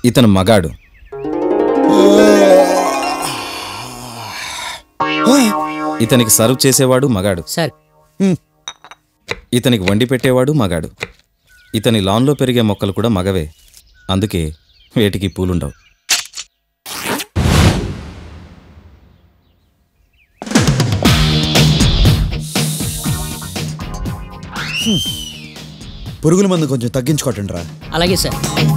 ఇతను మగాడు ఇతనికి సర్వ్ చేసేవాడు మగాడు సార్ ఇతనికి వండి పెట్టేవాడు మగాడు ఇతని లాన్లో పెరిగే మొక్కలు కూడా మగవే అందుకే వేటికి పూలుండవు పురుగుల మందు కొంచెం తగ్గించుకోవటండి రా అలాగే సార్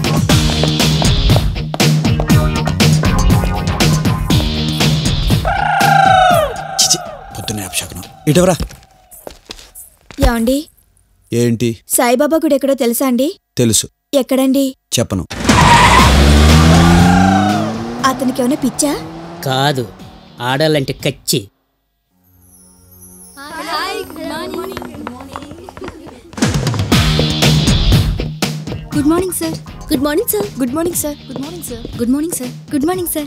చిచి పొద్దున్నే అపశకునం ఇటవరా ఏమండి ఏంటి సాయిబాబా గుడి ఎక్కడో తెలుసా అండి తెలుసు ఎక్కడండి చెప్పను అతనికి ఏమైనా పిచ్చా కాదు ఆడాలంటే కచ్చి good morning sir good morning sir good morning sir good morning sir good morning sir good morning sir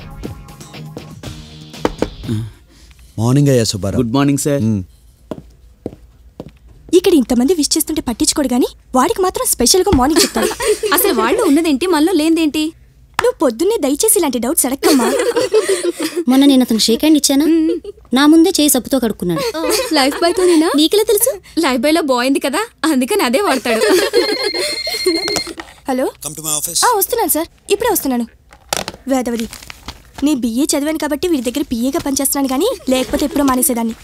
morning అయ్యా సుబ్బారావు గుడ్ మార్నింగ్ సార్ మ్, ఇక్కడ ఇంతమంది విష్ చేస్తుంటే పట్టించుకోడు గానీ వాడికి మాత్రం స్పెషల్ గా మార్నింగ్ చెప్తాడు అసలు వాళ్ళు ఉన్నదేంటి మనలో లేనిదేంటి నువ్వు పొద్దున్నే దయచేసి ఇలాంటి డౌట్స్ అడగమ్మా మొన్న నేను అతను షేక్ హ్యాండ్ ఇచ్చానా నా ముందే చేయి సబ్బుతో కడుక్కున్నాడు లైఫ్ బాయ్ తోనేనా నీకెలా తెలుసు లైఫ్ బాయ్ లో బాగుంది కదా అందుకని అదే వాడతాడు hello come to my office. ఆ వస్తున్నాను సార్ ఇప్పుడే వస్తున్నాను వేదవది నీ బిఏ చదివాను కాబట్టి వీడి దగ్గర పిఏగా పనిచేస్తున్నాను కానీ లేకపోతే ఎప్పుడో మానేసేదాన్ని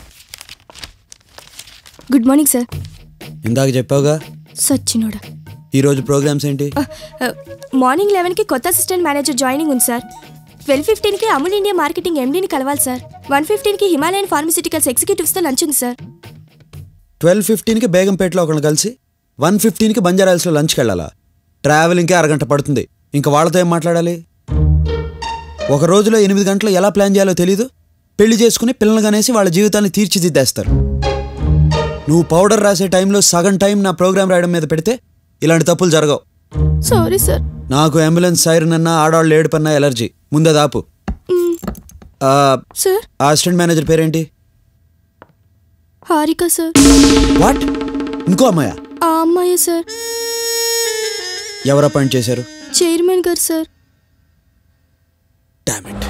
గుడ్ మార్నింగ్ సార్ ఇందాక చెప్పావుగా సచ్చినోడా ఈ రోజు ప్రోగ్రామ్స్ ఏంటి ఆ, ఆ, మార్నింగ్ లెవెన్కి కొత్త అసిస్టెంట్ మేనేజర్ జాయినింగ్ ఉంది సార్ ట్వెల్వ్ ఫిఫ్టీన్కి అమూల్ ఇండియా మార్కెటింగ్ ఎండీని కలవాలి సార్ వన్ ఫిఫ్టీన్కి హిమాలయన్ ఫార్మసిటికల్స్ ఎగ్జిక్యూటివ్స్తో లంచ్ ఉంది సార్ ట్వెల్వ్ ఫిఫ్టీన్కి బేగంపేటలో ఒకరిని కలిసి వన్ ఫిఫ్టీన్కి బంజారాల్స్లో లంచ్కి వెళ్ళాలా ట్రావెలింగ్కే అరగంట పడుతుంది ఇంకా వాళ్ళతో ఏం మాట్లాడాలి ఒక రోజులో ఎనిమిది గంటలు ఎలా ప్లాన్ చేయాలో తెలీదు పెళ్లి చేసుకుని పిల్లలు కనేసి వాళ్ళ జీవితాన్ని తీర్చిదిద్దేస్తారు నువ్వు పౌడర్ రాసే టైంలో సగం టైం నా ప్రోగ్రామ్ రాయడం మీద పెడితే ఇలాంటి తప్పులు జరగవు సారీ సార్ నాకు అంబులెన్స్ సైరన్ అన్నా ఆడవాళ్ళు ఏడుపన్నా ఎలర్జీ ముందే దాపు ఆ, సార్ ఆ అసిస్టెంట్ మేనేజర్ పేరేంటి హారిక సార్ వాట్ ఇంకో అమ్మాయా ఆ అమ్మాయే సార్ ఎవరు అపాయింట్ చేశారు చైర్మన్ గారు సార్ Damn it.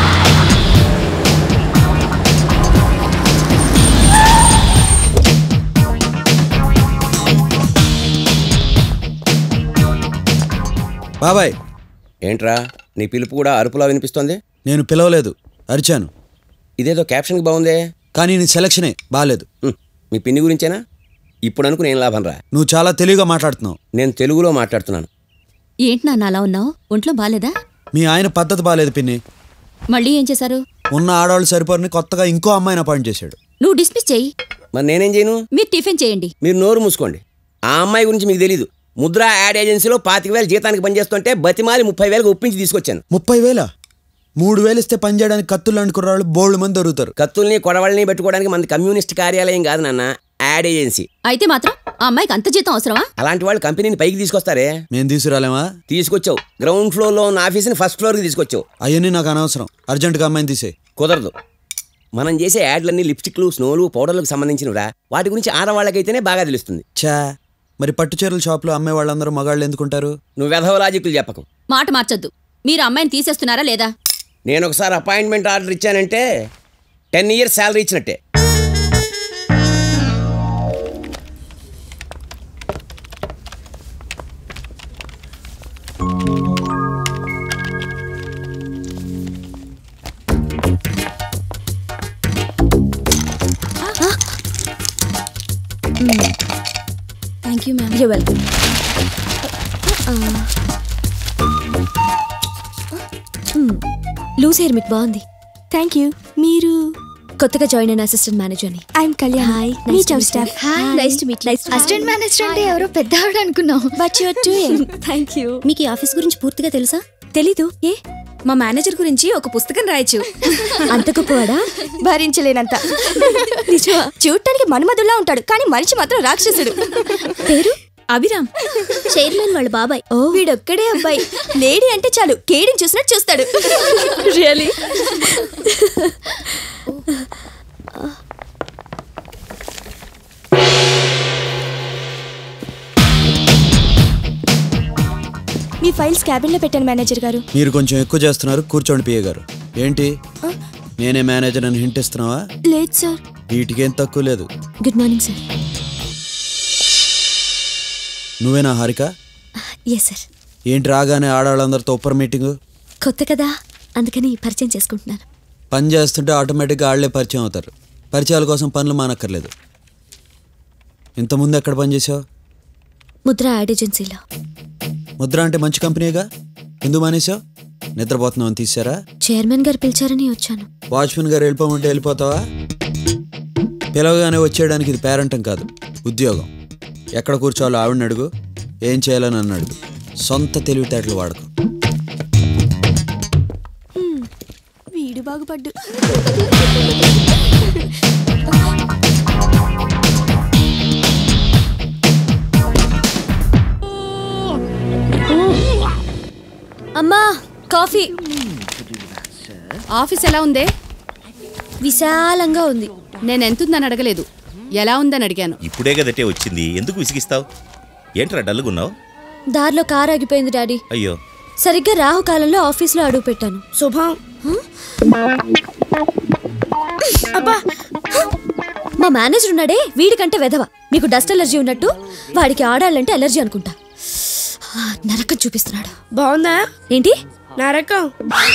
బాబాయ్ ఏంట్రా నీ పిలుపు కూడా అరుపులా వినిపిస్తోంది నేను పిలవలేదు అరిచాను ఇదేదో క్యాప్షన్కి బాగుందే కానీ నీ సెలక్షనే బాలేదు హ్మ్, మీ పిన్ని గురించేనా ఇప్పుడు అనుకుని ఏం లాభం రా నువ్వు చాలా తెలివిగా మాట్లాడుతున్నావు నేను తెలుగులో మాట్లాడుతున్నాను ఏంటి నాన్న అలా ఉన్నావు ఒంట్లో బాలేదా మీ ఆయన పద్ధతి బాలేదు పిన్ని మళ్ళీ ఏం చేశారు ఉన్న ఆడవాళ్ళు సరిపోరని కొత్తగా ఇంకో అమ్మాయిని అపాయింట్ చేశాడు నువ్వు డిస్మిస్ చేయి మరి నేనేం చేయను మీరు టిఫిన్ చేయండి మీరు నోరు మూసుకోండి ఆ అమ్మాయి గురించి మీకు తెలీదు ముద్రా యాడ్ ఏజెన్సీలో పాతిక వేలు జీతానికి పనిచేస్తుంటే బతిమాలి ముప్పై వేలకు ఒప్పించి తీసుకొచ్చాను ముప్పై వేల మూడు వేలు ఇస్తే పని చేయడానికి కత్తులు లాంటి కుర్రాళ్ళు బోల్డ్ మంది దొరుకుతారు కత్తుల్ని కొడవల్ని పెట్టుకోవడానికి మన కమ్యూనిస్ట్ కార్యాలయం కాదు నాన్న యాడ్ ఏజెన్సీ అయితే మాత్రం ఆ అమ్మాయికి అంత జీతం అవసరమా అలాంటి వాళ్ళు కంపెనీని పైకి తీసుకొస్తారే మేము తీసుకురాలేమా తీసుకొచ్చావు గ్రౌండ్ ఫ్లోర్లో ఉన్న ఆఫీస్ని ఫస్ట్ ఫ్లోర్కి తీసుకొచ్చావు అవన్నీ నాకు అనవసరం అర్జెంటుగా అమ్మాయిని తీసే కుదరదు మనం చేసే యాడ్లన్నీ లిప్స్టిక్లు స్నోలు పౌడర్లకు సంబంధించినవిరా వాటి గురించి ఆడవాళ్ళకైతేనే బాగా తెలుస్తుంది చా మరి పట్టు చీరల షాప్లో అమ్మే వాళ్ళందరూ మగాళ్ళు ఎందుకుంటారు నువ్వు వెధవ లాజిక్లు చెప్పకు మాట మార్చొద్దు మీరు అమ్మాయిని తీసేస్తున్నారా లేదా నేను ఒకసారి అపాయింట్మెంట్ ఆర్డర్ ఇచ్చానంటే టెన్ ఇయర్స్ శాలరీ ఇచ్చినట్టే thank you ma'am you welcome loose hair మీకు బాగుంది థ్యాంక్ యూ మీరు కొత్తగా జాయిన్ అయిన అసిస్టెంట్ మేనేజర్ని ఐఎమ్ కళ్యాణ్ Hi, మీ nice to చౌ meet you. Staff Hi, nice to meet you. Assistant manager అంటే ఎవరో పెద్ద ఆవిడ అనుకున్నాం but your doing thank you మీకు ఈ ఆఫీస్ గురించి పూర్తిగా తెలుసా తెలీదు ఏ మా మేనేజర్ గురించి ఒక పుస్తకం రాయొచ్చు అంత గొప్పవాడా భరించలేనంత చూడటానికి మన్మధుల్లా ఉంటాడు కానీ మనిషి మాత్రం రాక్షసుడు పేరు అభిరామ్ చైర్మన్ వాళ్ళ బాబాయ్ ఓ వీడొక్కడే అబ్బాయి లేడీ అంటే చాలు కేడిని చూసినట్టు చూస్తాడు రియలీ మీ ఫైల్స్ క్యాబిన్లో పెట్టాను మేనేజర్ గారు మీరు కొంచెం ఎక్కువ చేస్తున్నారు కూర్చోండి పిఏ గారు ఏంటి నేనే మేనేజర్ అని హింట్ ఇస్తున్నావా లేదు సార్ వీటికేం తక్కువ లేదు గుడ్ మార్నింగ్ సార్ నువ్వేనా హారిక ఎస్ సార్ ఏంటి రాగానే ఆడవాళ్ళందరితో ఉప్పర్ మీటింగు కొత్త కదా అందుకని పరిచయం చేసుకుంటున్నాను పని చేస్తుంటే ఆటోమేటిక్గా ఆళ్లే పరిచయం అవుతారు పరిచయాల కోసం పనులు మానక్కర్లేదు ఇంతకుముందు ఎక్కడ పనిచేసావు ముద్ర యాడ్ ఏజెన్సీలో ముద్ర అంటే మంచి కంపెనీగా ఎందుకు మానేసావు నిద్రపోతున్నావు తీసారా చైర్మన్ గారు పిలిచారని వచ్చాను వాచ్మెన్ గారు వెళ్ళిపోమంటే వెళ్ళిపోతావా పిలవగానే వచ్చేయడానికి ఇది పేరంటం కాదు ఉద్యోగం ఎక్కడ కూర్చోవాలో ఆవిడని అడుగు ఏం చేయాలని నన్ను అడుగు సొంత తెలివితేటలు వాడకు వీడు బాగుపడ్డు అమ్మా కాఫీ ఆఫీస్ ఎలా ఉందే విశాలంగా ఉంది నేను ఎంతుందని అడగలేదు ఎలా ఉందని అడిగాను ఇప్పుడే కదటే వచ్చింది ఎందుకు విసిగిస్తావు ఏంట్రా డల్గున్నావు దారిలో కారు ఆగిపోయింది డాడీ అయ్యో సరిగ్గా రాహుకాలంలో ఆఫీస్లో అడుగు పెట్టాను శుభం మా మేనేజర్ ఉన్నాడే వీడికంటే వెధవ మీకు డస్ట్ ఎలర్జీ ఉన్నట్టు వాడికి ఆడాలంటే ఎలర్జీ అనుకుంటా ఆ, నరకం చూపిస్తున్నాడు బాగుందా ఏంటి నరకం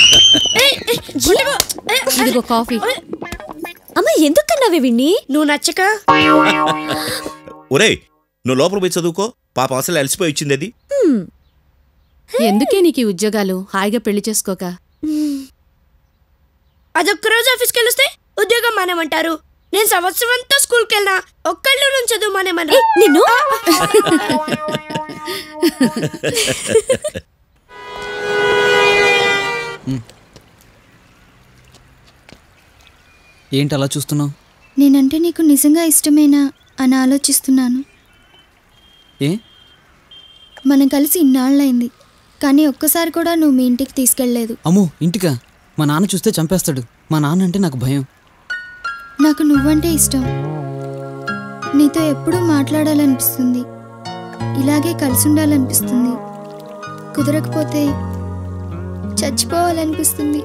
ఇదిగో కాఫీ అమ్మ ఎందుకు కన్నావే విన్ని నువ్వు నచ్చక ఒరేయ్ నువ్వు లోపల పోయి చదువుకో పాప అసలు అలసిపోయి వచ్చింది అది ఎందుకే నీకు ఈ ఉద్యోగాలు హాయిగా పెళ్లి చేసుకోక అదొక్క రోజు ఆఫీస్కి వెళ్ళొస్తే ఉద్యోగం మానేమంటారు నేను సంవత్సరం అంతా స్కూల్కి వెళ్ళినా ఒక్కళ్ళు నుంచి చదువు మానేమన్నా నిన్ను ఏంటి అలా చూస్తున్నావు నేనంటే నీకు నిజంగా ఇష్టమేనా అని ఆలోచిస్తున్నాను ఏ మనం కలిసి ఇన్నాళ్ళైంది కానీ ఒక్కసారి కూడా నువ్వు మీ ఇంటికి తీసుకెళ్ళలేదు అమ్మో ఇంటికా మా నాన్న చూస్తే చంపేస్తాడు మా నాన్న అంటే నాకు భయం నాకు నువ్వంటే ఇష్టం నీతో ఎప్పుడూ మాట్లాడాలనిపిస్తుంది ఇలాగే కలిసి ఉండాలనిపిస్తుంది కుదరకపోతే చచ్చిపోవాలనిపిస్తుంది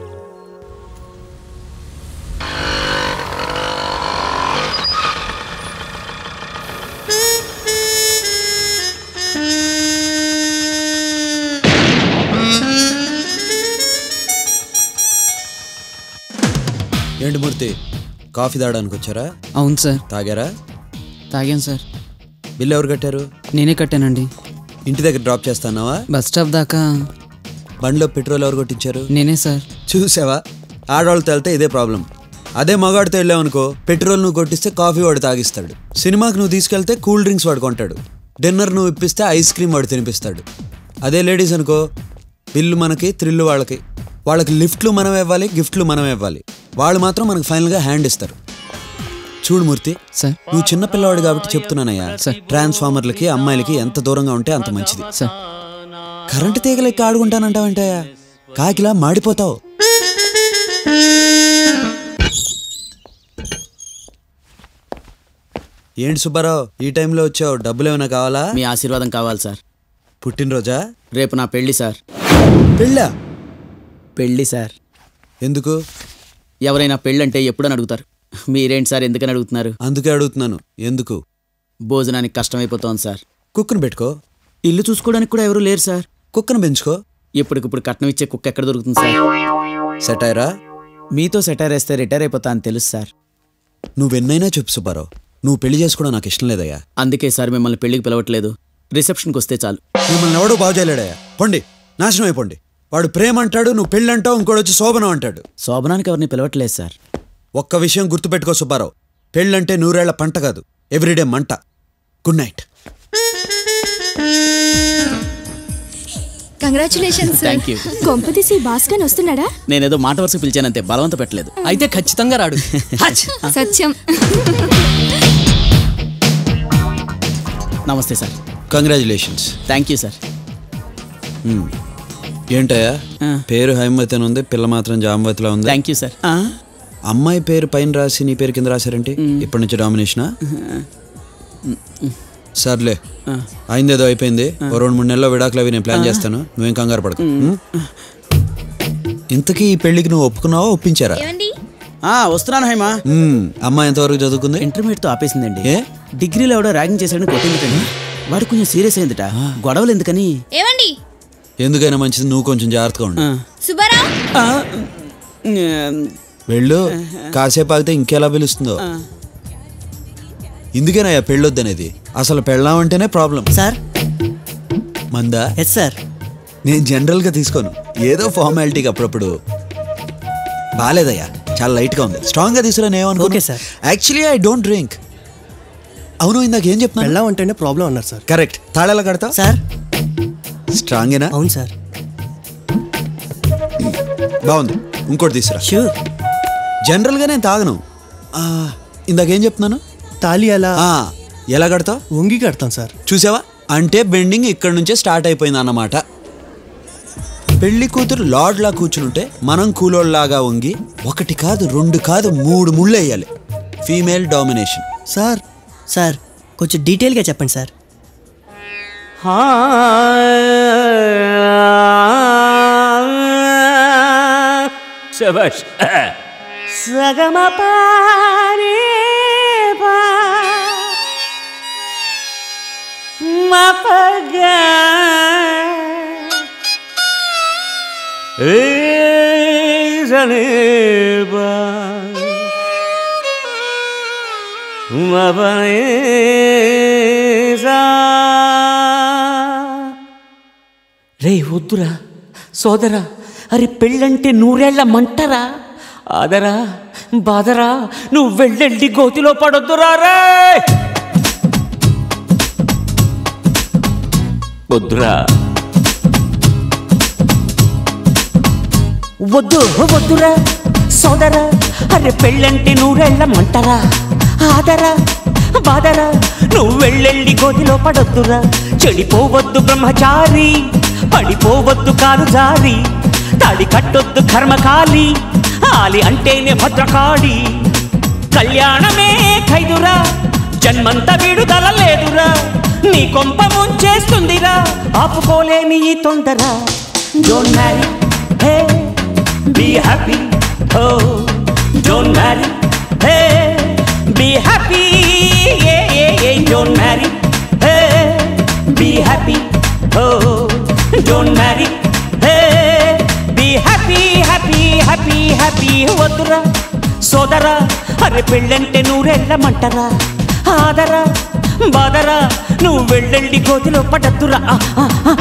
ఏంటి మూర్తి కాఫీ తాగడానికి వచ్చారా అవును సార్ తాగారా తాగాను సార్ బిల్లు ఎవరు కట్టారు నేనే కట్టానండి ఇంటి దగ్గర డ్రాప్ చేస్తానావా బస్ స్టాప్ దాకా బండిలో పెట్రోల్ ఎవరు కొట్టించారు నేనే సార్ చూసావా ఆడవాళ్ళతో వెళ్తే ఇదే ప్రాబ్లం అదే మగాడితో వెళ్ళావనుకో పెట్రోల్ నువ్వు కొట్టిస్తే కాఫీ వాడు తాగిస్తాడు సినిమాకి నువ్వు తీసుకెళ్తే కూల్ డ్రింక్స్ వాడు కొంటాడు డిన్నర్ నువ్వు ఇప్పిస్తే ఐస్ క్రీమ్ వాడు తినిపిస్తాడు అదే లేడీస్ అనుకో బిల్లు మనకి థ్రిల్లు వాళ్ళకి వాళ్ళకి లిఫ్ట్లు మనం ఇవ్వాలి గిఫ్ట్లు మనం ఇవ్వాలి వాళ్ళు మాత్రం మనకు ఫైనల్గా హ్యాండ్ ఇస్తారు చూడు మూర్తి సార్ నువ్వు చిన్న పిల్లవాడు కాబట్టి చెప్తున్నానయ్యా సార్. ట్రాన్స్ఫార్మర్లకి అమ్మాయిలకి ఎంత దూరంగా ఉంటే అంత మంచిది సార్ కరెంటు తీగలెక్కి ఆడుకుంటానంటావంటయ్యా కాకిలా మాడిపోతావు ఏంటి సుబ్బారావు ఈ టైంలో వచ్చావు డబ్బులు ఏమైనా కావాలా మీ ఆశీర్వాదం కావాలి సార్ పుట్టినరోజా రేపు నా పెళ్లి సార్ పెళ్ళా పెళ్లి సార్ ఎందుకు ఎవరైనా పెళ్ళంటే ఎప్పుడని అడుగుతారు మీరేంటి సార్ ఎందుకని అడుగుతున్నారు అందుకే అడుగుతున్నాను ఎందుకు భోజనానికి కష్టమైపోతోంది సార్ కుక్కను పెట్టుకో ఇల్లు చూసుకోవడానికి కూడా ఎవరు లేరు సార్ కుక్కను పెంచుకో ఇప్పటికిప్పుడు కట్నం ఇచ్చే కుక్క ఎక్కడ దొరుకుతుంది సార్ సెట్ అయ్యరా మీతో సెటైర్ వేస్తే రిటైర్ అయిపోతా అని తెలుసు సార్ నువ్వెన్నైనా చెప్పు సుబ్బారావు నువ్వు పెళ్లి చేసుకోవడం నాకు ఇష్టం లేదయ్యా అందుకే సార్ మిమ్మల్ని పెళ్లికి పిలవట్లేదు రిసెప్షన్కి వస్తే చాలు మిమ్మల్ని ఎవడూ బాగు చేయలేడయ్యా పొండి నాశనం అయిపోండి వాడు ప్రేమ అంటాడు నువ్వు పెళ్ళి అంటావు ఇంకోటి వచ్చి శోభనం అంటాడు శోభనానికి ఎవరిని పిలవట్లేదు సార్ ఒక్క విషయం గుర్తుపెట్టుకో సుబ్బారావు పెళ్ళంటే నూరేళ్ల పంట కాదు ఎవ్రీడే మంట good night congratulations thank you కొంపతీసి భాస్కర్ వస్తున్నాడా నేనేదో మాట వరుస పిలిచానంతే బలవంత పెట్టలేదు అయితే ఖచ్చితంగా రాడు హచ్! సత్యం నమస్తే sir congratulations thank you sir ఏంటయ్యా ఆ. పేరు హైమవతి అని ఉంది పిల్ల మాత్రం జామవతిలా ఉంది థ్యాంక్ యూ సార్ అమ్మాయి పేరు పైన రాసి నీ పేరు కింద రాశారంటే ఇప్పటి నుంచి డామినేషనా సర్లే అయిందేదో అయిపోయింది ఓ రెండు మూడు నెలల్లో విడాకులు అవి నేను ప్లాన్ చేస్తాను నువ్వేం కంగారు పడకు ఉం? ఇంతకీ ఈ పెళ్లికి నువ్వు ఒప్పుకున్నావా ఒప్పించారా ఆ, వస్తున్నాను హైమా ఉం, అమ్మాయి ఎంతవరకు చదువుకుంది ఇంటర్మీడియట్ తో ఆపేసిందండి ఏ డిగ్రీలో ఎవడో ర్యాగింగ్ చేశాడని కొట్టిందిటండి వాడు కొంచెం సీరియస్ అయిందిట గొడవలు ఎందుకని ఏమండి ఎందుకైనా మంచిది నువ్వు కొంచెం జాగ్రత్తగా ఉండు సుబ్బారావు వెళ్ళు కాసేపు ఆగితే ఇంకెలా పిలుస్తుందో ఇందుకేనయ్యా పెళ్ళొద్దనేది అసలు పెళ్ళామంటేనే ప్రాబ్లం సార్ మందా ఎస్ సార్ నేను జనరల్గా తీసుకోను ఏదో ఫార్మాలిటీకి అప్పుడప్పుడు బాగాలేదయ్యా చాలా లైట్గా ఉంది స్ట్రాంగ్గా తీసుకురాని ఏమనుకో Okay, sir. Actually I don't drink అవును ఇందాక ఏం చెప్తున్నా పెళ్ళాం అంటేనే ప్రాబ్లం అన్నారు సార్ కరెక్ట్ తాళాలా కడతా సార్ స్ట్రాంగేనా అవును సార్ బాగుంది ఇంకోటి తీసురా షూర్ జనరల్గా నేను తాగను ఆ, ఇందాక ఏం చెప్తున్నాను తాళి అలా ఆ, ఎలా కడతావు వంగి కడతాం సార్ చూసావా అంటే బెండింగ్ ఇక్కడ నుంచే స్టార్ట్ అయిపోయింది అన్నమాట పెళ్లి కూతురు లార్డ్లా కూర్చుంటే మనం కూలోళ్ళలాగా వంగి ఒకటి కాదు రెండు కాదు మూడు ముళ్ళు వేయాలి ఫీమేల్ డామినేషన్ సార్ సార్ కొంచెం డీటెయిల్గా చెప్పండి సార్ శబాష్ సగమ పారే పా మపగా సనే బా మపనే సా రే వద్దురా సోదరా అరే పెళ్ళంటే నూరేళ్ల మంటరా ఆదరా బాదరా నువ్వు వెళ్ళెళ్ళి గోతిలో పడొద్దురా రే వద్దురా వద్దు వద్దురా సోదరా అరే పెళ్ళంటే నూరేళ్ల మంటరా ఆదరా బాదరా నువ్వు వెళ్ళెళ్ళి గోతిలో పడొద్దురా చెడిపోవద్దు బ్రహ్మచారి పడిపోవద్దు కారు జారి తాడి కట్టొద్దు కర్మకాలి ఆలి అంటేనే భద్రకాళి కళ్యాణమే ఖైదురా జన్మంత విడుదల లేదురా నీ కొంప ముంచేస్తుందిరా ఆపుకోలేని ఈ తొందర don't marry hey be happy oh don't marry hey be happy ఏ ఏ ఏ don't marry hey be happy oh don't marry hey be happy happy happy happy వద్దురా సోదరా అరే పెళ్ళంటే నూరెళ్ళమంటరా ఆదరా బాదరా నువ్వు వెళ్ళండి గోతిలో పడద్దురా ఆ, ఆ, ఆ.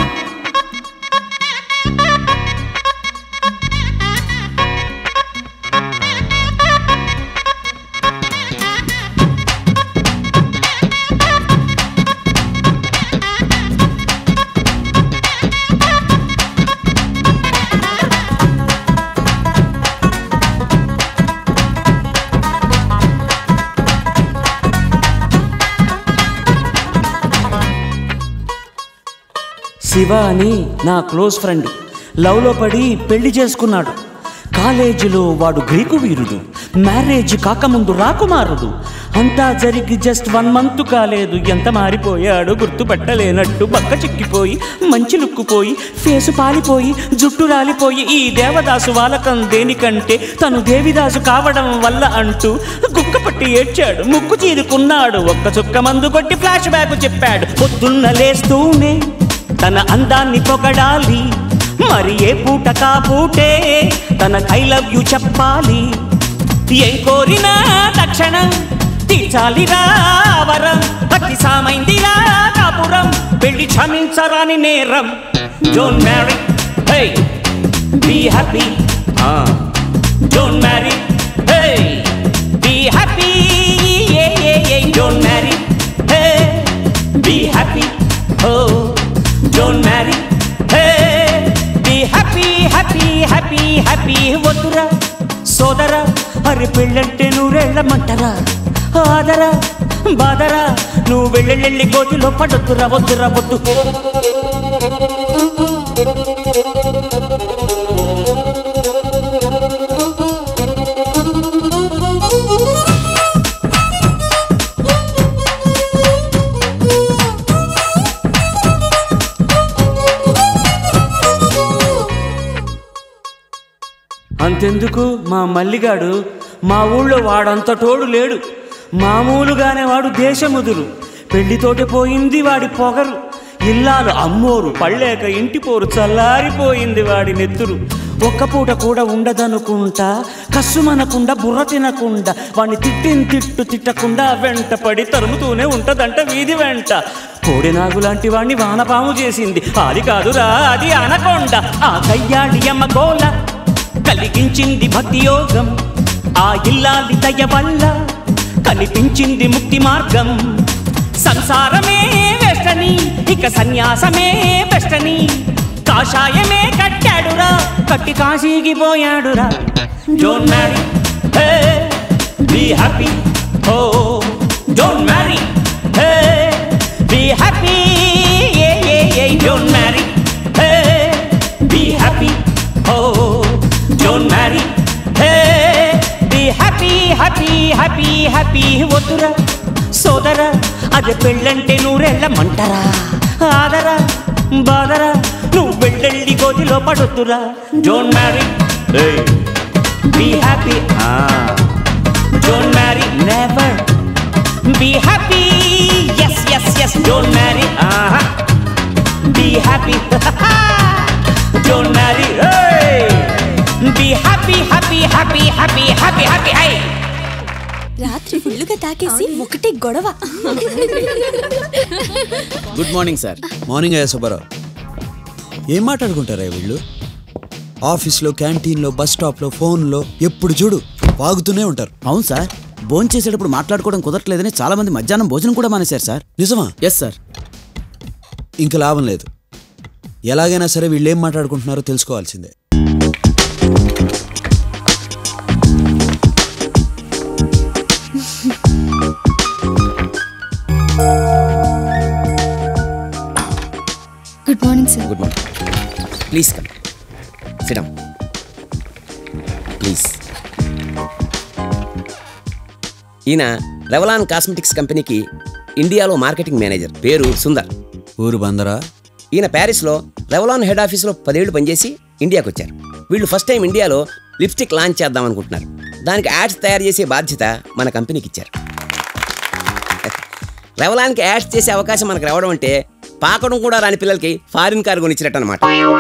శివ అని నా క్లోజ్ ఫ్రెండ్ లవ్లో పడి పెళ్లి చేసుకున్నాడు కాలేజీలో వాడు గ్రీకు వీరుడు మ్యారేజ్ కాకముందు రాకుమారుడు అంతా జరిగి జస్ట్ వన్ మంత్ కాలేదు ఎంత మారిపోయాడు గుర్తుపట్టలేనట్టు బక్క చిక్కిపోయి మంచి లుక్కుపోయి ఫేసు పాలిపోయి జుట్టు రాలిపోయి ఈ దేవదాసు వాలకం దేనికంటే తను దేవిదాసు కావడం వల్ల అంటూ గుక్క పట్టి ఏడ్చాడు ముక్కు చీరుకున్నాడు ఒక్క చుక్క మందు కొట్టి ఫ్లాష్ బ్యాక్ చెప్పాడు పొద్దున్న లేస్తూనే తన అందాన్ని పొగడాలి మరి ఏ పూట కా పూటే తన ఐ లవ్ యు చెప్పాలి ఏం కోరినా తక్షణ తీర్చాలిరా వరం అతి సామైందిరా కాపురం పెళ్లి క్షమించరాని నేరం don't marry hey be happy don't marry hey be happy ఏ ఏ ఏ don't marry hey be happy oh don't marry hey be happy happy happy happy వద్దురా సోదరా అరే పెళ్ళంటే నూరెళ్ళమంటరా ఆదరా బాదరా నువ్వు వెళ్ళెళ్ళి గోతిలో పడొద్దురా వద్దురా వద్దు అంతెందుకు మా మల్లిగాడు మా ఊళ్ళో వాడంత తోడు లేడు మామూలుగానే వాడు దేశముదురు పెళ్లితోటి పోయింది వాడి పొగరు ఇల్లాలు అమ్మోరు పళ్ళేక ఇంటి పోరు చల్లారిపోయింది వాడి నెత్తురు ఒక్క పూట కూడా ఉండదనుకుంటా కస్సుమనకుండా బుర్ర తినకుండా వాడిని తిట్టిన తిట్టు తిట్టకుండా వెంట పడి తరుముతూనే ఉంటదంట వీధి వెంట కోడినాగు లాంటి వాణ్ణి వానపాము చేసింది అది కాదురా అది అనకొండ ఆ కయ్యాడి అమ్మ గోల కలిగించింది భక్తి యోగం ఆ ఇల్లాలి దయ వల్ల కనిపించింది ముక్తి మార్గం సంసారమే వెస్టని ఇక సన్యాసమే బెస్టని కాషాయమే కట్టాడురా కట్టి కాశీకి పోయాడురా don't marry hey be happy oh don't marry hey be happy ఏ ఏ ఏ don't marry hey be happy oh don't marry hey be happy happy happy happy వద్దురా సోదరా అది పెళ్ళంటే నూరెళ్ళమంటరా ఆదరా బాదరా నువ్వు వెళ్ళెళ్ళి గోతిలో పడొద్దురా don't marry be happy don't marry never be happy yes yes yes don't marry be happy don't marry be happy happy happy happy happy happy హై రాత్రి ఫుల్లుగా తాకేసి ఒకటే గొడవ గుడ్ మార్నింగ్ సార్ మార్నింగ్ అయ్యా సుబ్బారావు ఏం మాట్లాడుకుంటారా వీళ్ళు ఆఫీస్లో క్యాంటీన్లో బస్ స్టాప్లో ఫోన్లో ఎప్పుడు చూడు వాగుతూనే ఉంటారు అవును సార్ భోజనం చేసేటప్పుడు మాట్లాడుకోవడం కుదరట్లేదని చాలా మంది మధ్యాహ్నం భోజనం కూడా మానేశారు సార్ నిజమా ఎస్ సార్ ఇంక లాభం లేదు ఎలాగైనా సరే వీళ్ళు ఏం మాట్లాడుకుంటున్నారో తెలుసుకోవాల్సిందే good morning sir good morning please come sit down please ఈయన రెవలాన్ కాస్మెటిక్స్ కంపెనీకి ఇండియాలో మార్కెటింగ్ మేనేజర్ పేరు సుందర్ ఊరు బందరా ఈయన ప్యారిస్లో రెవలాన్ హెడ్ ఆఫీస్లో పదేళ్లు పనిచేసి ఇండియాకి వచ్చారు వీళ్ళు ఫస్ట్ టైం ఇండియాలో లిప్స్టిక్ లాంచ్ చేద్దాం అనుకుంటున్నారు దానికి యాడ్స్ తయారు చేసే బాధ్యత మన కంపెనీకి ఇచ్చారు రెవలాన్కి యాడ్స్ చేసే అవకాశం మనకు రావడం అంటే పాకడం కూడా రాని పిల్లలకి ఫారిన్ కార్ కొనిచ్చినట్టు అనమాట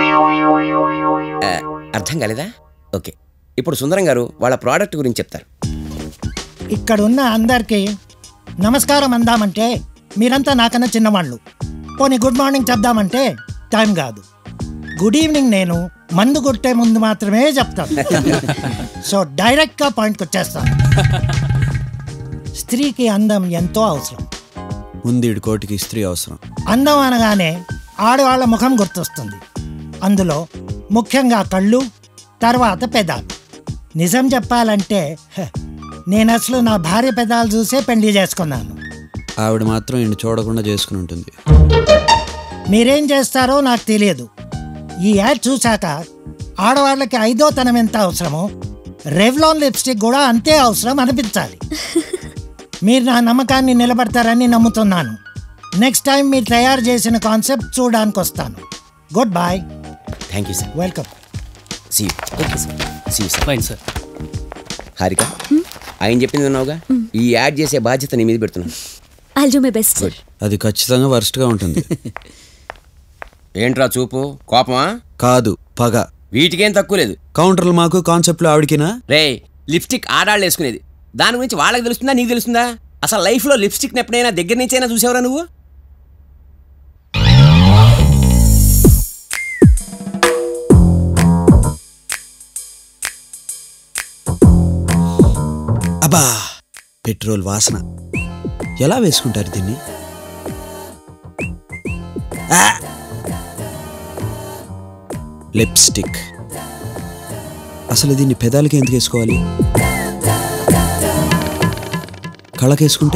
అర్థం కాలేదా ఓకే ఇప్పుడు సుందరం గారు వాళ్ళ ప్రోడక్ట్ గురించి చెప్తారు ఇక్కడ ఉన్న అందరికీ నమస్కారం అందామంటే మీరంతా నాకన్నా చిన్నవాళ్ళు పోనీ గుడ్ మార్నింగ్ చెప్దామంటే టైం కాదు గుడ్ ఈవినింగ్ నేను మందు కొట్టే ముందు మాత్రమే చెప్తాను సో డైరెక్ట్గా పాయింట్కి వచ్చేస్తాను స్త్రీకి అందం ఎంతో అవసరం ఉంది ఈడు కోటికి స్త్రీ అవసరం అందం అనగానే ఆడవాళ్ళ ముఖం గుర్తొస్తుంది అందులో ముఖ్యంగా కళ్ళు తర్వాత పెదాలు నిజం చెప్పాలంటే హ, నేను అసలు నా భార్య పెదాలు చూసే పెళ్లి చేసుకున్నాను ఆవిడ మాత్రం ఈయన చూడకుండా చేసుకుని ఉంటుంది మీరేం చేస్తారో నాకు తెలియదు ఈ యాడ్ చూశాక ఆడవాళ్ళకి ఐదో తనం ఎంత అవసరమో రెవ్లాన్ లిప్స్టిక్ కూడా అంతే అవసరం అనిపించాలి మీరు నా నమ్మకాన్ని నిలబడతారని నమ్ముతున్నాను నెక్స్ట్ టైం మీరు తయారు చేసిన కాన్సెప్ట్ చూడడానికి వస్తాను good bye thank you sir welcome see okay sir see sir fine sir Harika ఆయన చెప్పింది విన్నావుగా ఈ యాడ్ చేసే బాధ్యత నీ మీద పెడుతున్నాను ఐ డూ మై బెస్ట్ అది ఖచ్చితంగా వర్స్ట్గా ఉంటుంది ఏంట్రా చూపు కోపమా కాదు పగ వీటికేం తక్కువ లేదు కౌంటర్లు మాకు కాన్సెప్ట్లు ఆవిడకినా రే లిప్స్టిక్ ఆడాళ్ళు వేసుకునేది దాని గురించి వాళ్ళకి తెలుస్తుందా నీకు తెలుస్తుందా అసలు లైఫ్లో లిప్స్టిక్ ఎప్పుడైనా దగ్గర నుంచైనా చూసావరా నువ్వు అబ్బా పెట్రోల్ వాసన ఎలా వేసుకుంటారు దీన్ని ఆ! లిప్స్టిక్ అసలు దీన్ని పెదాలకి ఎందుకు వేసుకోవాలి కళ్ళకేసుకుంటే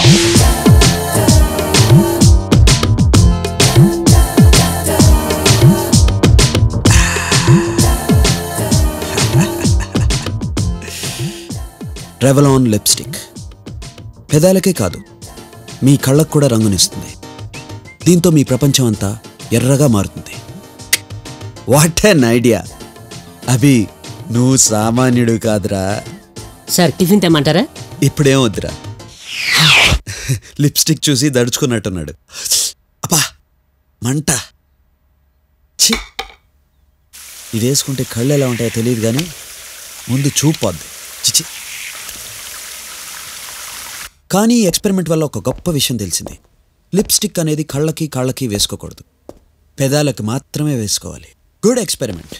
రెవలాన్ లిప్స్టిక్ పెదాలకే కాదు మీ కళ్ళకు కూడా రంగునిస్తుంది దీంతో మీ ప్రపంచం అంతా ఎర్రగా మారుతుంది వాట్ అన్ ఐడియా అభి నువ్వు సామాన్యుడు కాదురా సార్ టిఫిన్ తెమ్మంటారా ఇప్పుడేం వద్దురా లిప్స్టిక్ చూసి దడుచుకున్నట్టున్నాడు అబ్బా మంట ఛీ ఇది వేసుకుంటే కళ్ళు ఎలా ఉంటాయో తెలియదు కానీ ముందు చూపోద్ది చిచి కానీ ఈ ఎక్స్పెరిమెంట్ వల్ల ఒక గొప్ప విషయం తెలిసింది లిప్స్టిక్ అనేది కళ్ళకి కాళ్ళకి వేసుకోకూడదు పెదాలకు మాత్రమే వేసుకోవాలి good experiment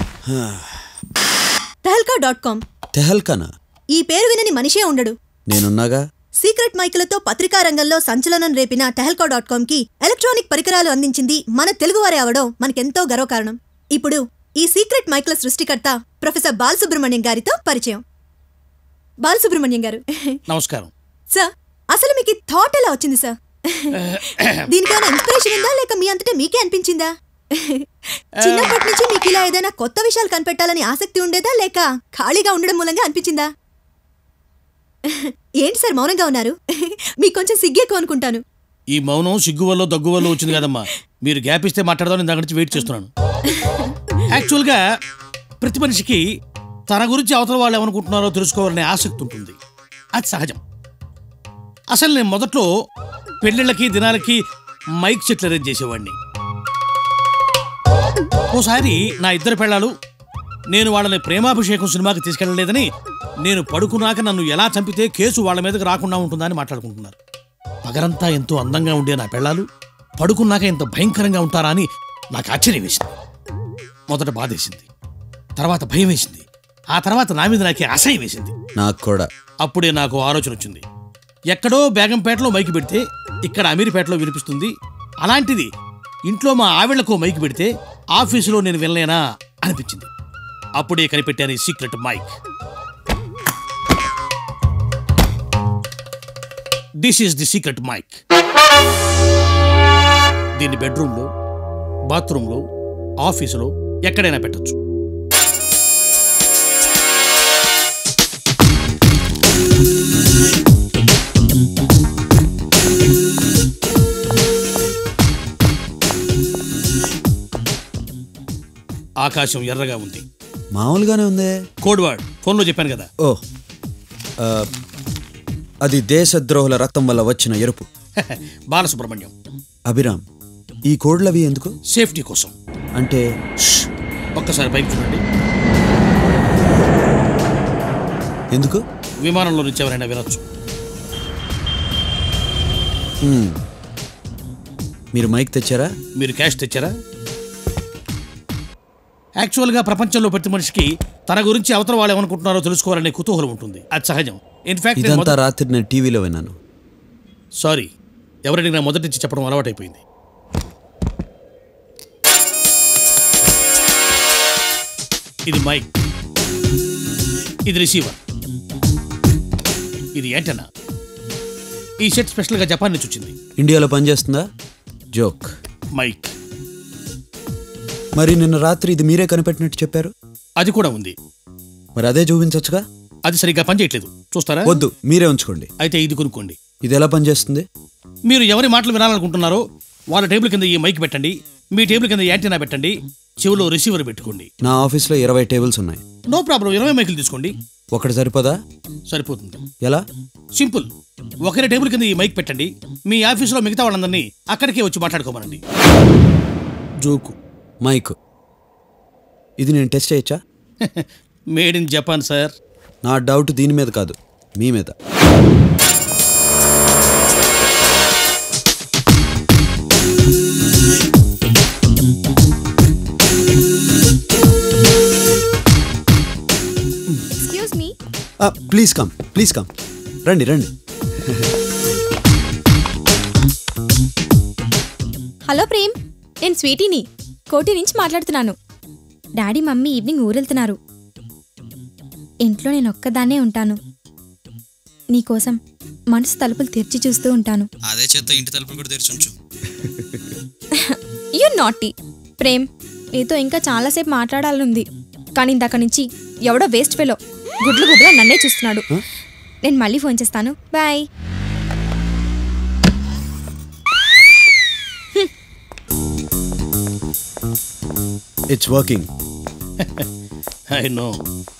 Tehelka dot com తెహల్కనా ఈ పేరు వినని మనిషే ఉండడు నేనున్నాగా సీక్రెట్ మైకులతో పత్రికా రంగంలో సంచలనం రేపిన టెహల్కా డాట్ కామ్ కి ఎలక్ట్రానిక్ పరికరాలు అందించింది మన తెలుగువారే అవడం మనకెంతో గర్వకారణం ఇప్పుడు ఈ సీక్రెట్ మైకుల సృష్టికర్త ప్రొఫెసర్ బాలసుబ్రహ్మణ్యం గారితో పరిచయం బాలసుబ్రహ్మణ్యం గారు నమస్కారం సార్ అసలు మీకు ఈ థాట్ ఎలా వచ్చింది సార్ దీనికైనా ఇన్స్పిరేషన్ ఉందా లేక మీ అంతటా మీకే అనిపించిందా చిన్నప్పటి నుంచి మీకు ఇలా ఏదైనా కొత్త విషయాలు కనిపెట్టాలని ఆసక్తి ఉండేదా లేక ఖాళీగా ఉండడం మూలంగా అనిపించిందా ఏంటి సార్ మౌనంగా ఉన్నారు మీకు కొంచెం సిగ్గేకు అనుకుంటాను ఈ మౌనం సిగ్గు వల్ల దగ్గు వల్ల వచ్చింది కదమ్మా మీరు గ్యాప్ ఇస్తే మాట్లాడదాం నేను దాని నుంచి వెయిట్ చేస్తున్నాను యాక్చువల్గా ప్రతి మనిషికి తన గురించి అవతల వాళ్ళు ఏమనుకుంటున్నారో తెలుసుకోవాలనే ఆసక్తి ఉంటుంది అది సహజం అసలు నేను మొదట్లో పెళ్ళిళ్ళకి దినాలకి మైక్ సెట్లు అరేంజ్ చేసేవాడిని ఓసారి నా ఇద్దరు పెళ్ళాలు నేను వాళ్ళని ప్రేమాభిషేకం సినిమాకి తీసుకెళ్ళలేదని నేను పడుకున్నాక నన్ను ఎలా చంపితే కేసు వాళ్ళ మీదకి రాకుండా ఉంటుందని మాట్లాడుకుంటున్నారు పగరంతా ఎంతో అందంగా ఉండే నా పెళ్ళాలు పడుకున్నాక ఎంత భయంకరంగా ఉంటారా అని నాకు ఆశ్చర్యం వేసింది మొదట బాధేసింది తర్వాత భయం వేసింది ఆ తర్వాత నా మీద నాకే అసహ్యం వేసింది నాకు కూడా అప్పుడే నాకు ఆలోచన వచ్చింది ఎక్కడో బేగంపేటలో మైకి పెడితే ఇక్కడ అమీర్పేటలో వినిపిస్తుంది అలాంటిది ఇంట్లో మా ఆవిళ్లకు మైకి పెడితే ఆఫీసులో నేను వినలేనా అనిపించింది అప్పుడే కనిపెట్టాను ఈ secret mike this is the secret mike దీన్ని బెడ్రూమ్లో బాత్రూంలో ఆఫీసులో ఎక్కడైనా పెట్టొచ్చు ఆకాశం ఎర్రగా ఉంది మామూలుగానే ఉందే కోడ్ వర్డ్ ఫోన్లో చెప్పాను కదా ఓ ఆ, అది దేశద్రోహుల రక్తం వల్ల వచ్చిన ఎరుపు బాలసుబ్రహ్మణ్యం అభిరామ్ ఈ కోడ్లవి ఎందుకు సేఫ్టీ కోసం అంటే ఒక్కసారి పైకి చూడండి ఎందుకు విమానంలో నుంచి ఎవరైనా వినొచ్చు హ్మ్. మీరు మైక్ తెచ్చారా మీరు క్యాష్ తెచ్చారా యాక్చువల్గా ప్రపంచంలో ప్రతి మనిషికి తన గురించి అవతల వాళ్ళు ఏమనుకుంటున్నారో తెలుసుకోవాలనే కుతూహలం ఉంటుంది అది సహజం ఇన్ఫాక్ట్ ఇదంతా రాత్రి నేను టీవీలో విన్నాను సారీ ఎవరైనా నా మొదటి నుంచి చెప్పడం అలవాటైపోయింది ఇది మైక్ ఇది రిసీవర్ ఇది యాంటెనా ఈ సెట్ స్పెషల్గా జపాన్ నుంచి వచ్చింది ఇండియాలో పనిచేస్తుందా జోక్ మైక్ మరి నిన్న రాత్రి ఇది మీరే కనిపెట్టినట్టు చెప్పారు అది కూడా ఉంది మరి అదే చూపించొచ్చుగా అది సరిగ్గా పనిచేయట్లేదు చూస్తారా వద్దు మీరే ఉంచుకోండి అయితే ఇది కొనుక్కోండి ఇది ఎలా పనిచేస్తుంది మీరు ఎవరి మాటలు వినాలనుకుంటున్నారో వాళ్ళ టేబుల్ కింద ఈ మైక్ పెట్టండి మీ టేబుల్ కింద యాంటీనా పెట్టండి చెవిలో రిసీవర్ పెట్టుకోండి నా ఆఫీస్లో ఇరవై టేబుల్స్ ఉన్నాయి నో ప్రాబ్లం ఇరవై మైకులు తీసుకోండి ఒకటి సరిపోదా సరిపోతుంది ఎలా సింపుల్ ఒకరి టేబుల్ కింద ఈ మైక్ పెట్టండి మీ ఆఫీసులో మిగతా వాళ్ళందరినీ అక్కడికే వచ్చి మాట్లాడుకోమనండి జోకు మైక్ ఇది నేను టెస్ట్ చేయొచ్చా మేడ్ ఇన్ జపాన్ సార్ నా డౌట్ దీని మీద కాదు మీ మీద excuse me please come please come రండి రండి హలో ప్రేమ్ నేను స్వీటీని కోటి నుంచి మాట్లాడుతున్నాను డాడీ మమ్మీ ఈవినింగ్ ఊరెళ్తున్నారు ఇంట్లో నేను ఒక్కదాన్నే ఉంటాను నీకోసం మనసు తలుపులు తెరిచి చూస్తూ ఉంటాను అదే చేత ఇంటి తలుపులు కూడా తెరిచి ఉంచు యు నాటీ ప్రేమ్ నీతో ఇంకా చాలాసేపు మాట్లాడాలనుంది కానీ ఇందాక నుంచి ఎవడో వేస్ట్ ఫెలో గుడ్లు గుడ్లా నన్నే చూస్తున్నాడు నేను మళ్ళీ ఫోన్ చేస్తాను bye it's working I know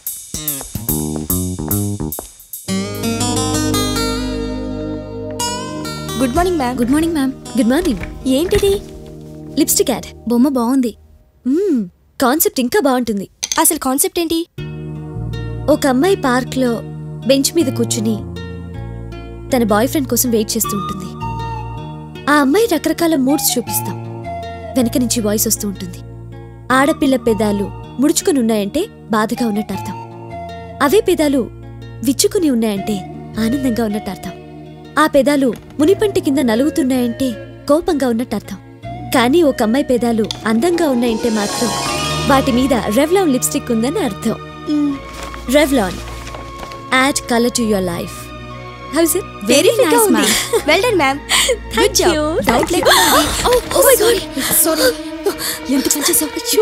good morning ma'am good morning ma'am good morning ఏంటిది లిప్స్టిక్ యాడ్ బొమ్మ బాగుంది కాన్సెప్ట్ ఇంకా బాగుంటుంది అసలు కాన్సెప్ట్ ఏంటి ఒక అమ్మాయి పార్క్లో బెంచ్ మీద కూర్చుని తన బాయ్ ఫ్రెండ్ కోసం వెయిట్ చేస్తూ ఉంటుంది ఆ అమ్మాయి రకరకాల మూడ్స్ చూపిస్తాం వెనక నుంచి వాయిస్ వస్తూ ఉంటుంది ఆడపిల్ల పెదాలు ముడుచుకుని ఉన్నాయంటే బాధగా ఉన్నట్టు అర్థం అవే పెదాలు విచ్చుకుని ఉన్నాయంటే ఆనందంగా ఉన్నట్టు అర్థం ఆ పెదాలు మునిపంటి కింద నలుగుతున్నాయంటే కోపంగా ఉన్నట్టు అర్థం కానీ ఒక అమ్మాయి పెదాలు అందంగా ఉన్నాయంటే మాత్రం వాటి మీద రెవ్లాన్ లిప్స్టిక్ ఉందని అర్థం Revlon ad colour to your life how's it Very nice, ma'am. Well done ma'am thank you doubt లేకుండా ఓ మై గాడ్ సారీ ఎంత పని చేసావు అయ్యో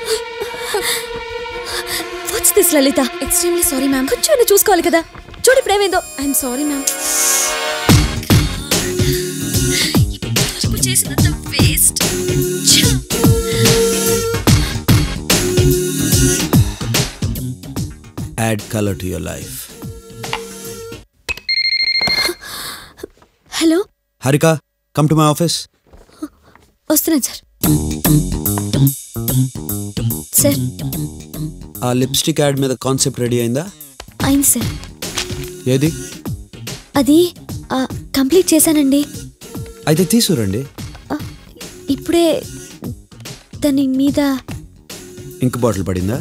what's this Lalitha extremely sorry ma'am కొంచెం అయినా చూసుకోవాలి కదా చూడు ఇప్పుడు ఏమైందో ఐఎమ్ సారీ మ్యామ్ చేసినంత waste ad colour to your life hello Harika come to my office వస్తున్నాను సార్ సార్ ఆ లిప్స్టిక్ యాడ్ మీద కాన్సెప్ట్ రెడీ అయిందా అయింది సార్ ఏది అది ఆ, కంప్లీట్ చేశానండి అయితే తీసుకురండి ఇప్పుడే దాని మీద ఇంక్ బాటిల్ పడిందా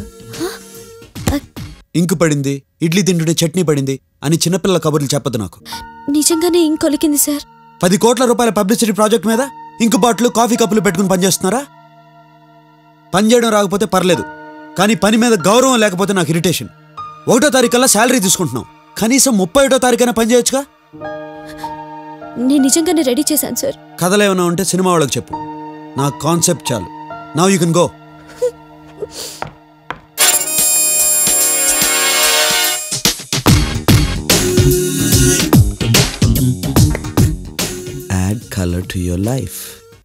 ఇంకు పడింది ఇడ్లీ తింటుంటే చట్నీ పడింది అని చిన్నపిల్లల కబుర్లు చెప్పదు నాకు నిజంగానే ఇంకొలికింది సార్ పది కోట్ల రూపాయల పబ్లిసిటీ ప్రాజెక్ట్ మీద ఇంకు బాటిల్ కాఫీ కప్పులు పెట్టుకుని పనిచేస్తున్నారా పని చేయడం రాకపోతే పర్లేదు కానీ పని మీద గౌరవం లేకపోతే నాకు ఇరిటేషన్ ఒకటో తారీఖల్లా శాలరీ తీసుకుంటున్నాం కనీసం ముప్పై ఒకటో తారీఖైనా పని చేయొచ్చుగా నేను నిజంగానే రెడీ చేశాను సార్ కథలు ఏమైనా ఉంటే సినిమా వాళ్ళకి చెప్పు నా కాన్సెప్ట్ చాలు now you can go ad colour to your life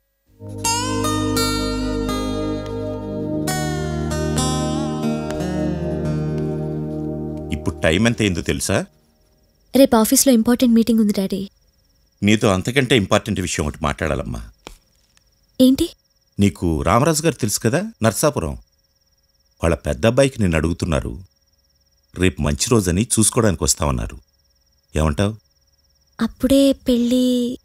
ఇప్పుడు టైం ఎంత అయిందో తెలుసా రేపు ఆఫీస్లో ఇంపార్టెంట్ మీటింగ్ ఉంది డాడీ నీతో అంతకంటే ఇంపార్టెంట్ విషయం ఒకటి మాట్లాడాలమ్మా ఏంటి నీకు రామరాజు గారు తెలుసు కదా నర్సాపురం వాళ్ళ పెద్ద అబ్బాయికి నిన్ను అడుగుతున్నారు రేపు మంచి రోజని చూసుకోవడానికి వస్తామన్నారు ఏమంటావు అప్పుడే పెళ్ళి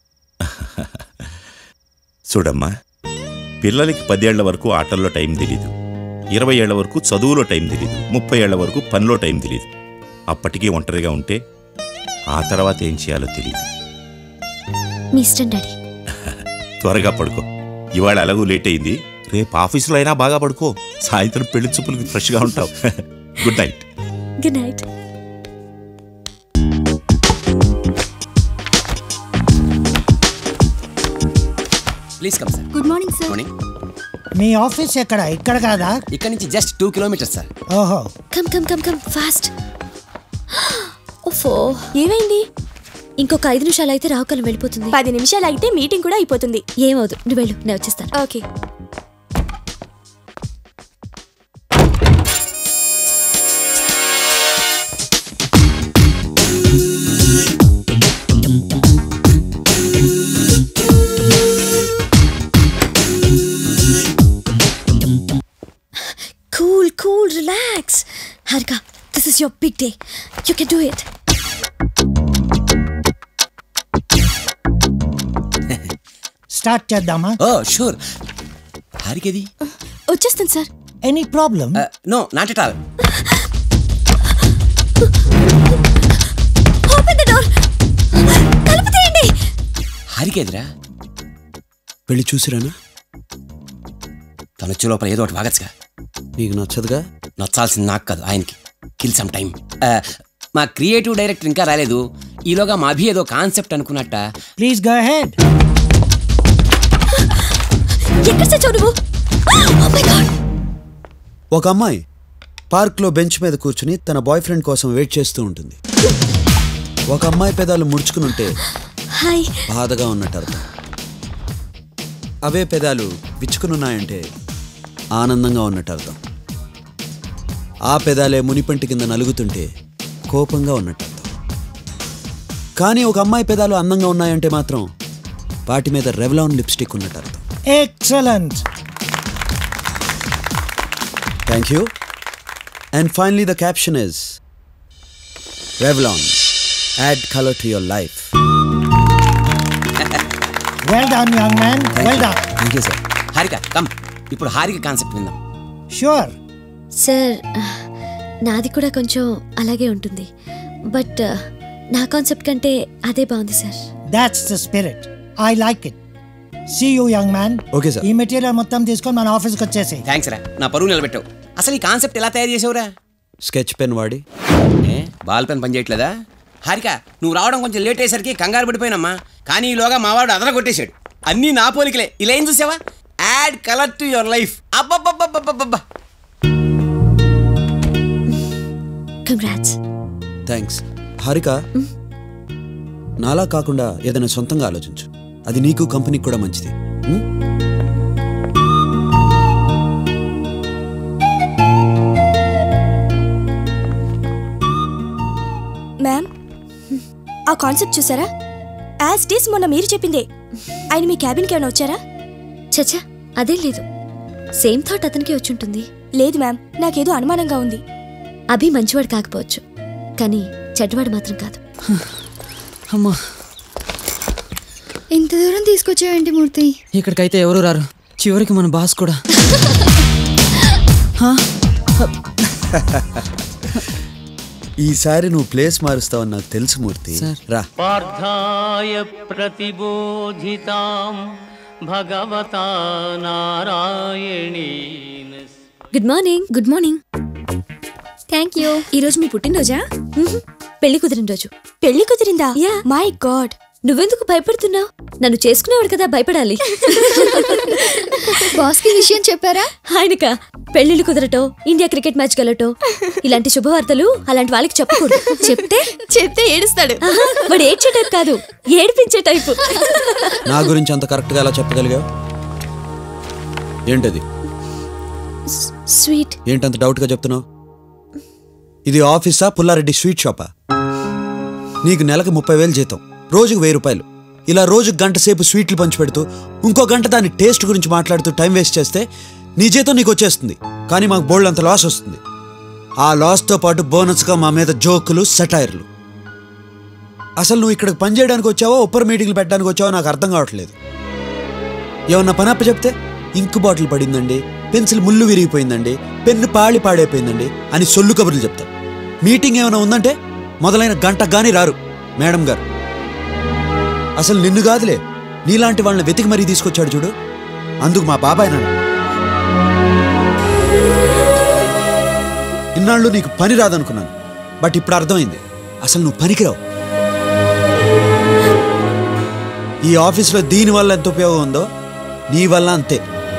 చూడమ్మా పిల్లలకి పదేళ్ల వరకు ఆటల్లో టైం తెలీదు ఇరవై ఏళ్ల వరకు చదువులో టైం తెలీదు ముప్పై ఏళ్ల వరకు పనిలో టైం తెలీదు అప్పటికీ ఒంటరిగా ఉంటే ఆ తర్వాత ఏం చేయాలో తెలియదు మీ ఇష్టం డాడీ త్వరగా పడుకో ఇవాళ ఎలాగూ లేట్ అయింది రేపు ఆఫీసులో అయినా బాగా పడుకో సాయంత్రం పెళ్లి చూపులకి ఫ్రెష్గా ఉంటావు good night good night please come sir good morning sir morning మీ ఆఫీస్ ఎక్కడ ఇక్కడ కాదా ఇక్కడ నుంచి జస్ట్ టూ కిలోమీటర్స్ సార్ ఓహో come come come come fast ఓఫో ఏమైంది ఇంకొక ఐదు నిమిషాలు అయితే రావుకాలం వెళ్ళిపోతుంది పది నిమిషాలు అయితే మీటింగ్ కూడా అయిపోతుంది ఏమవుదు నువ్వు వెళ్ళు నేను వచ్చేస్తాను okay Cool, cool, relax. Harika, this is your big day. You can do it. Start చేద్దామా ఓ షూర్ హారికేది వచ్చేస్తాను sir any problem no not at all open the door తలుపు తీయండి హారికేదిరా వెళ్ళి చూసిరానా తను వచ్చే లోపల ఏదో ఒకటి వాగచ్చుగా నీకు నచ్చదుగా నచ్చాల్సింది నాకు కాదు ఆయనకి కిల్ సమ్ టైం మా క్రియేటివ్ డైరెక్టర్ ఇంకా రాలేదు ఈలోగా మా అభి ఏదో కాన్సెప్ట్ అనుకున్నట్ట ప్లీజ్ గో హెడ్ ఎక్కడ చచ్చావు నువ్వు Oh my God. ఒక అమ్మాయి పార్క్లో బెంచ్ మీద కూర్చుని తన బాయ్ ఫ్రెండ్ కోసం వెయిట్ చేస్తూ ఉంటుంది ఒక అమ్మాయి పెదాలు ముడుచుకుని ఉంటే హాయ్ బాధగా ఉన్నట్టు అర్థం అవే పెదాలు విచ్చుకుని ఉన్నాయంటే ఆనందంగా ఉన్నట్టు అర్థం ఆ పెదాలే మునిపంటి కింద నలుగుతుంటే కోపంగా ఉన్నట్టు అర్థం. కానీ ఒక అమ్మాయి పెదాలు అందంగా ఉన్నాయంటే మాత్రం వాటి మీద రెవలాన్ లిప్స్టిక్ ఉన్నట్టు అర్థం excellent thank you and finally the caption is Revlon ad colour to your life well done young man well done thank you sir Harika come ఇప్పుడు హారిక కాన్సెప్ట్ విందాం షూర్ సార్ నాది కూడా కొంచెం అలాగే ఉంటుంది బట్ నా కాన్సెప్ట్ కంటే అదే బాగుంది sir that's the spirit I like it see you young man okay sir ఈ మెటీరియల్ మొత్తం తీసుకొని మన ఆఫీస్కి వచ్చేసి థ్యాంక్స్ రా నా పరువు నిలబెట్టావు అసలు ఈ కాన్సెప్ట్ ఎలా తయారు చేసావురా స్కెచ్ పెన్ వాడి ఏ బాల్ పెన్ పనిచేయట్లేదా హారిక నువ్వు రావడం కొంచెం లేట్ అయ్యేసరికి కంగారు పడిపోయినమ్మా కానీ ఈలోగా మావాడు అదర కొట్టేశాడు అన్నీ నా పోలికలే ఇలా ఏం చూసావా ad colour to your life అబ్బబ్బబ్బబ్బబ్బబ్బా కంగ్రాట్స్ థ్యాంక్స్ హారిక నాలా కాకుండా ఏదైనా సొంతంగా ఆలోచించు అది నీకు కంపెనీకి కూడా మంచిది ఉం? మ్యామ్ ఆ కాన్సెప్ట్ చూసారా యాజ్ డేస్ మొన్న మీరు చెప్పిందే ఆయన మీ క్యాబిన్కి ఏమైనా వచ్చారా చచ్చా అదేం లేదు సేమ్ థాట్ అతనికి వచ్చి ఉంటుంది లేదు మ్యామ్ నాకేదో అనుమానంగా ఉంది అభి మంచివాడు కాకపోవచ్చు కానీ చెడ్డవాడు మాత్రం కాదు అమ్మా ఇంత దూరం తీసుకొచ్చావేంటి మూర్తి ఇక్కడికైతే ఎవరు రారు చివరికి మన బాస్ కూడా హా? ఈసారి నువ్వు ప్లేస్ మారుస్తావని నాకు తెలుసు మూర్తి రా పార్థాయ ప్రతిబోధితాం భగవతా నారాయణీన good morning good morning thank you ఈరోజు మీ పుట్టినరోజా పెళ్లి కుదిరిన రోజు పెళ్లి కుదిరిందా యా మై గాడ్ నువ్వెందుకు భయపడుతున్నావు నన్ను చేసుకునేవాడు కదా భయపడాలి బాస్కి విషయం చెప్పారా ఆయనక పెళ్లిళ్ళు కుదరటో ఇండియా క్రికెట్ మ్యాచ్ గెలటో ఇలాంటి శుభవార్తలు అలాంటి వాళ్ళకి చెప్పకూడదు చెప్తే చెప్తే ఏడుస్తాడు ఆహా, వాడు ఏడ్చే టైప్ కాదు ఏడిపించే టైపు నా గురించి అంత కరెక్ట్గా ఎలా చెప్పగలిగావు ఏంటది స్వీట్ ఏంటంత డౌట్గా చెప్తున్నావు ఇది ఆఫీసా పుల్లారెడ్డి స్వీట్ షాపా నీకు నెలకు ముప్పై వేలు జీతం రోజుకు వెయ్యి రూపాయలు ఇలా రోజు గంట సేపు స్వీట్లు పంచిపెడుతూ ఇంకో గంట దాని టేస్ట్ గురించి మాట్లాడుతూ టైం వేస్ట్ చేస్తే నీ జీతం నీకు వచ్చేస్తుంది కానీ మాకు బోల్డ్ అంత లాస్ వస్తుంది ఆ లాస్తో పాటు బోనస్గా మా మీద జోకులు సెటైర్లు అసలు నువ్వు ఇక్కడికి పని చేయడానికి వచ్చావో ఉప్పర్ మీటింగ్లు పెట్టడానికి వచ్చావో నాకు అర్థం కావట్లేదు ఏమన్నా పనప్ప చెప్తే ఇంకు బాటిల్ పడిందండి పెన్సిల్ ముళ్ళు విరిగిపోయిందండి పెన్ను పాళి పాడైపోయిందండి అని సొల్లు కబుర్లు చెప్తాం మీటింగ్ ఏమైనా ఉందంటే మొదలైన గంట గాని రారు మేడం గారు అసలు నిన్ను కాదులే నీలాంటి వాళ్ళని వెతికి మరీ తీసుకొచ్చాడు చూడు అందుకు మా బాబాయ్ నాన్న ఇన్నాళ్ళు నీకు పని రాదనుకున్నాను బట్ ఇప్పుడు అర్థమైంది అసలు నువ్వు పనికిరావు ఈ ఆఫీస్లో దీని వల్ల ఎంత ఉపయోగం ఉందో నీ వల్ల అంతే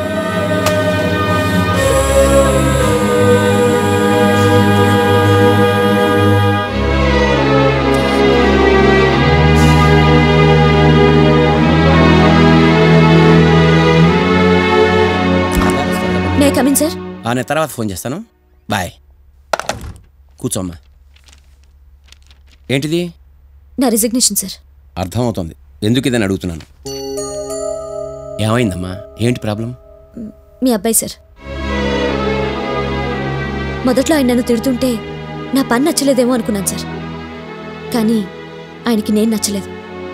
మే కమిన్ సార్ ఆ, నేను తర్వాత ఫోన్ చేస్తాను బాయ్ కూర్చోమ్మా ఏంటిది నా రిజిగ్నేషన్ సార్ అర్థమవుతోంది ఎందుకు ఇదని అడుగుతున్నాను ఏమైందమ్మా ఏంటి ప్రాబ్లం మీ అబ్బాయి సార్ మొదట్లో ఆయన నన్ను తిడుతుంటే నా పని నచ్చలేదేమో అనుకున్నాను సార్ కానీ ఆయనకి నేను నచ్చలేదు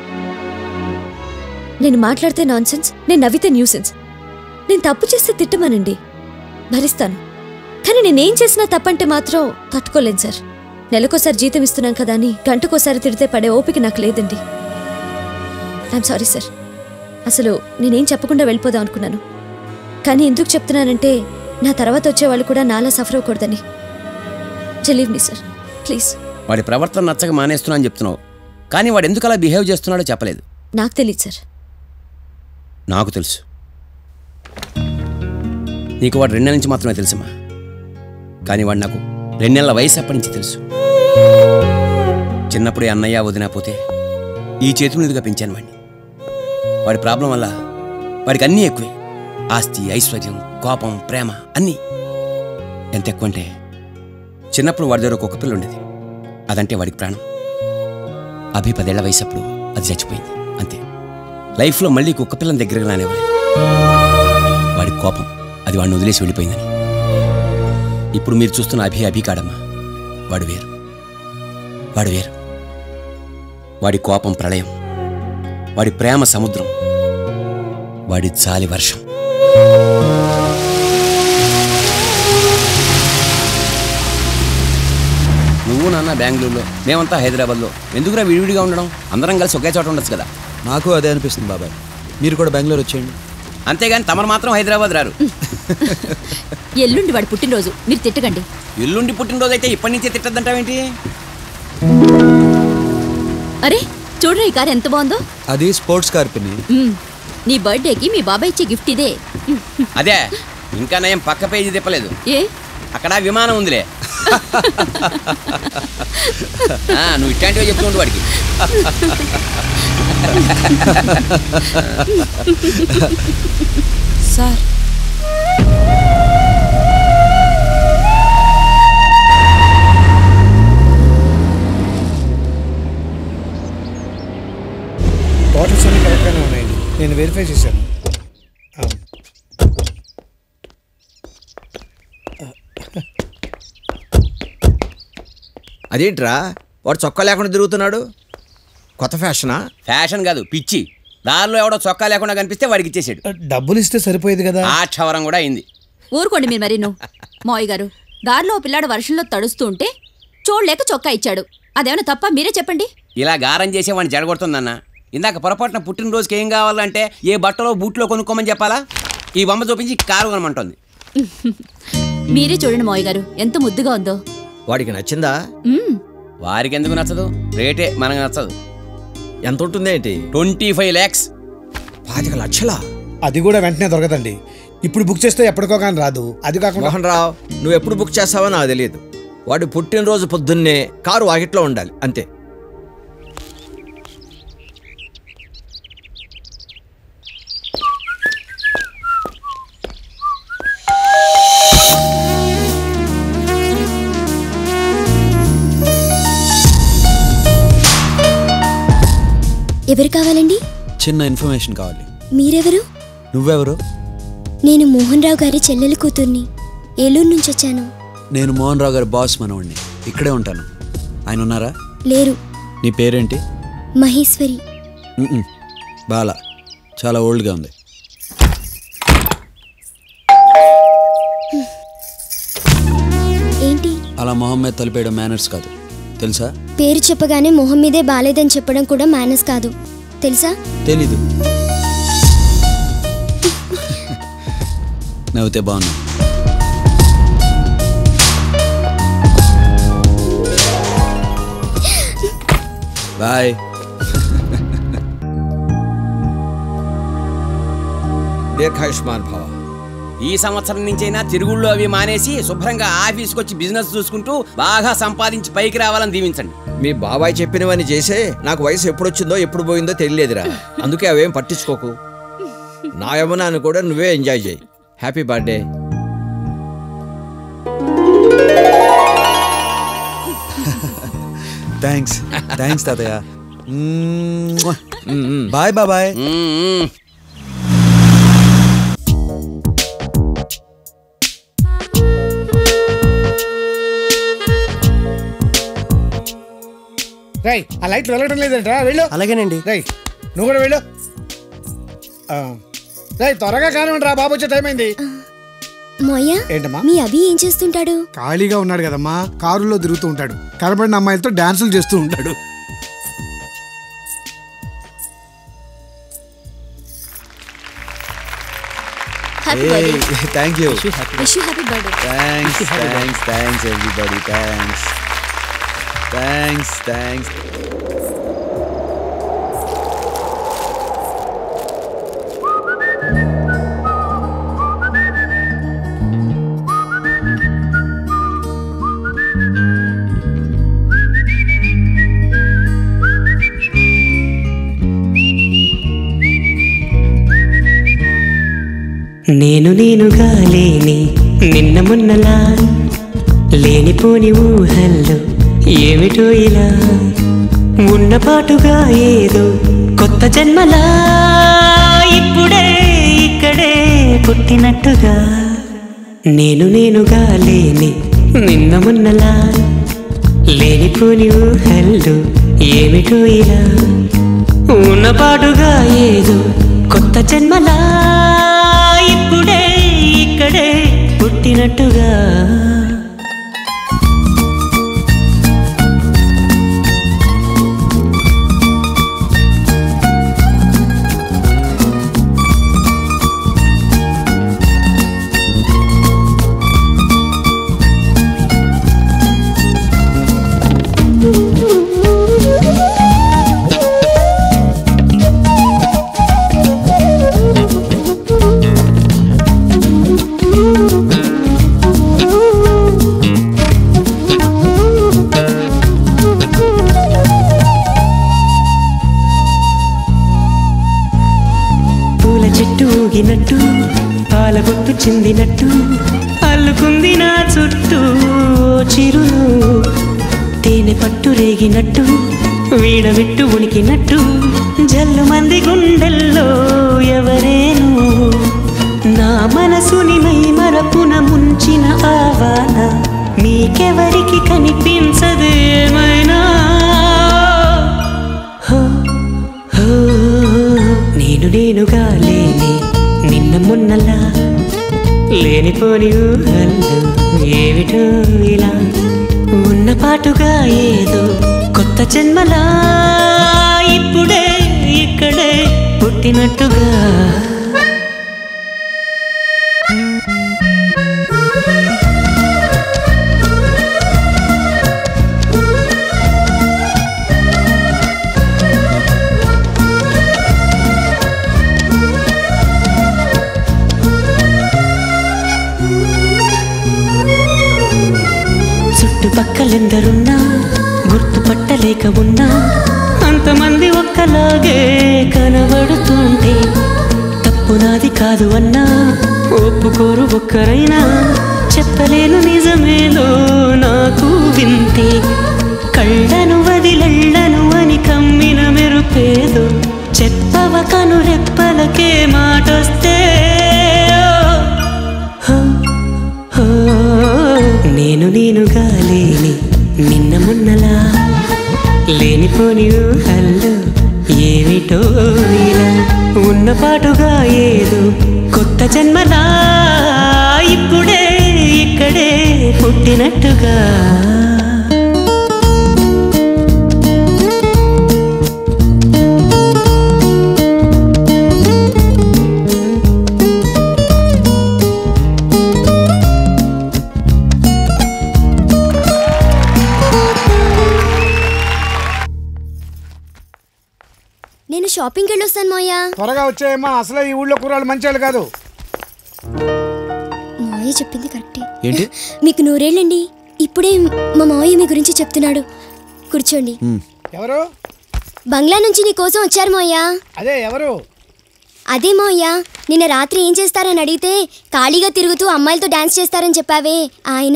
నేను మాట్లాడితే నాన్ సెన్స్ నేను నవ్వితే న్యూసెన్స్ నేను తప్పు చేస్తే తిట్టమనండి భరిస్తాను కానీ నేనేం చేసినా తప్పంటే మాత్రం తట్టుకోలేను సార్ నెలకోసారి జీతం ఇస్తున్నాం కదా అని గంటకోసారి తిడితే పడే ఓపిక నాకు లేదండి ఐఎమ్ సారీ సార్ అసలు నేనేం చెప్పకుండా వెళ్ళిపోదాం అనుకున్నాను కానీ ఎందుకు చెప్తున్నానంటే నా తర్వాత వచ్చే వాళ్ళు కూడా నాలా సఫర్ అవ్వకూడదని చెలీవ్ మీ సార్ ప్లీజ్ వాడి ప్రవర్తన నచ్చక మానేస్తున్నా అని చెప్తున్నావు కానీ వాడు ఎందుకు అలా బిహేవ్ చేస్తున్నాడో చెప్పలేదు నాకు తెలియదు సార్ నాకు తెలుసు నీకు వాడు రెండు నెలల నుంచి మాత్రమే తెలుసమ్మా కానీ వాడు నాకు రెండు నెలల వయసు అప్పటి నుంచి తెలుసు చిన్నప్పుడే అన్నయ్య వదినా పోతే ఈ చేతుల మీదుగా పెంచాను వాడిని వాడి ప్రాబ్లం వల్ల వాడికి అన్నీ ఎక్కువే ఆస్తి ఐశ్వర్యం కోపం ప్రేమ అన్నీ ఎంత ఎక్కువ అంటే చిన్నప్పుడు వాడి దగ్గర ఒక కుక్క పిల్ల ఉండేది అదంటే వాడికి ప్రాణం అభి పదేళ్ల వయసు అప్పుడు అది చచ్చిపోయింది అంతే లైఫ్లో మళ్ళీ కుక్క పిల్లని దగ్గరకు రానివ్వలేదు వాడి కోపం అది వాడిని వదిలేసి వెళ్ళిపోయిందని ఇప్పుడు మీరు చూస్తున్న అభి అభి కాడమ్మా వాడు వేరు వాడు వేరు వాడి కోపం ప్రళయం వాడి ప్రేమ సముద్రం వాడి చాలి వర్షం నువ్వు నాన్న బెంగళూరులో మేమంతా హైదరాబాద్లో ఎందుకురా విడివిడిగా ఉండడం అందరం కలిసి ఒకే చోట ఉండొచ్చు కదా నాకు అదే అనిపిస్తుంది బాబాయ్ మీరు కూడా బెంగళూరు వచ్చేయండి అంతేగాని తమరు మాత్రం హైదరాబాద్ రారు ఎల్లుండి వాడి పుట్టినరోజు మీరు తిట్టకండి ఎల్లుండి పుట్టినరోజు అయితే ఇప్పటి నుంచే తిట్టద్దంటావేంటి అరే చూడరా ఈ కారు ఎంత బాగుందో అది స్పోర్ట్స్ కార్ పిన్ని మ్మ్. నీ బర్త్డేకి మీ బాబాయ్ ఇచ్చే గిఫ్ట్ ఇదే అదే ఇంకా నయం పక్క పేజీ తిప్పలేదు ఏ అక్కడ విమానం ఉందిలే ఆ, నువ్వు ఇట్లాంటివే చెప్తుండు వాడికి సార్ బాటిల్స్ అన్ని కరెక్ట్గానే ఉన్నాయండి నేను వెరిఫై చేశాను ఆ. అదేంట్రా వాడు చొక్కా లేకుండా తిరుగుతున్నాడు కొత్త ఫ్యాషనా ఫ్యాషన్ కాదు పిచ్చి దారిలో ఎవడో చొక్కా లేకుండా కనిపిస్తే వాడికి ఇచ్చేసాడు డబ్బులు ఇస్తే సరిపోయేది కదా ఆ క్షవరం కూడా అయింది ఊరుకోండి మీరు మరి నువ్వు మావయ్య గారు దారిలో ఓ పిల్లాడు వర్షంలో తడుస్తూ ఉంటే చూడలేక చొక్కా ఇచ్చాడు అదేమైనా తప్ప మీరే చెప్పండి ఇలా గారం చేసే వాడిని జడగొడుతుందన్న ఇందాక పొరపాటున పుట్టినరోజుకి ఏం కావాలంటే ఏ బట్టలో బూట్లో కొనుక్కోమని చెప్పాలా ఈ బొమ్మ చూపించి కారు కొనమంటోంది మీరే చూడండి మావయ్య గారు ఎంత ముద్దుగా ఉందో వాడికి నచ్చిందా మ్మ్. వారికి ఎందుకు నచ్చదు రేటే మనకు నచ్చదు ఎంత ఉంటుందేంటి ట్వంటీ ఫైవ్ ల్యాక్స్ పాతిక లక్షలా అది కూడా వెంటనే దొరకదండి ఇప్పుడు బుక్ చేస్తే ఎప్పటికో కానీ రాదు అది కాకుండా మోహన్ రావు నువ్వు ఎప్పుడు బుక్ చేస్తావో నాకు తెలియదు వాడు పుట్టినరోజు పొద్దున్నే కారు వాకిట్లో ఉండాలి అంతే ఎవరు కావాలండి చిన్న ఇన్ఫర్మేషన్ కావాలి మీరెవరు నువ్వెవరు నేను మోహన్ రావు గారి చెల్లెలి కూతుర్ని ఏలూరు నుంచి వచ్చాను నేను మోహన్ రావు గారి బాస్ మనవాడిని ఇక్కడే ఉంటాను ఆయన ఉన్నారా లేరు నీ పేరేంటి మహేశ్వరి మ్మ్. బాల చాలా ఓల్డ్గా ఉంది ఏంటి అలా మొహం మీద తలిపేయడం మేనర్స్ కాదు తెలుసా పేరు చెప్పగానే మొహం మీదే బాలేదని చెప్పడం కూడా మేనస్ కాదు తెలుసా తెలీదు నవ్వుతే బాగున్నా బాయ్ దీర్ఘాయుష్మాన్ భవ ఈ సంవత్సరం నుంచైనా తిరుగుళ్ళు అవి మానేసి శుభ్రంగా ఆఫీస్కి వచ్చి బిజినెస్ చూసుకుంటూ బాగా సంపాదించి పైకి రావాలని దీవించండి మీ బాబాయ్ చెప్పినవన్నీ చేసే నాకు వయసు ఎప్పుడు వచ్చిందో ఎప్పుడు పోయిందో తెలియలేదురా అందుకే అవేం పట్టించుకోకు నా యమునాన్ని కూడా నువ్వే ఎంజాయ్ చేయి హ్యాపీ బర్త్డే థ్యాంక్స్ థ్యాంక్స్ తాతయ్య బాయ్ బాబాయ్ రై ఆ లైట్లు వెళ్ళటం లేదంటరా వెళ్ళు అలాగేనండి రై నువ్వు కూడా వెళ్ళు ఆ, రై త్వరగా కానివ్వండి రా బాబు వచ్చే టైం అయింది మోయ్య ఏంటమ్మా మీ అభి ఏం చేస్తుంటాడు ఖాళీగా ఉన్నాడు కదమ్మా కారులో తిరుగుతూ ఉంటాడు కనబడిన అమ్మాయిలతో డాన్సులు చేస్తూ ఉంటాడు happy birthday thank you wish you happy birthday thanks thanks thanks everybody thanks thanks thanks నేను నేనుగా లేని నిన్న మొన్నలా లేనిపోని ఊహల్లో ఏమిటో ఇలా ఉన్నపాటుగా ఏదో కొత్త జన్మలా ఇప్పుడే ఇక్కడే పుట్టినట్టుగా నేను నేనుగా లేని నిన్న మొన్నలా లేనిపోని ఊహల్లో ఏమిటో ఇలా ఉన్నపాటుగా ఏదో కొత్త జన్మలా ఇప్పుడే ఇక్కడే పుట్టినట్టుగా పూల చెట్టు ఊగినట్టు పాల గుట్టు చిందినట్టు అల్లుకుంది నా చుట్టూ ఓ చిరును తేనె పట్టు రేగినట్టు వీడవిట్టు ఉనికినట్టు జల్లు మంది గుండెల్లో ఎవరేను నా మనసుని మై మరపున ముంచిన ఆవాన మీకెవరికి కనిపించదు ఏమైనా హో, హో, నేను నేనుగా లేని నిన్న మొన్నలా లేనిపోని ఊహల్లో ఏమిటో ఇలా ఉన్న పాటుగా ఏదో కొత్త జన్మలా ఇప్పుడే ఇక్కడే పుట్టినట్టుగా చుట్టుపక్కలెందరున్నా గుర్తుపట్టలేక ఉన్నా అంతమంది ఒక్కలాగే కనబడుతుంటే తప్పు నాది కాదు అన్నా ఒప్పుకోరు ఒక్కరైనా చెప్పలేను నిజమేదో నాకు వింతే కళ్ళను వదిలెళ్ళను అని కమ్మిన మెరుపేదో చెప్పవ కను రెప్పలకే మాటొస్తే ఓ, ఓ, నేను నేనుగా లేని నిన్న మొన్నలా లేనిపోని ఊహల్లో ఏమిటో ఇలా ఉన్న పాటుగా ఏదో కొత్త జన్మలా ఇప్పుడే ఇక్కడే పుట్టినట్టుగా నేను షాపింగ్కి వెళ్ళొస్తాను మాయా త్వరగా వచ్చేయమ్మా అసలే ఈ ఊళ్ళో కూరలు మంచి కాదు మావయ్య చెప్పింది కరెక్టే ఏంటి మీకు నూరేళ్ళండి ఇప్పుడే మా మావయ్య మీ గురించి చెప్తున్నాడు కూర్చోండి ఎవరు బంగ్లా నుంచి నీ కోసం వచ్చారు మావయ్య అదే ఎవరు అదే మావయ్య నిన్న రాత్రి ఏం చేస్తారని అడిగితే ఖాళీగా తిరుగుతూ అమ్మాయిలతో డాన్స్ చేస్తారని చెప్పావే ఆయన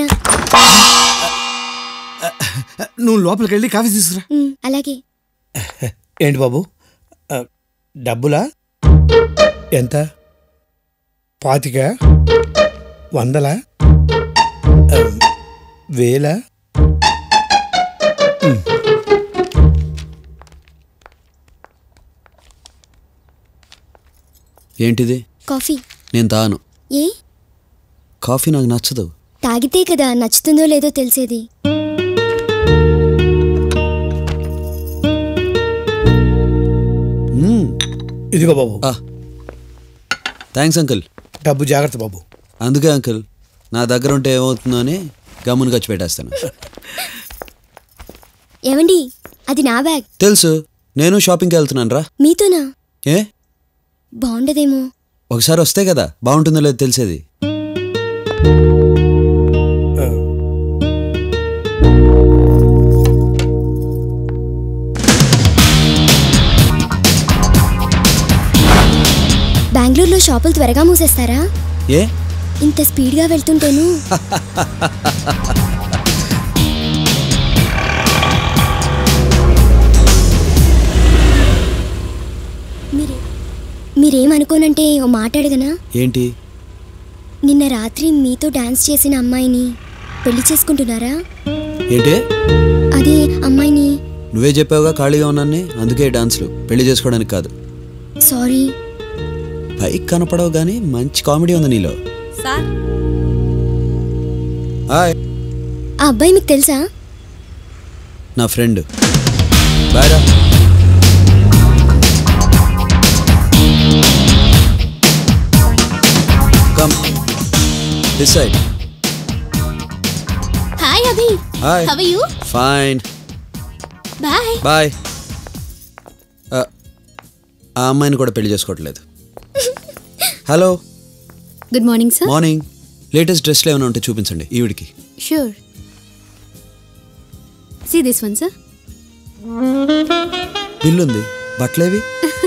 నువ్వు లోపలికి వెళ్ళి కాఫీ తీసుకురా ఉమ్, అలాగే ఏంటి బాబు ఆ, డబ్బులా ఎంత పాతిక వందలా ఆ, వేలా ఉమ్. ఏంటిది కాఫీ నేను తాను ఏ కాఫీ నాకు నచ్చదు తాగితే కదా నచ్చుతుందో లేదో తెలిసేది ఇదిగో బాబు థ్యాంక్స్ అంకుల్ డబ్బు జాగ్రత్త బాబు అందుకే అంకుల్ నా దగ్గర ఉంటే ఏమవుతుందో అని గమ్మున ఖర్చు పెట్టేస్తాను ఏమండి అది నా బ్యాగ్ తెలుసు నేను షాపింగ్కి వెళ్తున్నాను రా మీతోనా ఏ బాగుండదేమో ఒకసారి వస్తే కదా బాగుంటుందో లేదో తెలిసేది బెంగళూరులో షాపులు త్వరగా మూసేస్తారా ఏ ఇంత స్పీడ్గా వెళ్తుంటేను మీరేమనుకోనంటే ఓ మాట అడగనా ఏంటి నిన్న రాత్రి మీతో డాన్స్ చేసిన అమ్మాయిని పెళ్లి చేసుకుంటున్నారా ఏంటి అదే అమ్మాయిని నువ్వే చెప్పావుగా ఖాళీగా ఉన్నాన్ని అందుకే డాన్స్లు పెళ్లి చేసుకోవడానికి కాదు సారీ పైకి కనపడవు కానీ మంచి కామెడీ ఉంది నీలో సార్ హాయ్ ఆ అబ్బాయి మీకు తెలుసా నా ఫ్రెండ్ బాయ్రా come this side hi Abhi hi how you fine bye bye ఆ అమ్మాయిని కూడా పెళ్లి చేసుకోవట్లేదు hello good morning sir morning latest డ్రెస్లు ఏమైనా ఉంటే చూపించండి ఈవిడికి sure see this one sir bill ఉంది బట్టలేవి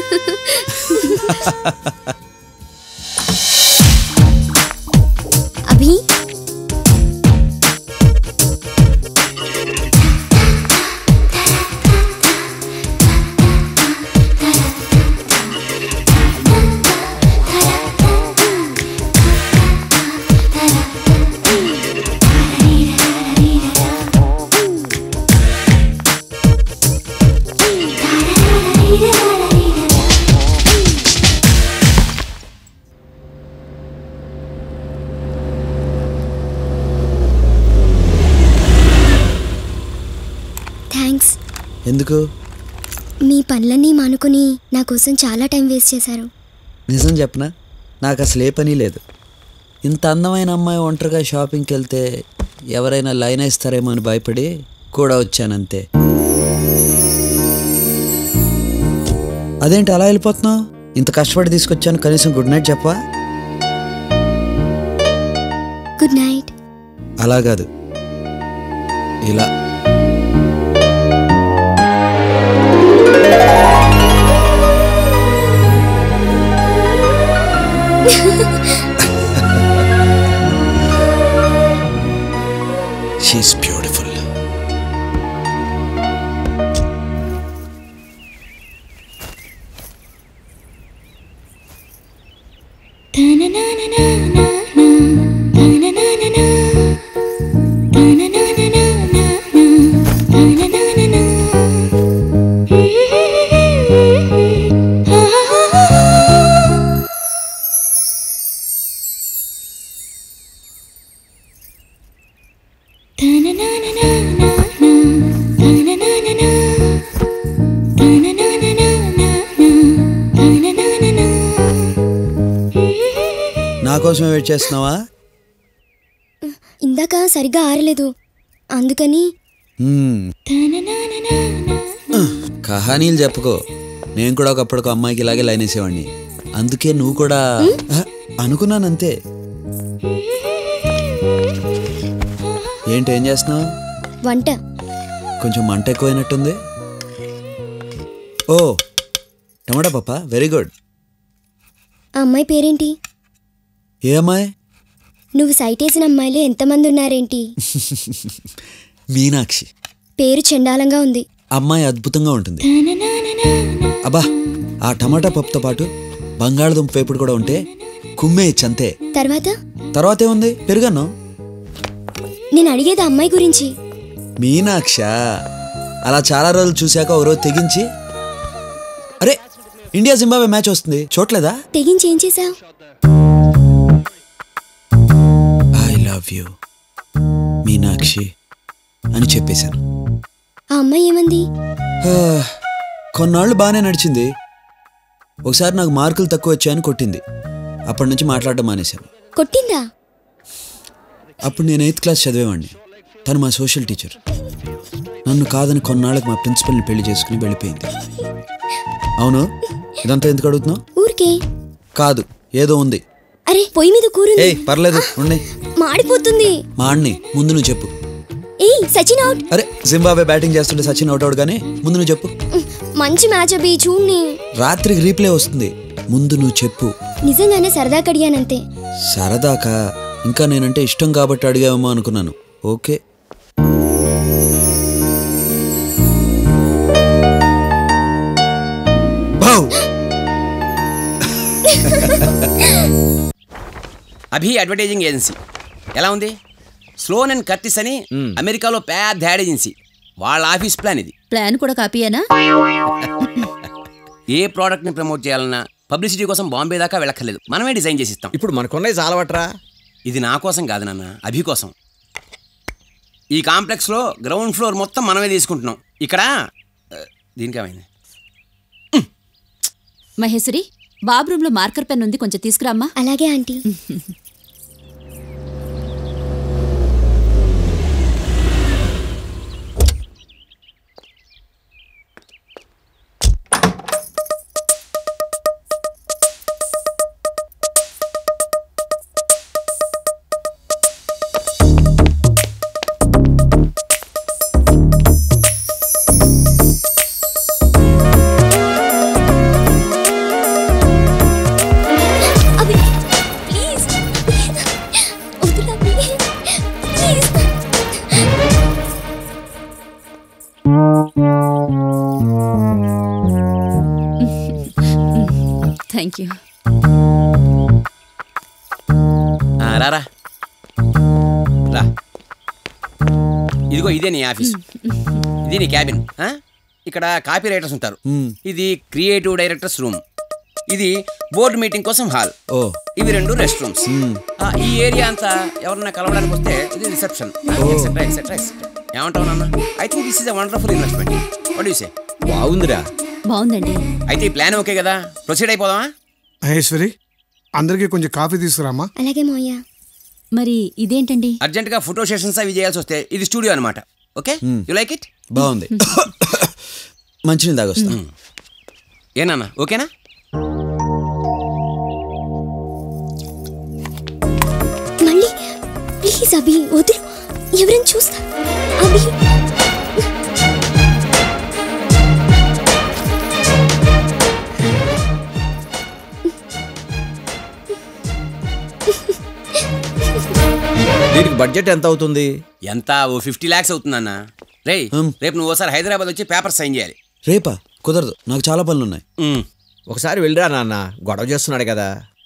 అభి థ్యాంక్స్ ఎందుకు మీ పనులన్నీ మానుకొని నా కోసం చాలా టైం వేస్ట్ చేశారు నిజం చెప్పనా నాకు అసలు ఏ పని లేదు ఇంత అందమైన అమ్మాయి ఒంటరిగా షాపింగ్కి వెళ్తే ఎవరైనా లైన్ వేస్తారేమో అని భయపడి కూడా వచ్చానంతే అదేంటి అలా వెళ్ళిపోతున్నావు ఇంత కష్టపడి తీసుకొచ్చాను కనీసం గుడ్ నైట్ చెప్పవా గుడ్ నైట్ అలా కాదు ఇలా షీస్ బ్యూటిఫుల్ నా కోసమే వెయిట్ చేస్తున్నావా ఇందాక సరిగ్గా ఆరలేదు అందుకని హ్మ్. కహానీలు చెప్పుకో నేను కూడా ఒకప్పుడు ఒక అమ్మాయికి ఇలాగే లైన్ వేసేవాడిని అందుకే నువ్వు కూడా ఆ, అనుకున్నానంతే ఏంటి ఏం చేస్తున్నావు వంట కొంచెం మంట ఎక్కువైనట్టుంది ఓ టమాటా పప్ప వెరీ గుడ్ ఆ అమ్మాయి పేరేంటి ఏ అమ్మాయి నువ్వు సైట్ వేసిన అమ్మాయిలు ఎంతమంది ఉన్నారేంటి మీనాక్షి పేరు చండాలంగా ఉంది అమ్మాయి అద్భుతంగా ఉంటుంది అబ్బా ఆ టమాటా పప్పుతో పాటు బంగాళదుంప వేపుడు కూడా ఉంటే కుమ్మేయచ్చు అంతే తర్వాత తర్వాత ఏముంది పెరుగన్నం నేను అడిగేది ఆ అమ్మాయి గురించి మీనాక్ష అలా చాలా రోజులు చూశాక ఓ రోజు తెగించి అరే ఇండియా జింబాబే మ్యాచ్ వస్తుంది చూడలేదా తెగించి ఏం చేశావు ఐ లవ్ యూ మీనాక్షి అని చెప్పేశాను ఆ అమ్మాయి ఏమంది హా, కొన్నాళ్ళు బాగానే నడిచింది ఒకసారి నాకు మార్కులు తక్కువ వచ్చాయని కొట్టింది అప్పటి నుంచి మాట్లాడడం మానేశాను కొట్టిందా అప్పుడు నేను ఎయిత్ క్లాస్ చదివేవాడిని తను మా సోషల్ టీచర్ నన్ను కాదని కొన్నాళ్ళకి మా ప్రిన్సిపల్ని పెళ్లి చేసుకుని వెళ్ళిపోయింది అవును ఇదంతా ఎందుకు అడుగుతున్నావు ఊరికే కాదు ఏదో ఉంది అరే పొయ్యి మీద కూరుంది ఏయ్ పర్లేదు ఉండి మాడిపోతుంది మా అన్ని ముందు నువ్వు చెప్పు ఏయ్ సచిన్ అవుట్ అరే జింబాబే బ్యాటింగ్ చేస్తుంటే సచిన్ అవుట్ అవుట్ కానీ ముందు నువ్వు చెప్పు మంచి మ్యాచ్ అభి చూడ్ని రాత్రికి రీప్లే వస్తుంది ముందు నువ్వు చెప్పు నిజంగానే సరదా కడిగానంతే సరదాకా ఇంకా నేనంటే ఇష్టం కాబట్టి అడిగావేమో అనుకున్నాను ఓకే భౌ! అభి అడ్వర్టైజింగ్ ఏజెన్సీ ఎలా ఉంది స్లోన్ అండ్ కర్టిస్ అని అమెరికాలో పెద్ద యాడ్ ఏజెన్సీ వాళ్ళ ఆఫీస్ ప్లాన్ ఇది ప్లాన్ కూడా కాపీయేనా ఏ ప్రోడక్ట్ని ప్రమోట్ చేయాలన్నా పబ్లిసిటీ కోసం బాంబే దాకా వెళ్ళక్కర్లేదు మనమే డిజైన్ చేసి ఇస్తాం ఇప్పుడు మనకున్నది చాలవట్రా ఇది నా కోసం కాదు నాన్న అభి కోసం ఈ కాంప్లెక్స్లో గ్రౌండ్ ఫ్లోర్ మొత్తం మనమే తీసుకుంటున్నాం ఇక్కడ ఆ, దీనికేమైంది మహేశ్వరి బాబు రూమ్లో మార్కర్ పెన్ ఉంది కొంచెం తీసుకురామ్మా అలాగే ఆంటీ ప్లీజ్ వద్దురా ప్లీజ్ థ్యాంక్ యూ ఆ, రారా రా ఇదిగో ఇదే నీ ఆఫీస్ ఇది నీ క్యాబిన్ ఆ? ఇక్కడ కాపీ రైటర్స్ ఉంటారు ఇది క్రియేటివ్ డైరెక్టర్స్ రూమ్ ఇది బోర్డు మీటింగ్ కోసం హాల్ ఓ ఇవి రెండు రెస్ట్ రూమ్స్ ఈ ఏరియా అంతా ఎవరన్నా కలవడానికి వస్తే ఇది రిసెప్షన్ ఎక్సెట్రా ఎక్సెట్రా ఏమంటావు నాన్న I think this is a wonderful investment what you say బాగుందిరా బాగుందండి అయితే ఈ ప్లాన్ ఓకే కదా ప్రొసీడ్ అయిపోదామా మహేశ్వరి అందరికీ కొంచెం కాఫీ తీసుకురామా అలాగే మోయ్యా మరి ఇదేంటండి అర్జెంట్ గా ఫోటో సెషన్స్ అవి చేయాల్సి వస్తే ఇది స్టూడియో అనమాట ఓకే యు లైక్ ఇట్ బాగుంది మంచినీళ్ళు తాగొస్తా ఏనా ఓకేనా మళ్ళీ ప్లీజ్ అభి వదులు ఎవరైనా చూస్తా అభి దీనికి బడ్జెట్ ఎంత అవుతుంది ఎంత ఓ ఫిఫ్టీ ల్యాక్స్ అవుతుందన్న రేయ్ రేపు నువ్వు ఒకసారి హైదరాబాద్ వచ్చి పేపర్ సైన్ చేయాలి రేపా కుదరదు నాకు చాలా పనులు ఉన్నాయి ఒకసారి వెళ్ళిరా నాన్న గొడవ చేస్తున్నాడు కదా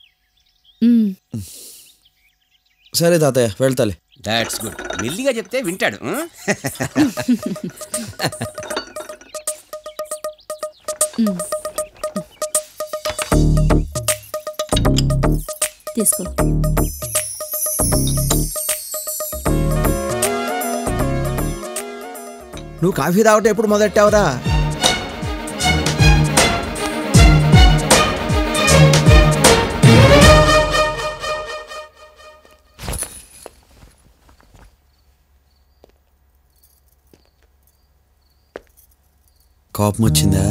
సరే తాతయ్య వెళ్తాలే దాట్స్ గుడ్ మెల్లిగా చెప్తే వింటాడు ఉం? తీసుకో నువ్వు కాఫీ తాగటం ఎప్పుడు మొదలెట్టావురా కోపం వచ్చిందా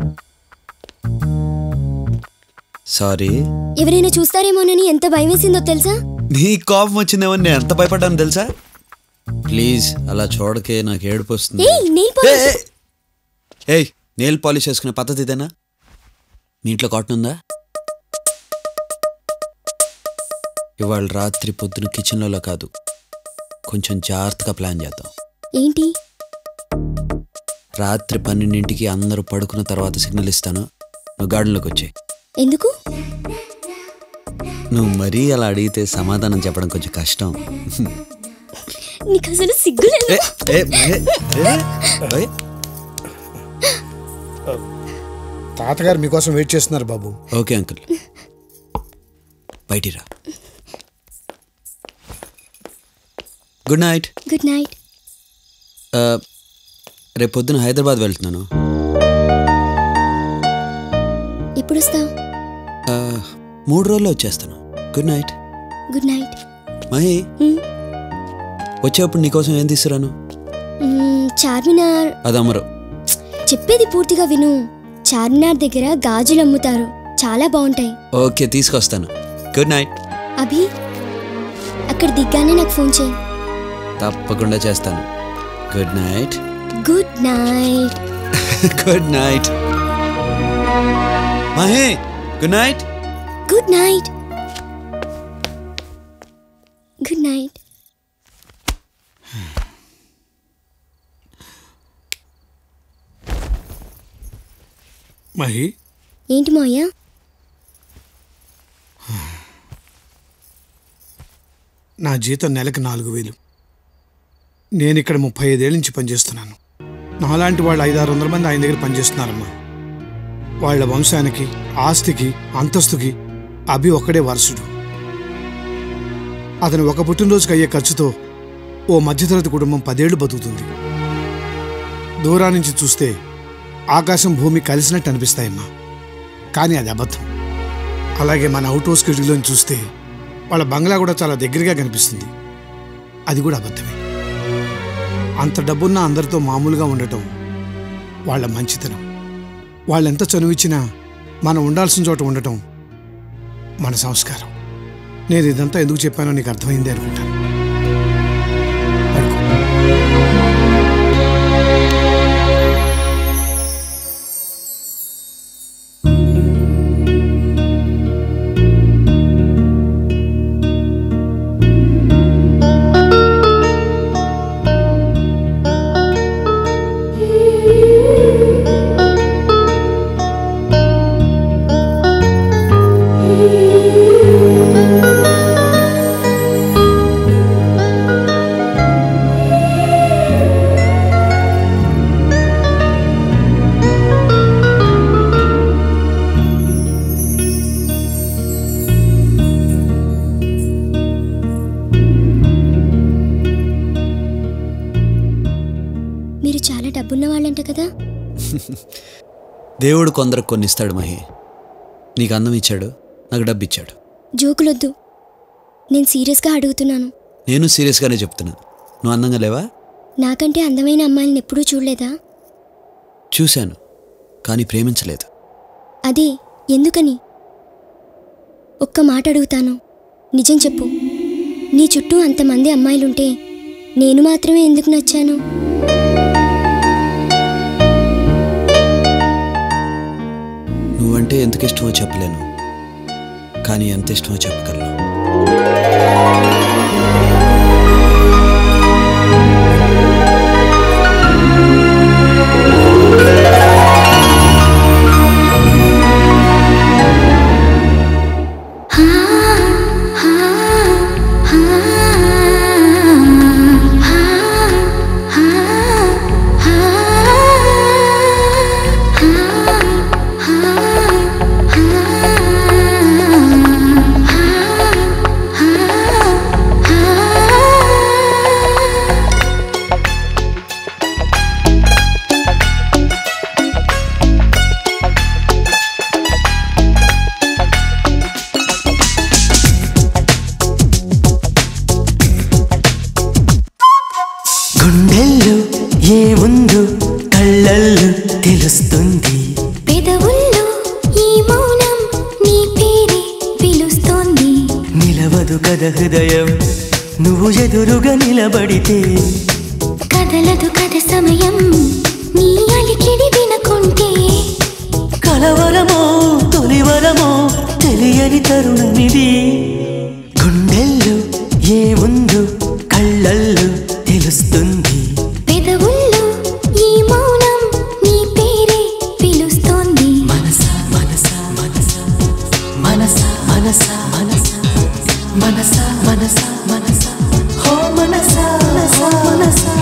సారీ ఎవరైనా చూస్తారేమోనని ఎంత భయం వేసిందో తెలుసా నీ కోపం వచ్చిందేమో నేను ఎంత భయపడ్డాను తెలుసా ప్లీజ్ అలా చూడకే నాకు ఏడుపు వస్తుంది ఏయ్ నెయిల్ పాలిష్ ఏయ్ నేల్ పాలిష్ వేసుకునే పద్ధతి ఇదేనా మీ ఇంట్లో కాటన్ ఉందా ఇవాళ రాత్రి పొద్దున కిచెన్లో కాదు కొంచెం జాగ్రత్తగా ప్లాన్ చేద్దాం ఏంటి రాత్రి పన్నెండింటికి అందరూ పడుకున్న తర్వాత సిగ్నల్ ఇస్తాను నువ్వు గార్డెన్లోకి వచ్చాయి ఎందుకు నువ్వు మరీ అలా అడిగితే సమాధానం చెప్పడం కొంచెం కష్టం నీకు అసలు సిగ్గులేదు ఏ, ఏ, ఏ, ఏ, ఏ. తాతగారు మీకోసం వెయిట్ చేస్తున్నారు బాబు ఓకే అంకుల్ బయటిరా గుడ్ నైట్ గుడ్ నైట్ ఆ, రేపు పొద్దున హైదరాబాద్ వెళ్తున్నాను ఎప్పుడు వస్తావు ఆ, మూడు రోజుల్లో వచ్చేస్తాను good night good night Mahi వచ్చేప్పుడు నీకోసం ఏం తీసుకురాను మ్మ్, చార్మినార్ అది అమరు చెప్పేది పూర్తిగా విను చార్మినార్ దగ్గర గాజులు అమ్ముతారు చాలా బాగుంటాయి ఓకే తీసుకొస్తాను గుడ్ నైట్ అభి అక్కడ దిగ్గానే నాకు ఫోన్ చేయి తప్పకుండా చేస్తాను good night good night good night Mahi good night good night good night Mahi ఏంటి మోయ్య నా జీతం నెలకు నాలుగు వేలు నేను ఇక్కడ ముప్పై ఐదేళ్ళ నుంచి పనిచేస్తున్నాను నాలాంటి వాళ్ళు ఐదారు వందల మంది ఆయన దగ్గర పనిచేస్తున్నారమ్మా వాళ్ళ వంశానికి ఆస్తికి అంతస్తుకి అభి ఒక్కడే వారసుడు అతను ఒక పుట్టినరోజుకి అయ్యే ఖర్చుతో ఓ మధ్యతరగతి కుటుంబం పదేళ్లు బతుకుతుంది దూరా నుంచి చూస్తే ఆకాశం భూమి కలిసినట్టు అనిపిస్తాయమ్మా కానీ అది అబద్ధం అలాగే మన అవుట్ హౌస్ కిటికీలోని చూస్తే వాళ్ళ బంగ్లా కూడా చాలా దగ్గరగా కనిపిస్తుంది అది కూడా అబద్ధమే అంత డబ్బున్న అందరితో మామూలుగా ఉండటం వాళ్ళ మంచితనం వాళ్ళెంత చనువిచ్చినా మనం ఉండాల్సిన చోట ఉండటం మన సంస్కారం నేను ఇదంతా ఎందుకు చెప్పానో నీకు అర్థమైంది అనుకుంటాను మీరు చాలా డబ్బున్న వాళ్ళంట కదా దేవుడు కొందరికి కొన్ని ఇస్తాడు మహి నీకు అందం ఇచ్చాడు నాకు డబ్బు ఇచ్చాడు జోకులొద్దు నేను సీరియస్గా అడుగుతున్నాను నేను సీరియస్గానే చెప్తున్నాను నువ్వు అందంగా లేవా నాకంటే అందమైన అమ్మాయిని ఎప్పుడూ చూడలేదా చూశాను కానీ ప్రేమించలేదు అదే ఎందుకని ఒక్క మాట అడుగుతాను నిజం చెప్పు నీ చుట్టూ అంతమంది అమ్మాయిలుంటే నేను మాత్రమే ఎందుకు నచ్చాను నువ్వంటే ఎందుకు ఇష్టమో చెప్పలేను కానీ ఎంత ఇష్టమో చెప్పగలను గుండెల్లో ఏముందో కళ్ళల్లో తెలుస్తుంది పెదవుల్లో ఈ మౌనం నీ పేరే పిలుస్తోంది నిలవదు కథ హృదయం నువ్వు ఎదురుగా నిలబడితే కదలదు కథ సమయం నీ అలికిడి వినకుంటే కలవరమో తొలివరమో తెలియని తరుణమిది గుండెల్లో ఏముందో కళ్ళల్లో తెలుస్తుంది పెదవుల్లో ఈ మౌనం నీ పేరే పిలుస్తోంది మనసా మనసా మనసా మనసా మనసా మనసా మనసా మనసా మనసా హో మనసా మనసా మనసా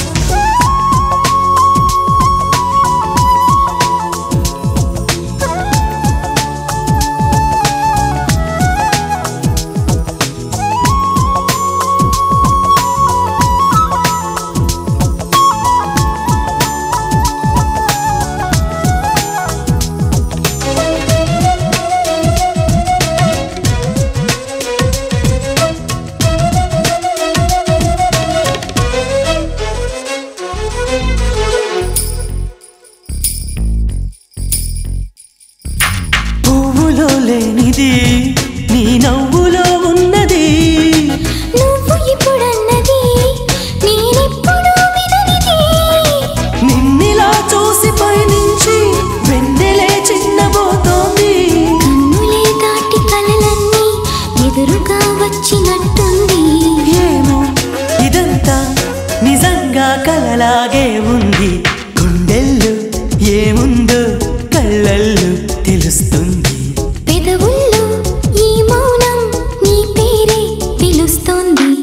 పువ్వులో లేనిది నీ నవ్వులో ఉన్నది నువ్వు ఇప్పుడన్నది నేనెప్పుడు విననిది నిన్నిలా చూసి పైనుంచి వెన్నెలే చిన్నబోతోంది కన్నులే దాటి కలలన్నీ ఎదురుగా వచ్చినట్టుంది ఏమో ఇదంతా నిజంగా కలలాగే ఉంది గుండెల్లో ఏముందో కళ్ళల్లో తెలుస్తుంది పెదవుల్లో ఈ మౌనం నీ పేరే పిలుస్తోంది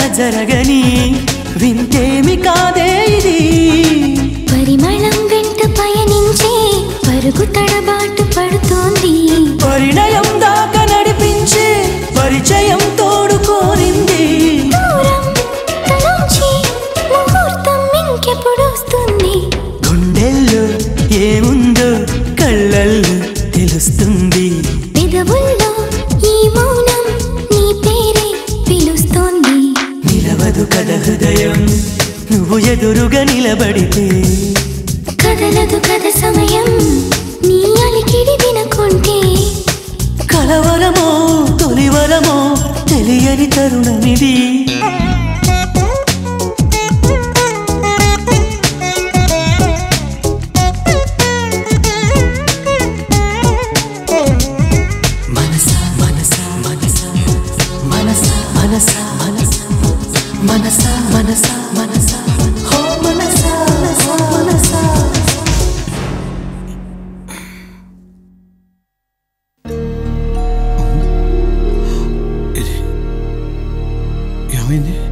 జరగని వింతేమి కాదే ఇది పరిమళం వెంట పయనించే పరుగు తడబాటు పడుతోంది పరిణయం దాకా నడిపించే పరిచయం తోడు కోరింది దూరం తనుంచి ముహూర్తం ఇంకెప్పుడు వస్తుంది గుండెల్లో ఏముందో కళ్ళల్లో తెలుస్తుంది పెదవుల్లో ఈ మౌనం నీ పేరే పిలుస్తోంది నిలవదు కథ హృదయం నువ్వు ఎదురుగా నిలబడితే కదలదు కథ సమయం నీ అలికిడి వినకుంటే కలవరమో తొలివరమో తెలియని తరుణమిది మనసా మనసా మనసా మనసా మనసా మనసా మనసా మనసా మనసా హో మనసా మనసా మనసా ఏమైంది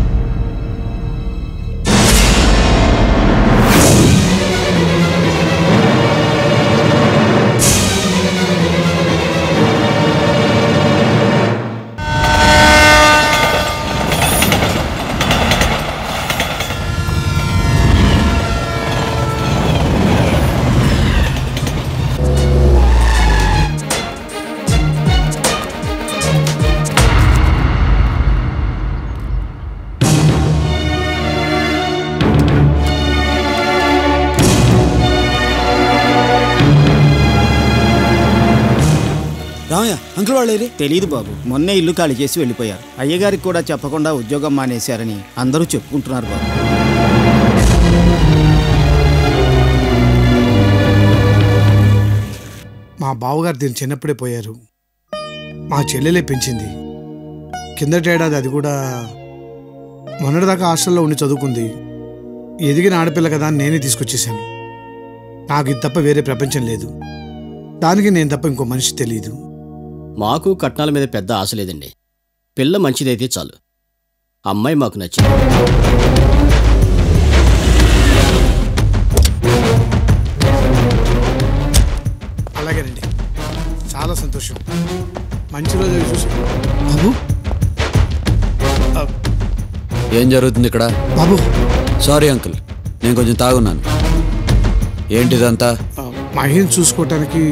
రామయ్య అంకుల్ వాళ్ళేరి తెలియదు బాబు మొన్నే ఇల్లు ఖాళీ చేసి వెళ్ళిపోయారు అయ్యగారికి కూడా చెప్పకుండా ఉద్యోగం మానేశారని అందరూ చెప్పుకుంటున్నారు బాబు మా బావగారు దీన్ని చిన్నప్పుడే పోయారు మా చెల్లెలే పెంచింది కిందటేడాది అది కూడా మొన్నటిదాకా హాస్టల్లో ఉండి చదువుకుంది ఎదిగిన ఆడపిల్ల కదా అని నేనే తీసుకొచ్చేసాను నాకు ఇది తప్ప వేరే ప్రపంచం లేదు దానికి నేను తప్ప ఇంకో మనిషి తెలియదు మాకు కట్నాల మీద పెద్ద ఆశ లేదండి పిల్ల మంచిదైతే చాలు అమ్మాయి మాకు నచ్చింది అలాగేనండి చాలా సంతోషం మంచి రోజు అవి చూసి బాబు ఏం జరుగుతుంది ఇక్కడ బాబు సారీ అంకుల్ నేను కొంచెం తాగున్నాను ఏంటిదంతా మహిన్ చూసుకోవటానికి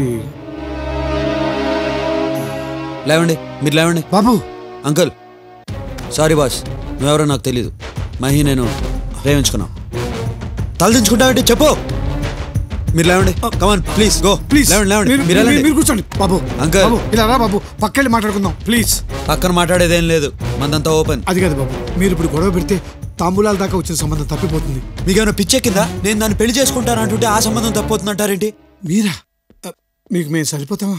లేవండి మీరు లేవండి బాబు అంకుల్ సారీ బాస్ నువ్వెవరో నాకు తెలీదు మహి నేను ప్రేమించుకున్నాం తలదించుకుంటావంటే చెప్పు మీరు లేవండి కమాన్ ప్లీజ్ గో ప్లీజ్ లేవండి లేవండి మీరు- మీరు వెళ్ళండి మీరు కూర్చోండి బాబు అంకుల్ బాబు ఇలా రా బాబు పక్కెళ్ళి మాట్లాడుకుందాం ప్లీజ్ పక్కన మాట్లాడేదేం లేదు మందంతా ఓపెన్ అది కాదు బాబు మీరు ఇప్పుడు గొడవ పెడితే తాంబూలాల దాకా వచ్చిన సంబంధం తప్పిపోతుంది మీకేమైనా పిచ్చెక్కిందా నేను దాన్ని పెళ్లి చేసుకుంటాను అంటుంటే ఆ సంబంధం తప్పిపోతుందంటారేంటి మీరా అ, మీకు మేము సరిపోతామా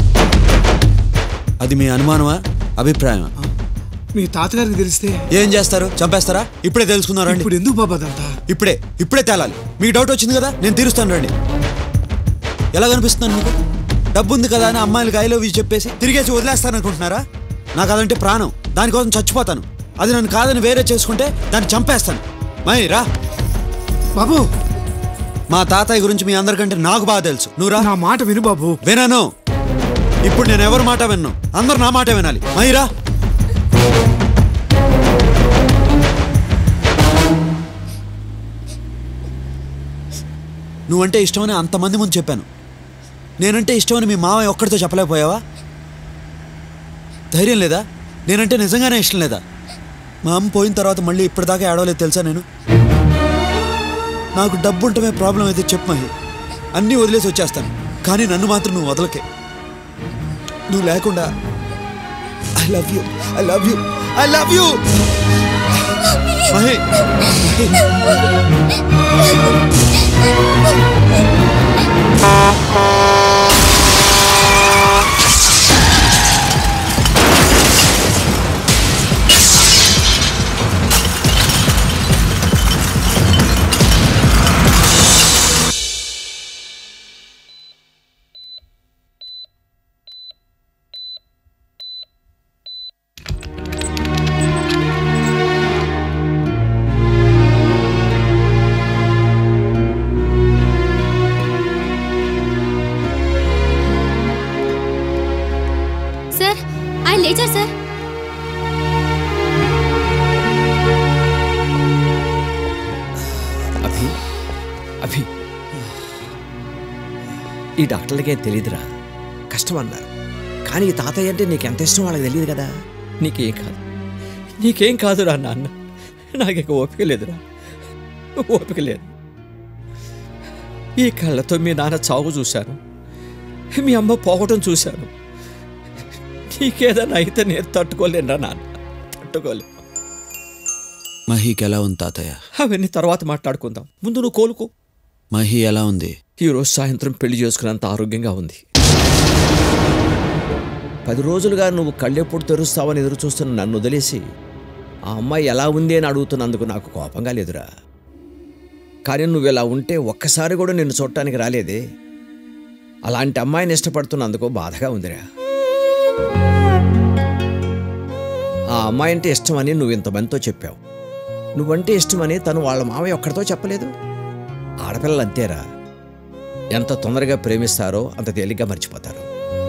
అది మీ అనుమానమా అభిప్రాయమా మీ తాతగారికి తెలిస్తే ఏం చేస్తారు చంపేస్తారా ఇప్పుడే తెలుసుకుందాం రండి ఇప్పుడు ఎందుకు బాబు అదంతా ఇప్పుడే ఇప్పుడే తేలాలి మీకు డౌట్ వచ్చింది కదా నేను తీరుస్తాను రండి ఎలా కనిపిస్తున్నాను మీకు డబ్బు ఉంది కదా అని అమ్మాయిలకి ఐ లవ్ యూ చెప్పేసి తిరిగేసి వదిలేస్తాను అనుకుంటున్నారా నాకు అదంటే ప్రాణం దానికోసం చచ్చిపోతాను అది నన్ను కాదని వేరే చేసుకుంటే దాన్ని చంపేస్తాను మై రా బాబు మా తాతయ్య గురించి మీ అందరికంటే నాకు బాగా తెలుసు నువ్వు రా నా మాట విను బాబు వినను ఇప్పుడు నేను ఎవరి మాట విన్ను అందరు నా మాట వినాలి మైరా నువ్వంటే ఇష్టమని అంతమంది ముందు చెప్పాను నేనంటే ఇష్టమని మీ మామయ్య ఒక్కడితో చెప్పలేకపోయావా ధైర్యం లేదా నేనంటే నిజంగానే ఇష్టం లేదా మా అమ్మ పోయిన తర్వాత మళ్ళీ ఇప్పటిదాకా ఏడవలేదు తెలుసా నేను నాకు డబ్బు ఉండటమే ప్రాబ్లం అయితే చెప్పు మహి అన్నీ వదిలేసి వచ్చేస్తాను కానీ నన్ను మాత్రం నువ్వు వదలకే నువ్వు లేకుండా I love you I love you I love you Mahi లేచారు సార్ అభి అభి ఈ డాక్టర్లకేం తెలియదురా కష్టం అన్నారు కానీ ఈ తాతయ్య అంటే నీకు ఎంత ఇష్టం వాళ్ళకి తెలియదు కదా నీకేం కాదు నీకేం కాదురా నాన్న నాకు ఇక ఓపిక లేదురా ఓపిక లేదు ఈ కళ్ళతో మీ నాన్న చావు చూశాను మీ అమ్మ పోవటం చూశాను నీకేదైనా అయితే నేను తట్టుకోలేనురా నాన్న తట్టుకోలే మహీకి ఎలా ఉంది తాతయ్య అవన్నీ తర్వాత మాట్లాడుకుందాం ముందు నువ్వు కోలుకో మహి ఎలా ఉంది ఈరోజు సాయంత్రం పెళ్లి చేసుకున్నంత ఆరోగ్యంగా ఉంది పది రోజులుగా నువ్వు కళ్ళెప్పుడు తెరుస్తావని ఎదురు చూస్తున్న నన్ను వదిలేసి ఆ అమ్మాయి ఎలా ఉంది అని అడుగుతున్నందుకు నాకు కోపంగా లేదురా కానీ నువ్వు ఇలా ఉంటే ఒక్కసారి కూడా నిన్ను చూడటానికి రాలేదే అలాంటి అమ్మాయిని ఇష్టపడుతున్నందుకు బాధగా ఉందిరా ఆ అమ్మాయి అంటే ఇష్టమని నువ్వు ఇంతమందితో చెప్పావు నువ్వంటే ఇష్టమని తను వాళ్ళ మామయ్య ఒక్కడితో చెప్పలేదు ఆడపిల్లలు అంతేరా ఎంత తొందరగా ప్రేమిస్తారో అంత తేలిగ్గా మర్చిపోతారు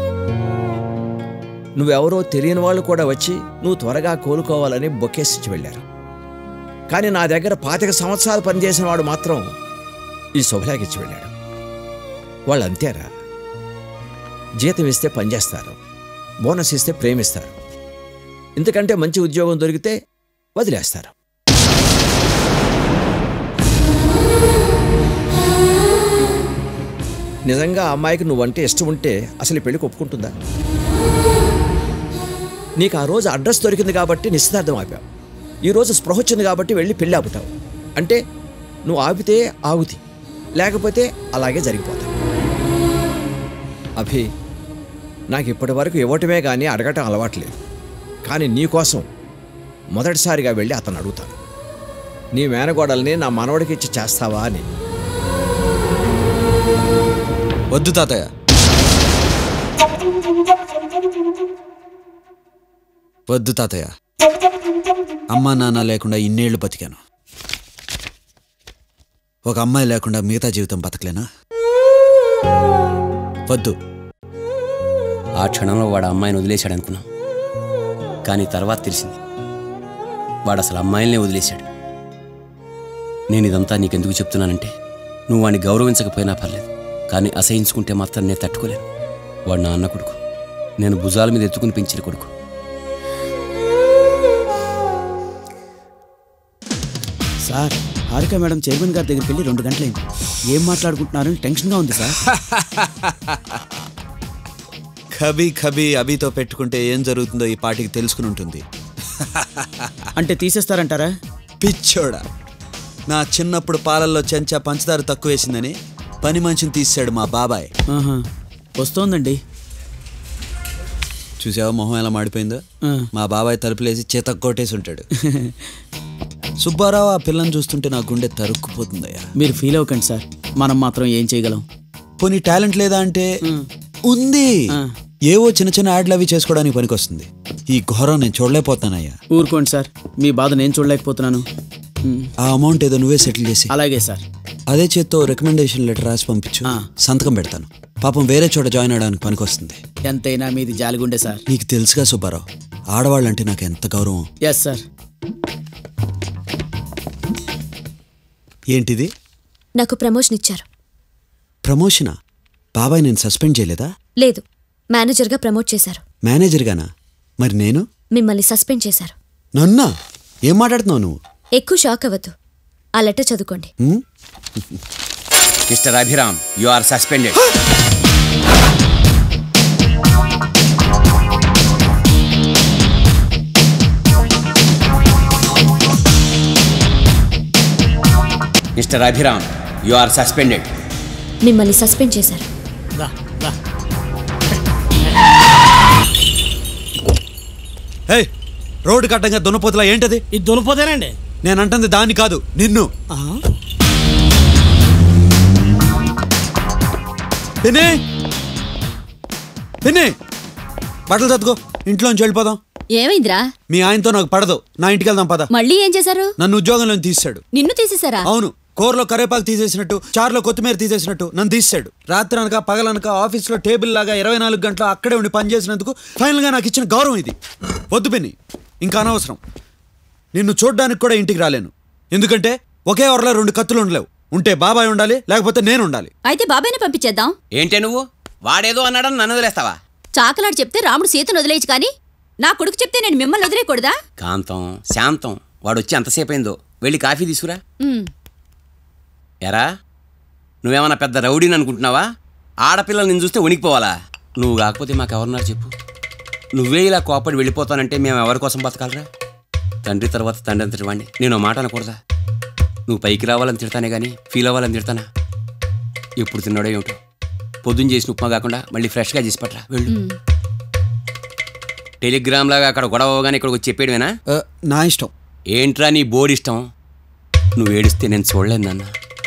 నువ్వెవరో తెలియని వాళ్ళు కూడా వచ్చి నువ్వు త్వరగా కోలుకోవాలని బొకేసిచ్చి వెళ్ళారు కానీ నా దగ్గర పాతిక సంవత్సరాలు పనిచేసిన వాడు మాత్రం ఈ శుభలాగిచ్చి వెళ్ళాడు వాళ్ళు అంతేరా జీతం ఇస్తే పనిచేస్తారు బోనస్ ఇస్తే ప్రేమిస్తారు ఇంతకంటే మంచి ఉద్యోగం దొరికితే వదిలేస్తారు నిజంగా ఆ అమ్మాయికి నువ్వంటే ఇష్టం ఉంటే అసలు ఈ పెళ్లికి ఒప్పుకుంటుందా నీకు ఆ రోజు అడ్రస్ దొరికింది కాబట్టి నిశ్చితార్థం ఆపావు ఈ రోజు స్పృహ వచ్చింది కాబట్టి వెళ్ళి పెళ్ళి ఆపుతావు అంటే నువ్వు ఆపితే ఆగుతి లేకపోతే అలాగే జరిగిపోతావు అభి నాకు ఇప్పటి వరకు ఇవ్వటమే కానీ అడగటం అలవాట్లేదు కానీ నీకోసం మొదటిసారిగా వెళ్ళి అతను అడుగుతాను నీ మేనగోడల్ని నా మనవడికి ఇచ్చి చేస్తావా అని వద్దు తాతయ్య వద్దు తాతయ్య అమ్మా నాన్న లేకుండా ఇన్నేళ్లు బతికాను ఒక అమ్మాయి లేకుండా మిగతా జీవితం బతకలేనా వద్దు ఆ క్షణంలో వాడు అమ్మాయిని వదిలేశాడు అనుకున్నాం కానీ తర్వాత తెలిసింది వాడు అసలు అమ్మాయిలనే వదిలేశాడు నేను ఇదంతా నీకెందుకు చెప్తున్నానంటే నువ్వు వాడిని గౌరవించకపోయినా పర్లేదు కానీ అసహించుకుంటే మాత్రం నేను తట్టుకోలేను వాడు నా అన్న కొడుకు నేను భుజాల మీద ఎత్తుకుని పెంచిన కొడుకు సార్ హారిక మేడం చైర్మన్ గారి దగ్గరికి వెళ్ళి రెండు గంటలైంది ఏం మాట్లాడుకుంటున్నారని టెన్షన్గా ఉంది సార్ ఖబీ ఖబీ అభితో పెట్టుకుంటే ఏం జరుగుతుందో ఈ పాటికి తెలుసుకుని ఉంటుంది అంటే తీసేస్తారంటారా పిచ్చోడా నా చిన్నప్పుడు పాలల్లో చెంచా పంచదార తక్కువ వేసిందని పని మనిషిని తీసాడు మా బాబాయ్ ఆహా. వస్తోందండి చూసావా మొహం ఎలా మాడిపోయిందో ఆ. మా బాబాయ్ తలుపులేసి చేత కొట్టేసి ఉంటాడు సుబ్బారావు ఆ పిల్లని చూస్తుంటే నా గుండె తరుక్కుపోతుందయ్యా మీరు ఫీల్ అవ్వకండి సార్ మనం మాత్రం ఏం చేయగలం పోనీ టాలెంట్ లేదా అంటే ఉంది ఏవో చిన్న చిన్న యాడ్లు అవి చేసుకోవడానికి పనికొస్తుంది ఈ ఘోరం నేను చూడలేకపోతానయ్యా ఊరుకోండి సార్ మీ బాధ నేను చూడలేకపోతున్నాను ఉమ్, ఆ అమౌంట్ ఏదో నువ్వే సెటిల్ చేసి అలాగే సార్ అదే చేత్తో రికమెండేషన్ లెటర్ రాసి పంపించు సంతకం పెడతాను పాపం వేరే చోట జాయిన్ అవడానికి పనికొస్తుంది ఎంతైనా మీది జాలిగుండే సార్ నీకు తెలుసుగా సుబ్బారావు ఆడవాళ్ళంటే నాకు ఎంత గౌరవం ఎస్ సార్ ఏంటిది నాకు ప్రమోషన్ ఇచ్చారు ప్రమోషనా బాబాయ్ నేను సస్పెండ్ చేయలేదా లేదు మేనేజర్గా ప్రమోట్ చేశారు మేనేజర్గానా మరి నేను మిమ్మల్ని సస్పెండ్ చేశారు నన్నా ఏం మాట్లాడుతున్నావు నువ్వు ఎక్కువ షాక్ అవ్వద్దు ఆ లెటర్ చదువుకోండి హ్మ్? Mister Abhiram you are suspended mister Abhiram you are suspended మిమ్మల్ని సస్పెండ్ చేశారు హే రోడ్డు కట్టంగా దున్నపోతులా ఏంటది ఇది దున్నపోతేనండి నేను అంటుంది దాన్ని కాదు నిన్ను పిన్ని పిన్ని బట్టలు చదువుకో ఇంట్లోంచి వెళ్ళిపోదాం ఏమైందిరా మీ ఆయనతో నాకు పడదు నా ఇంటికి వెళ్దాం పద మళ్ళీ ఏం చేశారు నన్ను ఉద్యోగంలో తీసాడు నిన్ను తీసేశారా అవును కూరలో కరేపాకు తీసేసినట్టు చారులో కొత్తిమీర తీసేసినట్టు నన్ను తీసాడు రాత్రి అనక పగలనక ఆఫీస్లో టేబుల్ లాగా ఇరవై నాలుగు గంటలు అక్కడే ఉండి పనిచేసినందుకు ఫైనల్గా నాకు ఇచ్చిన గౌరవం ఇది వద్దు పిన్ని ఇంకా అనవసరం నిన్ను చూడ్డానికి కూడా ఇంటికి రాలేను ఎందుకంటే ఒకే వరలో రెండు కత్తులు ఉండలేవు ఉంటే బాబాయ్ ఉండాలి లేకపోతే నేను ఉండాలి అయితే బాబాయ్ని పంపించేద్దాం ఏంటే నువ్వు వాడేదో అన్నాడని నన్ను వదిలేస్తావా చాకలాడు చెప్తే రాముడు సీతను వదిలేయచ్చు కానీ నా కొడుకు చెప్తే నేను మిమ్మల్ని వదిలేయకూడదా కాంతం శాంతం వాడు వచ్చి ఎంతసేపు అయిందో వెళ్ళి కాఫీ తీసుకురా ఉమ్, ఎరా నువ్వేమన్నా పెద్ద రౌడీని అనుకుంటున్నావా ఆడపిల్లలు నేను చూస్తే వణికిపోవాలా నువ్వు కాకపోతే మాకెవరున్నారు చెప్పు నువ్వే ఇలా కోపడి వెళ్ళిపోతానంటే మేము ఎవరి కోసం బతకాలరా తండ్రి తర్వాత తండ్రి అంతటి వాడిని నేను ఓ మాట అనకూడదా నువ్వు పైకి రావాలని తిడతానే కానీ ఫీల్ అవ్వాలని తిడతానా ఎప్పుడు తిన్నాడో ఏమిటో పొద్దున్న చేసిన ఉప్మా కాకుండా మళ్ళీ ఫ్రెష్గా చేసి పట్టరా వెళ్ళు ఉమ్. టెలిగ్రామ్ లాగా అక్కడ గొడవ అవగానే ఇక్కడికి వచ్చి చెప్పేయడమేనా నా ఇష్టం ఏంట్రా నీ బోర్డు ఇష్టం నువ్వు ఏడిస్తే నేను చూడలేను నాన్న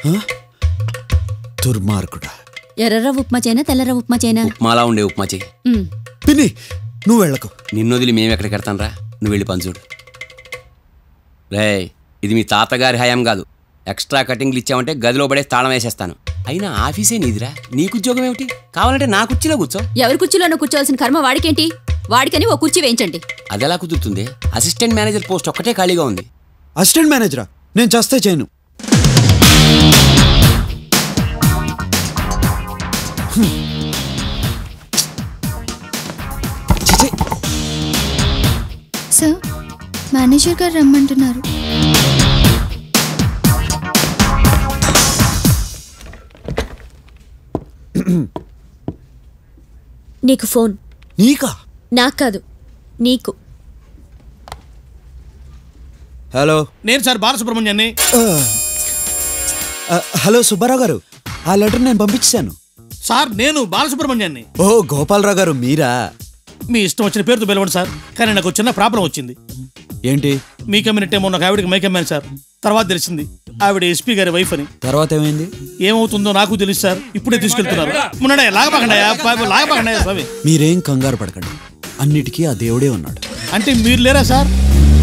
దుర్మార్గుడా ఎర్రర్ర ఉప్మా చేయనా తెల్లర ఉప్మా చేయనా ఉప్మాలా ఉండే ఉప్మా చెయ్యి ఉమ్, పిన్ని నువ్వు వెళ్ళకు నిన్ను వదిలి మేము ఎక్కడికి వెళ్తాను రా నువ్వు వెళ్ళి పని చూడు రే ఇది మీ తాతగారి హయాం కాదు ఎక్స్ట్రా కటింగ్లు ఇచ్చావంటే గదిలో పడే తాళం వేసేస్తాను అయినా ఆఫీసే నీదిరా నీకు ఉద్యోగం ఏమిటి కావాలంటే నా కుర్చీలో కూర్చో ఎవరి కుర్చీలోనూ కూర్చోవాల్సిన కర్మ వాడికేంటి వాడికని ఓ కుర్చీ వేయించండి అది ఎలా కుదురుతుంది అసిస్టెంట్ మేనేజర్ పోస్ట్ ఒక్కటే ఖాళీగా ఉంది అసిస్టెంట్ మేనేజరా నేను చస్తే చేయను సార్ మేనేజర్ గారు రమ్మంటున్నారు నీకు ఫోన్ నీకా నాకు కాదు నీకు హలో నేను సార్ బాలసుబ్రహ్మణ్యాన్ని ఆ, హలో సుబ్బారావు గారు ఆ లెటర్ నేను పంపించాను సార్ నేను బాలసుబ్రహ్మణ్యాన్ని ఓ గోపాలరావు గారు మీరా మీ ఇష్టం వచ్చిన పేరుతో పిలవండి సార్ కానీ నాకు ఒక చిన్న ప్రాబ్లం వచ్చింది ఏంటి మీకమ్మినట్టే మొన్న ఒక ఆవిడకి మైకమ్మాను సార్ తర్వాత తెలిసింది ఆవిడ ఎస్పీ గారి వైఫ్ అని తర్వాత ఏమైంది ఏమవుతుందో నాకు తెలుసు సార్ ఇప్పుడే తీసుకెళ్తున్నారు మున్నడే లాగబాకండాయా లాగబాకండాయా స్వామి మీరేం కంగారు పడకండి అన్నిటికీ ఆ దేవుడే ఉన్నాడు అంటే మీరు లేరా సార్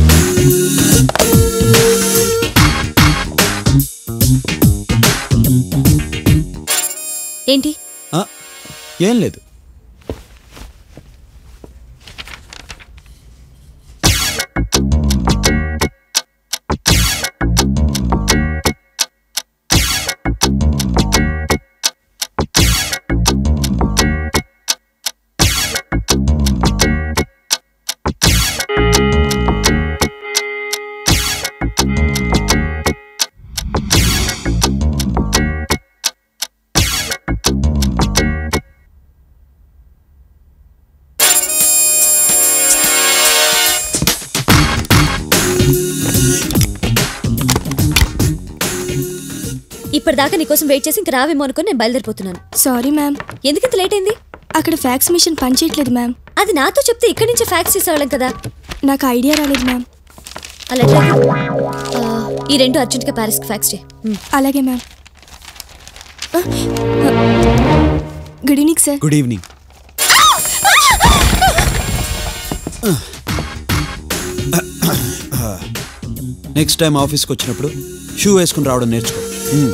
ఏంటి ఆ, ఏం లేదు ఇప్పటిదాకా నీకోసం వెయిట్ చేసి ఇంక రావేమో అనుకుని నేను బయలుదేరిపోతున్నాను సారీ మ్యామ్ ఎందుకు ఇంత లేట్ అయింది అక్కడ ఫ్యాక్స్ మిషన్ పనిచేయట్లేదు మ్యామ్ అది నాతో చెప్తే ఇక్కడి నుంచి ఫ్యాక్స్ చేసేవాళ్ళం కదా నాకు ఐడియా రాలేదు మ్యామ్ అలా ఈ రెండు అర్జెంట్గా ప్యారిస్కి ఫ్యాక్స్ చేయి ఉమ్. అలాగే ma'am good evening sir good evening next time ఆఫీస్కి వచ్చినప్పుడు షూ వేసుకుని రావడం నేర్చుకో ఉమ్.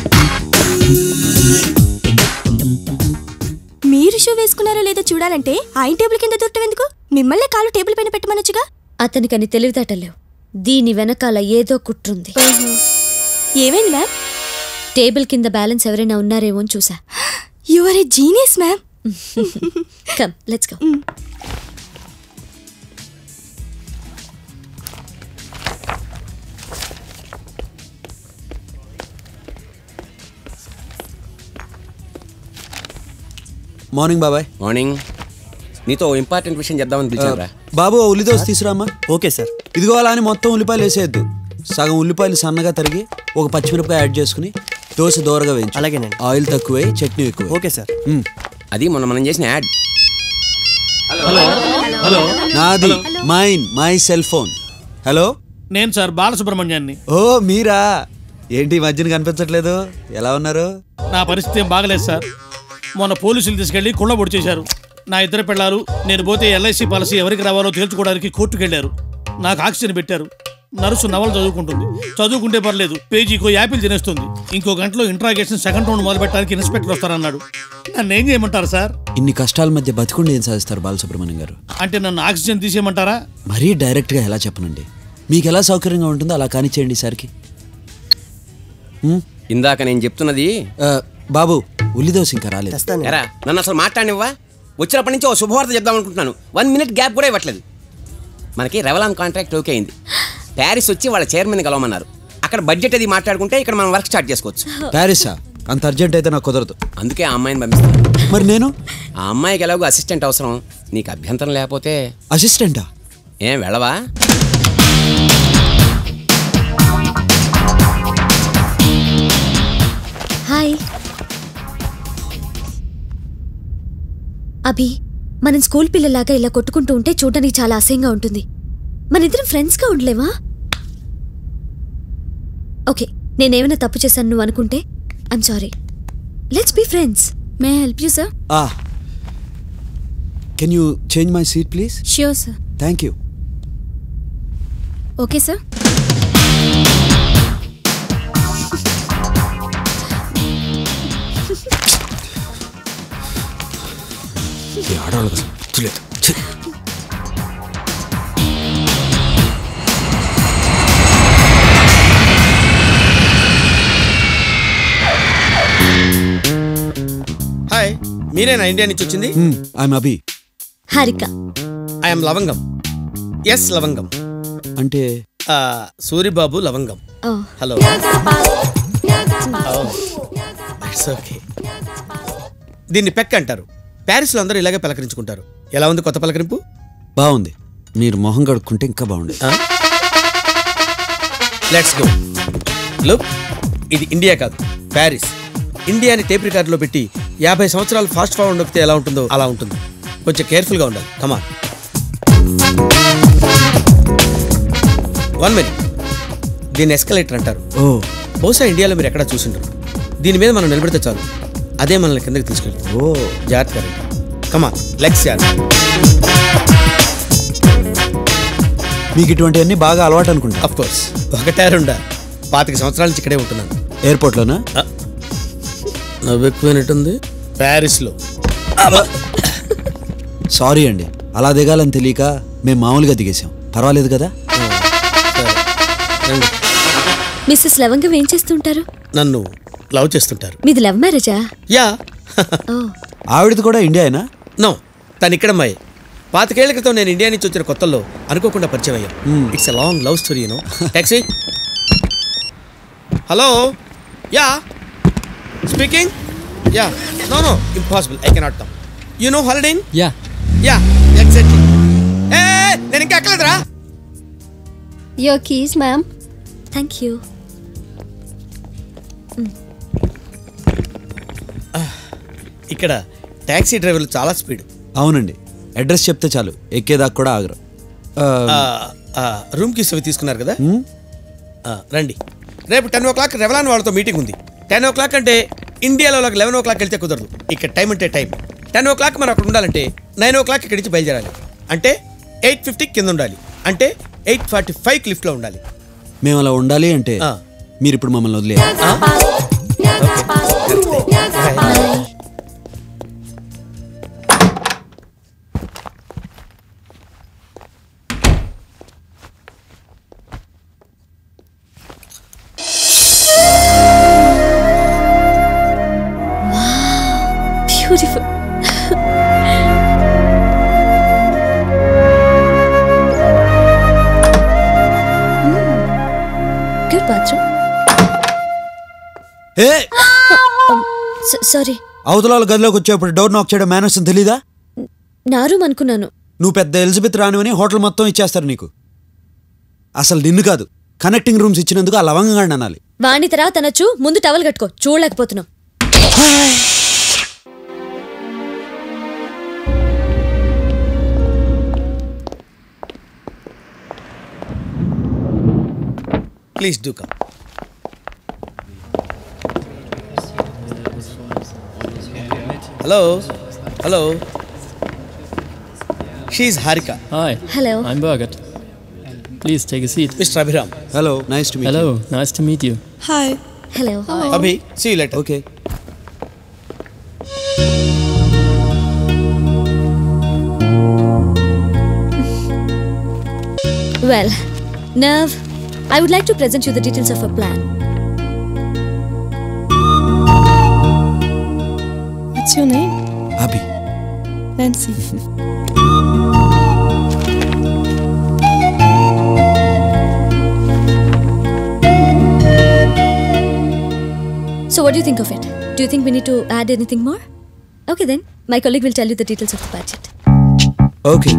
మీరు షూ వేసుకున్నారో లేదో చూడాలంటే ఆయన టేబుల్ కింద దొరకటం ఎందుకు మిమ్మల్ని కాలు టేబుల్ పైన పెట్టమనొచ్చుగా అతనికని తెలివితేటలేవు దీని వెనకాల ఏదో కుట్రుంది ఏమైంది మ్యామ్ టేబుల్ కింద బ్యాలెన్స్ ఎవరైనా ఉన్నారేమో అని చూసా you are a genius ma'am come let's go morning బాబాయ్ మార్నింగ్ నీతో ఇంపార్టెంట్ విషయం చెప్దామని పిలిచారా బాబు ఓ ఉల్లి దోశ తీసురామా ఓకే సార్ ఇదిగో అలా అని మొత్తం ఉల్లిపాయలు వేసేయద్దు సగం ఉల్లిపాయలు సన్నగా తరిగి ఒక పచ్చిమిరపకాయ యాడ్ చేసుకుని దోశ దోరగా వేయించు అలాగేనండి ఆయిల్ తక్కువే చట్నీ ఎక్కువ ఓకే సార్ అది మొన్న మనం చేసిన యాడ్ హలో నాది mine my cell phone hello నేను సార్ బాలసుబ్రహ్మణ్యాన్ని ఓ మీరా ఏంటి ఈ మధ్యన కనిపించట్లేదు ఎలా ఉన్నారు నా పరిస్థితి ఏం బాగలేదు సార్ మొన్న పోలీసులు తీసుకెళ్లి కుళ్ళ పొడి చేశారు నా ఇద్దరు పిల్లలు నేను పోతే ఎల్ఐసి పాలసీ ఎవరికి రావాలో తేల్చుకోవడానికి కోర్టుకు వెళ్ళారు నాకు ఆక్సిజన్ పెట్టారు నర్సు నవలు చదువుకుంటుంది చదువుకుంటే పర్లేదు పేజీకో యాపిల్ తినేస్తుంది ఇంకో గంటలో ఇంట్రాగేషన్ సెకండ్ రౌండ్ మొదలు పెట్టడానికి ఇన్స్పెక్టర్ వస్తారన్నాడు నన్ను ఏం చేయమంటారు సార్ ఇన్ని కష్టాల మధ్య బతికుండి ఏం సాధిస్తారు బాలసుబ్రహ్మణ్యం గారు అంటే నన్ను ఆక్సిజన్ తీసేయమంటారా మరీ డైరెక్ట్గా ఎలా చెప్పనండి మీకు ఎలా సౌకర్యంగా ఉంటుందో అలా కానిచ్చేయండి ఈసారికి ఇందాక నేను చెప్తున్నది బాబు ఉల్లిదోశ ఇంకా రాలేదు ఎరా నన్ను అసలు మాట్లాడినివ్వా వచ్చినప్పటి నుంచి ఓ శుభవార్త చెప్దాం అనుకుంటున్నాను వన్ మినిట్ గ్యాప్ కూడా ఇవ్వట్లేదు మనకి రెవలాన్ కాంట్రాక్ట్ ఓకే అయింది ప్యారిస్ వచ్చి వాళ్ళ చైర్మన్ కలవమన్నారు అక్కడ బడ్జెట్ అది మాట్లాడుకుంటే ఇక్కడ మనం వర్క్ స్టార్ట్ చేసుకోవచ్చు ప్యారిసా అంత అర్జెంట్ అయితే నాకు కుదరదు అందుకే ఆ అమ్మాయిని పంపిస్తాను మరి నేను ఆ అమ్మాయికి ఎలాగో అసిస్టెంట్ అవసరం నీకు అభ్యంతరం లేకపోతే అసిస్టెంటా ఏం వెళ్ళవా హాయ్ అభి మనం స్కూల్ పిల్లలాగా ఇలా కొట్టుకుంటూ ఉంటే చూడడానికి చాలా అసహ్యంగా ఉంటుంది మన ఇద్దరం ఫ్రెండ్స్గా ఉండలేవా ఓకే నేనేమైనా తప్పు చేశాను నువ్వు అనుకుంటే I'm sorry let's be friends may help you sir ఆ can you change my seat please sure sir thank you okay sir ఈ ఆడవాళ్ళు కదా తెలియదు ఛీ. హాయ్ మీరేనా ఇండియా నుంచి వచ్చింది Hmm, I'm Abhi Harika I'm Lavangam yes Lavangam అంటే ఆ, సూరిబాబు లవంగం ఓ హలో ఇట్స్ ఓకే దీన్ని పెక్ అంటారు ప్యారిస్లో అందరూ ఇలాగే పలకరించుకుంటారు ఎలా ఉంది కొత్త పలకరింపు బాగుంది మీరు మొహం కడుక్కుంటే ఇంకా బాగుండేది లెట్స్ గో లుక్ ఇది ఇండియా కాదు ప్యారిస్ ఇండియాని టేప్ రికార్డులో పెట్టి యాభై సంవత్సరాలు ఫాస్ట్ ఫార్వర్డ్ నొక్కితే ఎలా ఉంటుందో అలా ఉంటుంది కొంచెం కేర్ఫుల్గా ఉండాలి కమాన్ వన్ మినిట్ దీన్ని ఎస్కలేటర్ అంటారు ఓ బహుశా ఇండియాలో మీరు ఎక్కడా చూసింటారు దీని మీద మనం నిలబడితే చాలు అదే మనల్ని కిందకి తీసుకెళ్తుంది ఓ జాగ్రత్తగా కమా లెగ్స్ యాడ్ మీకు ఇటువంటివన్నీ బాగా అలవాటు అనుకుంటా అఫ్ కోర్స్ ఒకటే రెండా పాతిక సంవత్సరాల నుంచి ఇక్కడే ఉంటున్నాను ఎయిర్పోర్ట్లోనా నవ్వు ఎక్కువైనట్టుంది ప్యారిస్లో సారీ అండి అలా దిగాలని తెలియక మేము మామూలుగా దిగేసాం పర్వాలేదు కదా మిస్సెస్ లవంగం ఏం చేస్తుంటారు నన్ను లవ్ చేస్తుంటారు మీది లవ్ మ్యారేజా యా ఓ ఆవిడది కూడా ఇండియానా నో తను ఇక్కడమ్మాయి పాతికేళ్ల క్రితం నేను ఇండియా నుంచి వచ్చిన కొత్తల్లో అనుకోకుండా పరిచయం అయ్యాం it's a long love story you know taxi hello yeah speaking yeah no no impossible I cannot come you know holiday yeah yeah exactly ఏ నేను ఇంకా ఎక్కలేదురా your keys ma'am thank you ఇక్కడ టాక్సీ డ్రైవర్లు చాలా స్పీడ్ అవునండి అడ్రస్ చెప్తే చాలు ఎక్కేదాకా కూడా ఆగరు ఆ, రూమ్ కి అవి తీసుకున్నారు కదా ఆ, రండి రేపు టెన్ ఓ క్లాక్ రెవలాన్ వాళ్ళతో మీటింగ్ ఉంది టెన్ ఓ క్లాక్ అంటే ఇండియాలో లెవెన్ ఓ క్లాక్ వెళ్తే కుదరదు ఇక్కడ టైం అంటే టైం టెన్ ఓ క్లాక్ మనం అక్కడ ఉండాలంటే నైన్ ఓ క్లాక్ ఇక్కడి నుంచి బయలుదేరాలి అంటే ఎయిట్ ఫిఫ్టీ కింద ఉండాలి అంటే ఎయిట్ ఫార్టీ ఫైవ్ లిఫ్ట్లో ఉండాలి మేము అలా ఉండాలి అంటే మీరు ఇప్పుడు మమ్మల్ని వదిలే బ్యూటిఫుల్ గుడ్ బాత్రూమ్ ఏ సారీ అవతల వాళ్ళ గదిలోకి వచ్చేప్పుడు డోర్ నాక్ చేయడం మేనర్స్ అని తెలీదా నా రూమ్ అనుకున్నాను నువ్వు పెద్ద ఎలిజబెత్ రానివని హోటల్ మొత్తం ఇచ్చేస్తారు నీకు అసలు నిన్ను కాదు కనెక్టింగ్ రూమ్స్ ఇచ్చినందుకు ఆ లవంగా అనాలి వాణి తర్వాత అనొచ్చు ముందు టవల్ కట్టుకో చూడలేకపోతున్నావు please do come hello hello షీఈ్ Harika hello I'm Birgit. Please take a seat. Mister Abhiram hello nice to Hello, nice to meet you. Hi hello Abhi see letter okay Well, Nerve, I would like to present you the details of our plan. What's your name? Abhi Nancy. So, what do you think of it? Do you think we need to add anything more? Okay, then. My colleague will tell you the details of the budget. Okay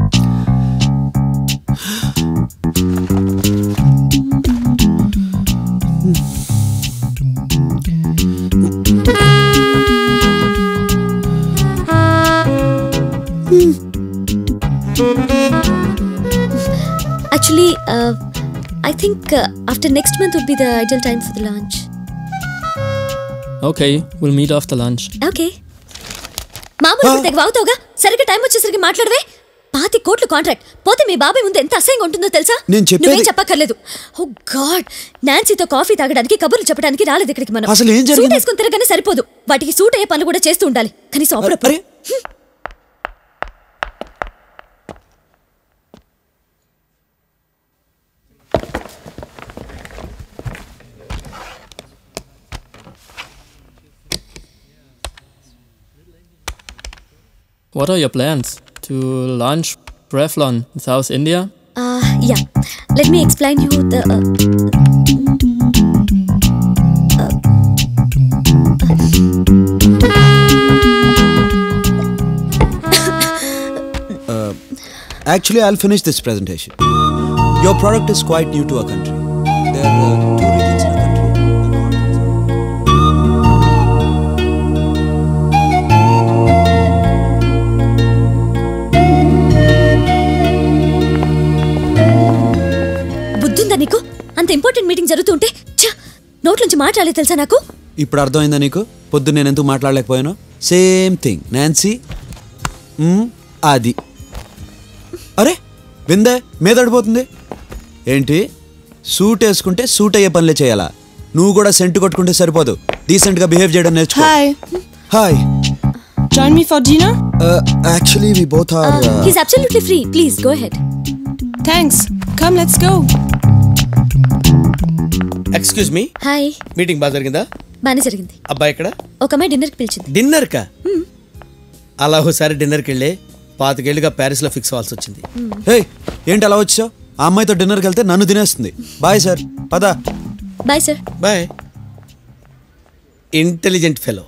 Actually, uh, I think uh, after next month would be the ideal time for the launch. Okay, we'll meet after lunch. Okay మామూలు ఇప్పుడు తెగ వాగుతావుగా సరిగ్గా time వచ్చేసరికి మాట్లాడవే పాతి కోట్ల contract పోతే మీ బాబాయ్ ముందు ఎంత అసహ్యంగా ఉంటుందో తెలుసా నేను చెప్పేది- నువ్వేం చెప్పక్కర్లేదు ఓ గాడ్ నాన్సీతో కాఫీ తాగడానికి కబుర్లు చెప్పడానికి రాలేదు ఇక్కడికి మనం అసలు ఏం జరిగింది? సూట్ వేసుకుని తిరగనే సరిపోదు వాటికి సూట్ అయ్యే పనులు కూడా చేస్తూ ఉండాలి కనీసం అప్పుడప్పుడు What are your plans? To launch Revlon in South India? Yeah let me explain you the Actually, I'll finish this presentation. Your product is quite new to our country. There are uh, two regions in our country. బుద్ధుందా నీకు అంత important meeting జరుగుతుంటే ఛ, నోట్లోంచి మాట్లాడలేదు తెలుసా నాకు ఇప్పుడు అర్థమైందా నీకు పొద్దున్న నేను ఎందుకు మాట్లాడలేకపోయాను సేమ్ థింగ్ నాన్సీ మ్మ్, అది అరే విందే మీదడిపోతుంది ఏంటి సూట్ వేసుకుంటే సూట్ అయ్యే పనులే చేయాలా నువ్వు కూడా సెంటు కొట్టుకుంటే సరిపోదు డీసెంట్గా బిహేవ్ చేయడం నేర్చుకో Hi. Hi Join me for dinner? Actually we both are he's absolutely free please go head Thanks. Come, let's go. Excuse me hi meeting బాగా జరిగిందా బానే జరిగింది అబ్బాయి ఇక్కడ ఒక అమ్మాయి డిన్నర్కి పిలిచింది డిన్నర్ కా అలా ఒకసారి డిన్నర్కి వెళ్ళి పాతికేళ్ళుగా ప్యారిస్ లో ఫిక్స్ అవ్వాల్సి వచ్చింది హే ఏంటి అలా వచ్చావు ఆ అమ్మాయితో డిన్నర్కి వెళ్తే నన్ను తినేస్తుంది బాయ్ సార్ పదా bye sir bye intelligent fellow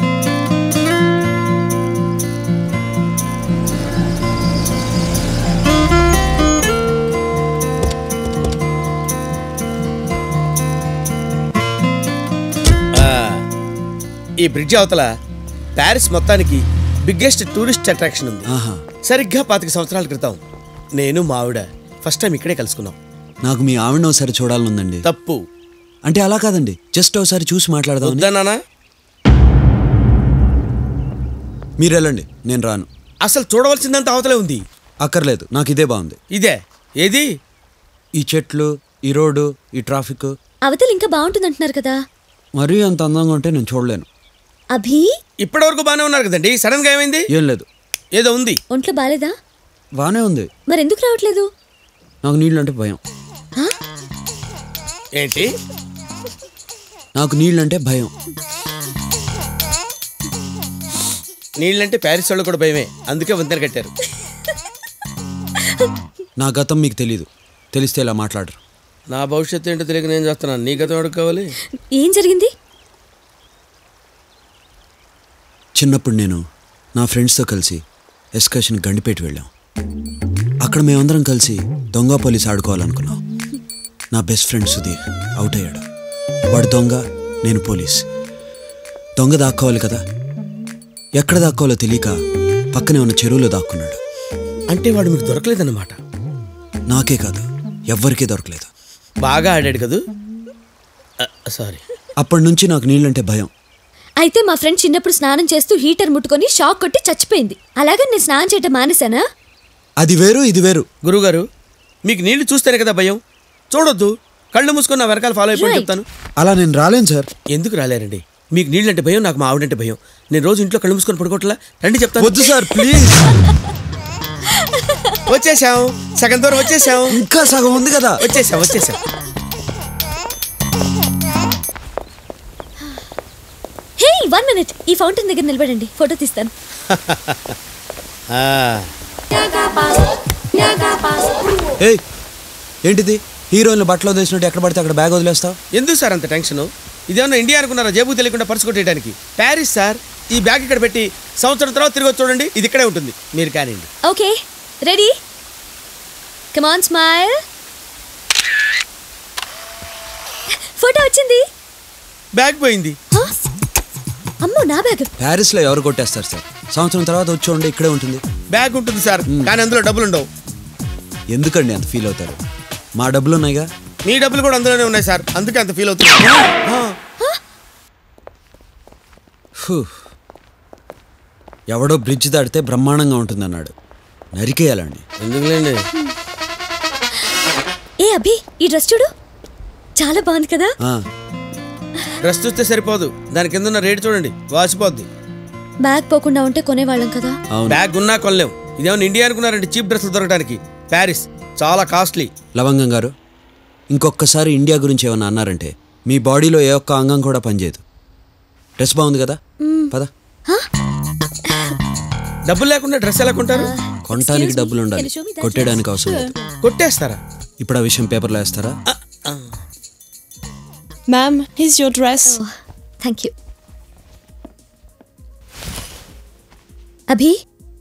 ఈ బ్రిడ్జ్ అవతల ప్యారిస్ మొత్తానికి బిగ్గెస్ట్ టూరిస్ట్ అట్రాక్షన్ ఉంది ఆహా సరిగ్గా పాతిక సంవత్సరాల క్రితం నేను మా ఆవిడ ఫస్ట్ టైం ఇక్కడే కలుసుకున్నాం నాకు మీ ఆవిడని ఒకసారి చూడాలనుందండి తప్పు అంటే అలా కాదండి జస్ట్ ఒకసారి చూసి మాట్లాడదాం వద్దన్నానా మీరు వెళ్ళండి నేను రాను అసలు చూడవలసిందంత అవతలే ఉంది అక్కర్లేదు నాకు ఇదే బాగుంది ఇదే ఏది ఈ చెట్లు ఈ రోడ్డు ఈ ట్రాఫిక్ అవతల ఇంకా బాగుంటుంది అంటున్నారు కదా మరీ అంత అందంగా ఉంటే నేను చూడలేను అభి ఇప్పటి వరకు బాగానే ఉన్నారు కదండి సడన్ గా ఏమైంది ఏం లేదు ఏదో ఉంది ఒంట్లో బాలేదా బాగానే ఉంది మరి ఎందుకు రావట్లేదు నాకు నీళ్ళు అంటే భయం ఏంటి నాకు నీళ్ళంటే భయం నీళ్ళంటే ప్యారిస్ వాళ్ళు కూడా భయమే అందుకే వంతెన కట్టారు నా గతం మీకు తెలీదు తెలిస్తే ఇలా మాట్లాడరు నా భవిష్యత్తు ఏంటో తెలియక నేను చేస్తున్నాను నీ గతం ఎవరికి కావాలి ఏం జరిగింది చిన్నప్పుడు నేను నా ఫ్రెండ్స్తో కలిసి ఎస్కర్షన్ గండిపేట వెళ్ళాం అక్కడ మేమందరం కలిసి దొంగ పోలీస్ ఆడుకోవాలనుకున్నాం నా బెస్ట్ ఫ్రెండ్ సుధీర్ అవుట్ అయ్యాడు వాడు దొంగ నేను పోలీస్ దొంగ దాక్కోవాలి కదా ఎక్కడ దాక్కోవాలో తెలియక పక్కనే ఉన్న చెరువులో దాక్కున్నాడు అంటే వాడు మీకు దొరకలేదన్నమాట నాకే కాదు ఎవ్వరికీ దొరకలేదు బాగా ఆడాడు కదూ సారీ అప్పటి నుంచి నాకు నీళ్ళంటే భయం అయితే మా ఫ్రెండ్ చిన్నప్పుడు స్నానం చేస్తూ హీటర్ ముట్టుకొని షాక్ కొట్టి చచ్చిపోయింది అలాగే నేను స్నానం చేయటం మానేశానా అది వేరు ఇది వేరు గురుగారు మీకు నీళ్లు చూస్తేనే కదా భయం చూడొద్దు కళ్ళు మూసుకొని నా వెనకాల ఫాలో అయిపోయి Right. చెప్తాను అలా నేను రాలేను సార్ ఎందుకు రాలేరండి మీకు నీళ్ళంటే భయం నాకు మా ఆవిడంటే భయం నేను రోజు ఇంట్లో కళ్ళు మూసుకొని పడుకోవట్లా రండి చెప్తాను వద్దు సార్ ప్లీజ్ వచ్చేసాం సగం దూరం వచ్చేసాం ఇంకా సగం ఉంది కదా వచ్చేసాం వచ్చేసాం హే వన్ మినిట్ ఈ ఫౌంటైన్ దగ్గర నిలబడండి ఫోటో తీస్తాను ఆ, ఏయ్ ఏంటిది హీరోయిన్లు బట్టలు వదిలేసినట్టు ఎక్కడ పడితే అక్కడ బ్యాగ్ వదిలేస్తావు ఎందుకు సార్ అంత టెన్షన్ ఇదేమన్నా ఇండియా అనుకున్నారా జేబు తెలియకుండా పర్సు కొట్టేయడానికి ప్యారిస్ సార్ ఈ బ్యాగ్ ఇక్కడ పెట్టి సంవత్సరం తర్వాత తిరిగి వచ్చి చూడండి ఇది ఇక్కడే ఉంటుంది మీరు కానివ్వండి okay ready come on smile photo వచ్చింది బ్యాగ్ పోయింది అమ్మో నా బ్యాగ్ ప్యారిస్లో ఎవరు కొట్టేస్తారు సార్ సంవత్సరం తర్వాత వచ్చి చూడండి ఇక్కడే ఉంటుంది బ్యాగ్ ఉంటుంది సార్ కానీ అందులో డబ్బులు ఉండవు ఎందుకండి అంత ఫీల్ అవుతారు మా డబ్బులు ఉన్నాయిగా మీ డబ్బులు కూడా అందులోనే ఉన్నాయి సార్ అందుకే అంత ఫీల్ అవుతుంది ఆ, ఫు. ఎవడో బ్రిడ్జ్ దాటితే బ్రహ్మాండంగా ఉంటుంది అన్నాడు నరికేయాలండి ఎందుకులేండి ఏ అభి ఈ డ్రెస్ చూడు చాలా బాగుంది కదా ఆ, డ్రెస్ చూస్తే సరిపోదు దాని కింద ఉన్న రేటు చూడండి వాసిపోద్ది బ్యాగ్ పోకుండా ఉంటే కొనేవాళ్ళం కదా అవును బ్యాగ్ ఉన్నా కొనలేం ఇదేమన్నా ఇండియా అనుకున్నారండి చీప్ డ్రెస్సులు దొరకడానికి ప్యారిస్ చాలా కాస్ట్లీ లవంగం గారు ఇంకొకసారి ఇండియా గురించి ఏమన్నా అన్నారంటే మీ బాడీలో ఏ ఒక్క అంగం కూడా పనిచేయదు డ్రెస్ బాగుంది కదా పద డబ్బులు లేకుండా డ్రెస్ ఎలా కొంటారు కొనటానికి డబ్బులు ఉండాలి కొట్టేయడానికి అవసరం లేదు కొట్టేస్తారా ఇప్పుడు ఆ విషయం పేపర్లో వేస్తారా Ma'am, here's your dress. Thank you Abhi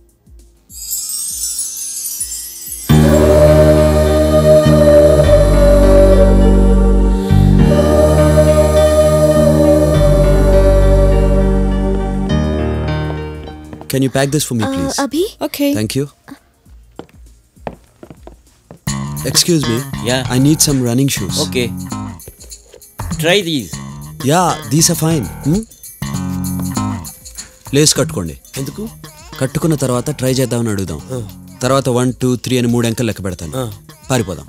can you pack this for me please Abhi Okay. Thank you excuse me Yeah. I need some running shoes okay try these yeah these are fine lace కట్టుకోండి ఎందుకు కట్టుకున్న తర్వాత try చేద్దామని అడుగుదాం తర్వాత one two three అని మూడు అంకెలు లెక్క పెడతాను ఆ. పారిపోదాం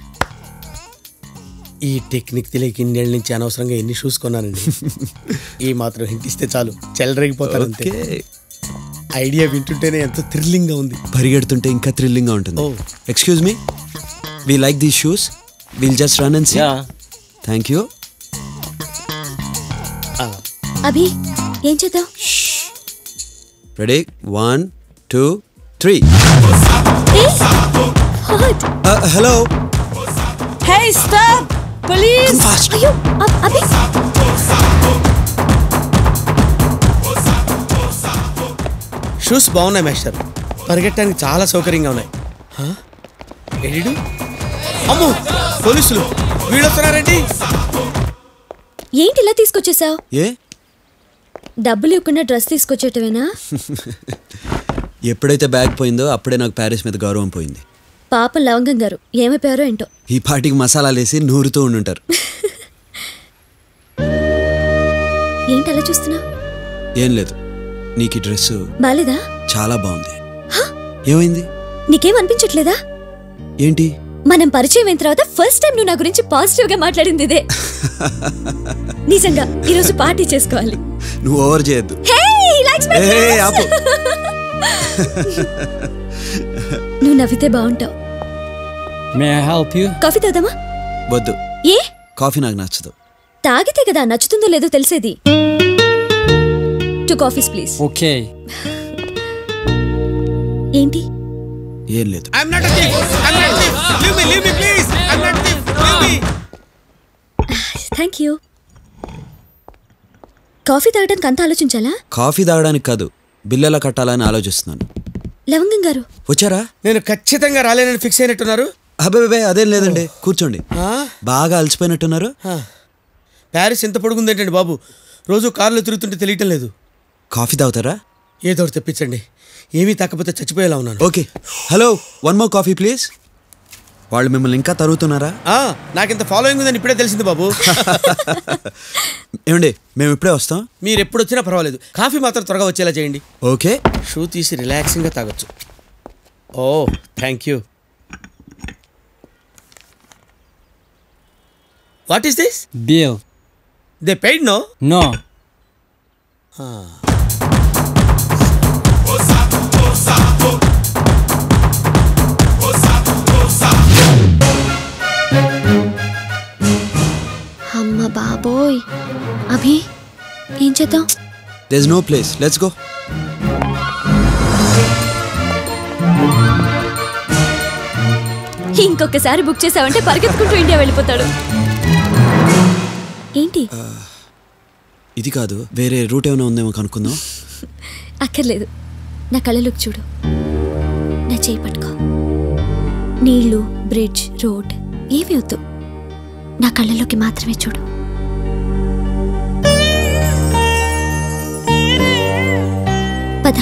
ఈ టెక్నిక్ తెలియక ఇన్నేళ్ళ నుంచి అనవసరంగా ఎన్ని షూస్ కొన్నానండి ఈ మాత్రం హింట్ ఇస్తే చాలు చెలరేగిపోతారు అంతే ఓకే ఐడియా వింటుంటేనే ఎంతో థ్రిల్లింగ్ గా ఉంది పరిగెడుతుంటే ఇంకా థ్రిల్లింగ్గా ఉంటుంది excuse me we like these shoes will just run and see Yeah. Thank you Abhi ఏం చేద్దాం ready one two three hello Hey, stop! Police! అయ్యో అ- అభి షూస్ బాగున్నాయి మాస్టర్ పరిగెట్టడానికి చాలా సౌకర్యంగా ఉన్నాయి హా? ఎడిడు అమ్మో పోలీసులు వీళ్ళు వస్తున్నారేంటి ఏంటి ఇలా తీసుకొచ్చేసావు ఏ డబ్బులు ఇవ్వకుండా డ్రెస్ తీసుకొచ్చేటవేనా ఎప్పుడైతే బ్యాగ్ పోయిందో అప్పుడే నాకు ప్యారిస్ మీద గౌరవం పోయింది పాపం లవంగం గారు ఏమైపోయారో ఏంటో ఈ పాటికి మసాలాలు వేసి నూరుతూ ఉండుంటారు ఏంటి అలా చూస్తున్నావు ఏం లేదు నీకు ఈ డ్రెస్ బాలేదా చాలా బాగుంది ఏమైంది నీకేం అనిపించట్లేదా ఏంటి మనం పరిచయం అయిన తర్వాత ఫస్ట్ టైం నువ్వు నా గురించి పాజిటివ్ గా మాట్లాడింది ఇదే నిజంగా ఈరోజు పార్టీ చేసుకోవాలి నువ్వు ఓవర్ చేయొద్దు Hey, he likes my A dress. ఆపు నువ్వు నవ్వితే బాగుంటావు May I help you? Coffee తాగుదామా వద్దు ఏ కాఫీ నాకు నచ్చదు తాగితే కదా నచ్చుతుందో లేదో తెలిసేది టూ కాఫీస్ ప్లీజ్ Okay. ఏంటి ఏం లేదు I'm not I'm not leave me leave me please I'm not leave me thank you coffee తాగడానికి అంత ఆలోచించాలా కాఫీ తాగడానికి కాదు బిల్ ఎలా కట్టాలని ఆలోచిస్తున్నాను లవంగం గారు వచ్చారా నేను ఖచ్చితంగా రాలేనని ఫిక్స్ అయినట్టున్నారు అబ్బాబే అదేం లేదండి కూర్చోండి ఆ? బాగా అలసిపోయినట్టున్నారు ఆ. ప్యారిస్ ఎంత పొడుగుంది ఏంటండి బాబు రోజు కారులో తిరుగుతుంటే తెలియటం లేదు కాఫీ తాగుతారా ఏదో ఒకటి తెప్పించండి ఏమీ తాకపోతే చచ్చిపోయేలా ఉన్నాను okay hello one more coffee please వాళ్ళు మిమ్మల్ని ఇంకా తరుగుతున్నారా ఆ, నాకింత ఫాలోయింగ్ ఉందని ఇప్పుడే తెలిసింది బాబు ఏమండి మేము ఇప్పుడే వస్తాం మీరు ఎప్పుడు వచ్చినా పర్వాలేదు కాఫీ మాత్రం త్వరగా వచ్చేలా చేయండి ఓకే షూ తీసి రిలాక్సింగ్గా తాగొచ్చు oh thank you what is this beer they paid no no అమ్మ బాబోయ్ అభి ఏం చేద్దాం there's no place let's go ఇంకొకసారి బుక్ చేసావంటే పరిగెత్తుకుంటూ ఇండియా వెళ్ళిపోతాడు ఏంటి ఇది కాదు వేరే రూట్ ఏమైనా ఉందేమో కనుక్కుందాం అక్కర్లేదు నా కళ్ళలోకి చూడు నా చేయి పట్టుకో నీళ్లు బ్రిడ్జ్ రోడ్ ఏవి వద్దు నా కళ్ళలోకి మాత్రమే చూడు పద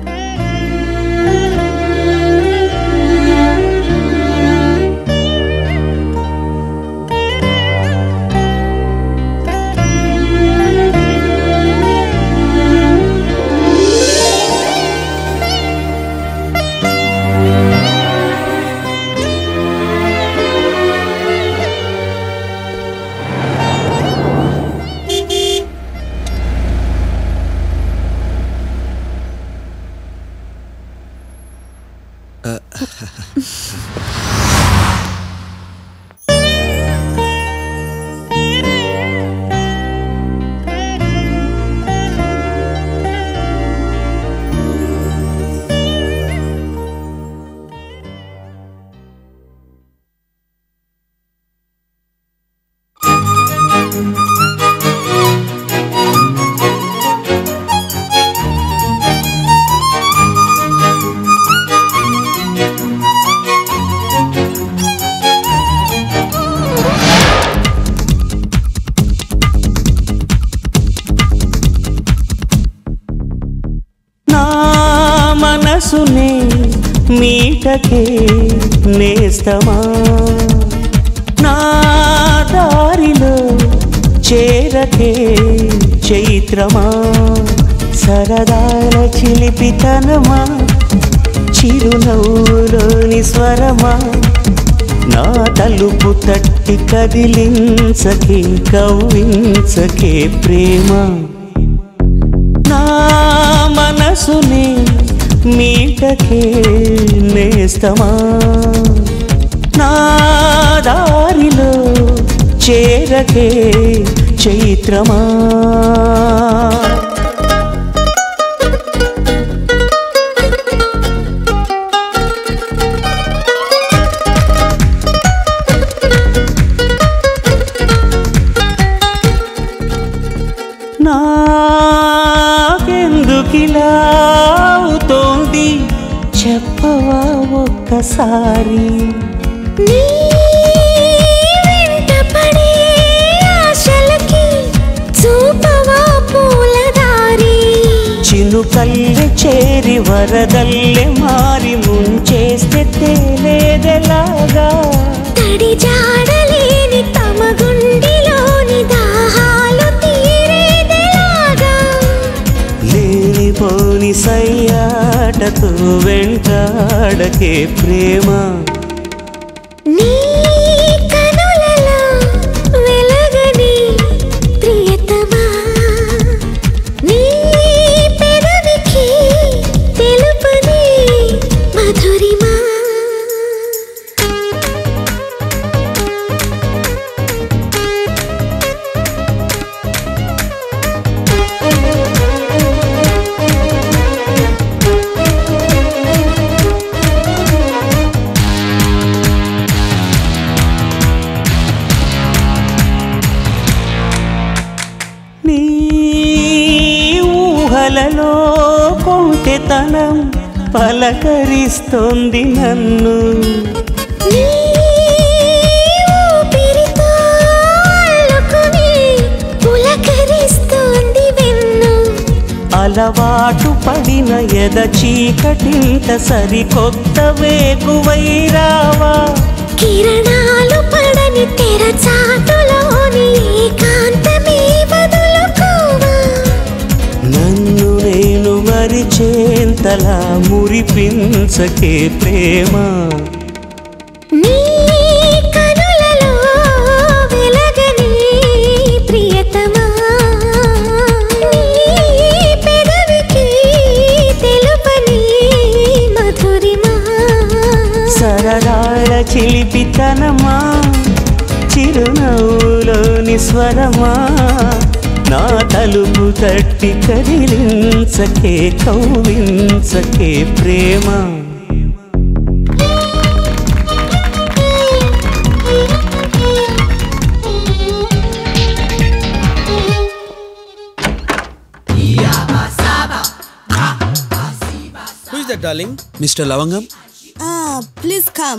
నా మనసునే మీటకే నేస్తమా నా దారిలో చేరకే చైత్రమా సరదాల చిలిపితనమా చిరునవ్వులోని స్వరమా నా తలుపు తట్టి కదిలించకే కవ్వించకే ప్రేమ నా మనసుని మీటకే నేస్తమా నా దారిలో చేరకే చైత్రమా నాకెందుకిలా అవుతోంది చెప్పవా ఒక్కసారి వెంటపడే ఆశలకి చూపవా పూలదారి చినుకల్లె చేరి వరదల్లె మారి ముంచేస్తే తేలేదెలాగా తడి జాడలేని తమ గుండెలోని దాహాలు తీరేదెలాగా లేనిపోని సయ్యాటతో వెంటాడకే ప్రేమ నీ కనులలో వెలగని ప్రియతమా నీ పెదవికి తెలుపని మధురిమా నీ ఊహలలో కొంటెతనం పలకరిస్తోంది నన్ను నీ ఊపిరితో అల్లుకుని పులకరిస్తోంది వెన్ను అలవాటు పడిన ఎద చీకటింత సరికొత్త వేకువైరావా కిరణాలు పడని తెర చాటులోని ఏకాంతమే వదులుకోవా నన్ను నేను మరిచేంతలా మురిపించకే ప్రేమ నీ కనులలో వెలగని చిరరాళ్ళ చిలిపితనమా చిరునవ్వులోని స్వరమా నా తలుపు తట్టి కదిలించకే కౌవించకే ప్రేమ who is that darling mister Lavangam Ah, please come.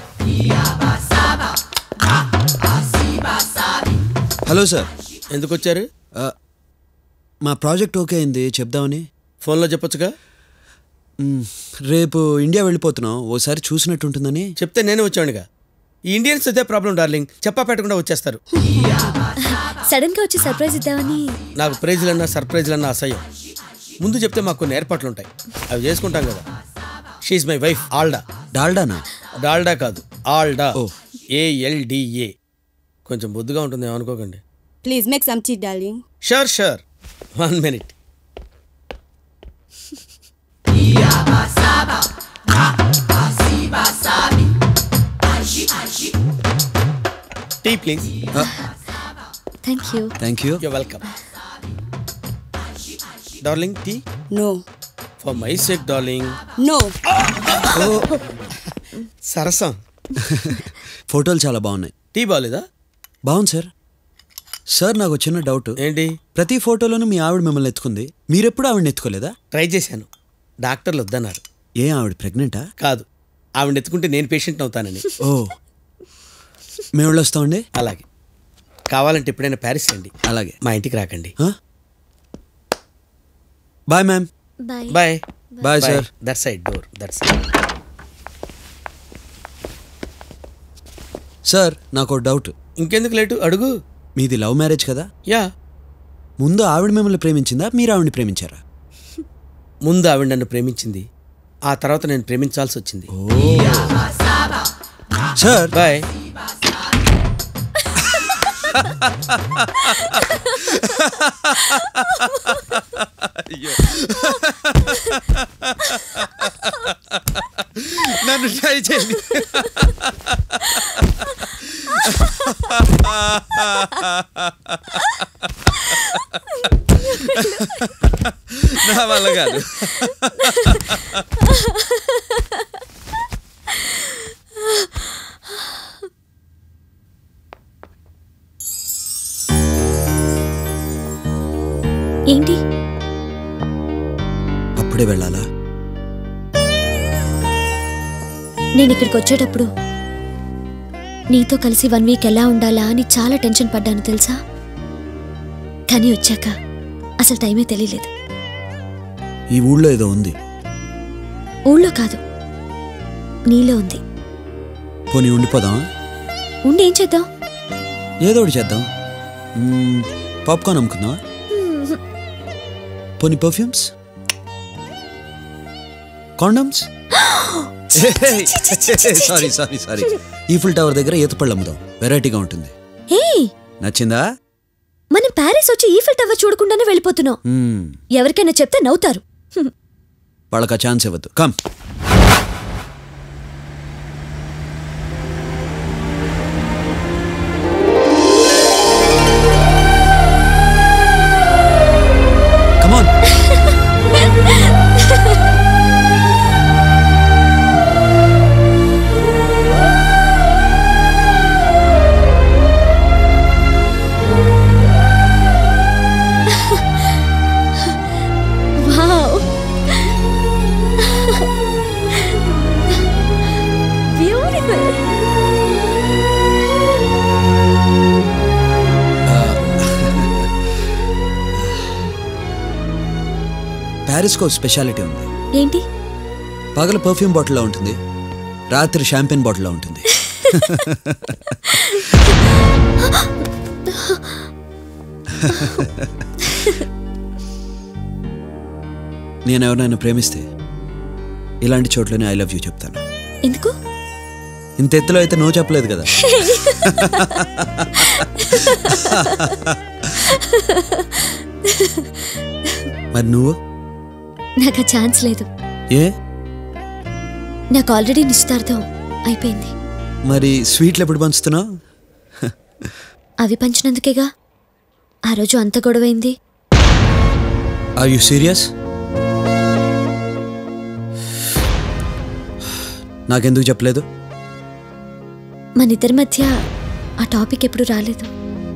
Hello sir ఎందుకు వచ్చారు మా ప్రాజెక్ట్ ఓకే అయింది చెప్దామని ఫోన్లో చెప్పొచ్చుగా మ్, రేపు ఇండియా వెళ్ళిపోతున్నాం ఓసారి చూసినట్టు ఉంటుందని చెప్తే నేనే వచ్చానుగా ఈ ఇండియన్స్ అదే ప్రాబ్లం డార్లింగ్ చెప్పా పెట్టకుండా వచ్చేస్తారు సడన్ గా వచ్చి సర్ప్రైజ్ ఇద్దామని నాకు ప్రైజ్లన్నా సర్ప్రైజ్లన్నా అసహ్యం ముందు చెప్తే మాకు కొన్ని ఏర్పాట్లు ఉంటాయి అవి చేసుకుంటాం కదా షీఈ్ మై వైఫ్ ఆల్డా డాల్డానా డాల్డా కాదు ఆల్డా ఏఎల్డిఏ కొంచెం బొద్దుగా ఉంటుంది అనుకోకండి Please make some tea, darling. Sure sure one minute tea please thank you thank you you welcome darling tea No. For my sake darling No. సరసం ఫోటోలు చాలా బాగున్నాయి టీ బాగాలేదా బాగుంది సార్ సార్ నాకు చిన్న డౌట్ ఏంటి ప్రతి ఫోటోలోనూ మీ ఆవిడ మిమ్మల్ని ఎత్తుకుంది మీరెప్పుడు ఆవిడని ఎత్తుకోలేదా ట్రై చేశాను డాక్టర్లు వద్దన్నారు ఏ ఆవిడ ప్రెగ్నెంటా కాదు ఆవిడ ఎత్తుకుంటే నేను పేషెంట్ అవుతానని ఓ మేము వెళ్ళొస్తామండి అలాగే కావాలంటే ఎప్పుడైనా ప్యారిస్ రండి అలాగే మా ఇంటికి రాకండి bye ma'am bye bye bye sir that side door that side sir నాకు డౌట్ ఇంకెందుకు లేటు అడుగు మీది లవ్ మ్యారేజ్ కదా యా ముందు ఆవిడ మిమ్మల్ని ప్రేమించిందా మీరు ఆవిడని ప్రేమించారా ముందు ఆవిడ నన్ను ప్రేమించింది ఆ తర్వాత నేను ప్రేమించాల్సి వచ్చింది సార్ బాయ్ నన్ను ట్రై చేయండి నా వల్ల కాదు ఏంటి అప్పుడే వెళ్ళాలా నేను ఇక్కడికి వచ్చేటప్పుడు నీతో కలిసి వన్ వీక్ ఎలా ఉండాలా అని చాలా టెన్షన్ పడ్డాను తెలుసా కానీ వచ్చాక అసలు టైమే తెలియలేదు ఈ ఊళ్ళో ఏదో ఉంది ఊళ్ళో కాదు నీలో ఉంది పోనీ ఉండిపోదాం ఉండి ఏం చేద్దాం ఏదో ఒకటి చేద్దాం మ్మ్, పాప్కార్న్ అమ్ముకుందాం పోనీ perfumes condoms sorry sorry sorry Eiffel tower దగ్గర ఈత పళ్ళు అమ్ముదాం వెరైటీగా ఉంటుంది హే నచ్చిందా మనం ప్యారిస్ వచ్చి ఈఫిల్ టవర్ చూడకుండానే వెళ్ళిపోతున్నాం మ్మ్, ఎవరికైనా చెప్తే నవ్వుతారు హ్మ్. వాళ్ళకి ఆ ఛాన్స్ ఇవ్వద్దు కమ్ కమాన్ వావ్ బ్యూటిఫుల్ ప్యారిస్కి ఒక స్పెషాలిటీ ఉంది ఏంటి పగల పర్ఫ్యూమ్ బాటిల్లో ఉంటుంది రాత్రి షాంపెన్ బాటిల్లో ఉంటుంది నేను ఎవరినైనా ప్రేమిస్తే ఇలాంటి చోట్లోనే ఐ లవ్ యూ చెప్తాను ఎందుకు ఇంత ఎత్తులో అయితే నో చెప్పలేదు కదా మరి నువ్వు నాకు ఆ ఛాన్స్ లేదు ఏ నాకు ఆల్రెడీ నిశ్చితార్థం అయిపోయింది మరి స్వీట్లు ఎప్పుడు పంచుతున్నావు అవి పంచినందుకేగా ఆ రోజు అంత గొడవైంది ఆర్ యు సీరియస్ నాకెందుకు చెప్పలేదు మన ఇద్దరి మధ్య ఆ టాపిక్ ఎప్పుడు రాలేదు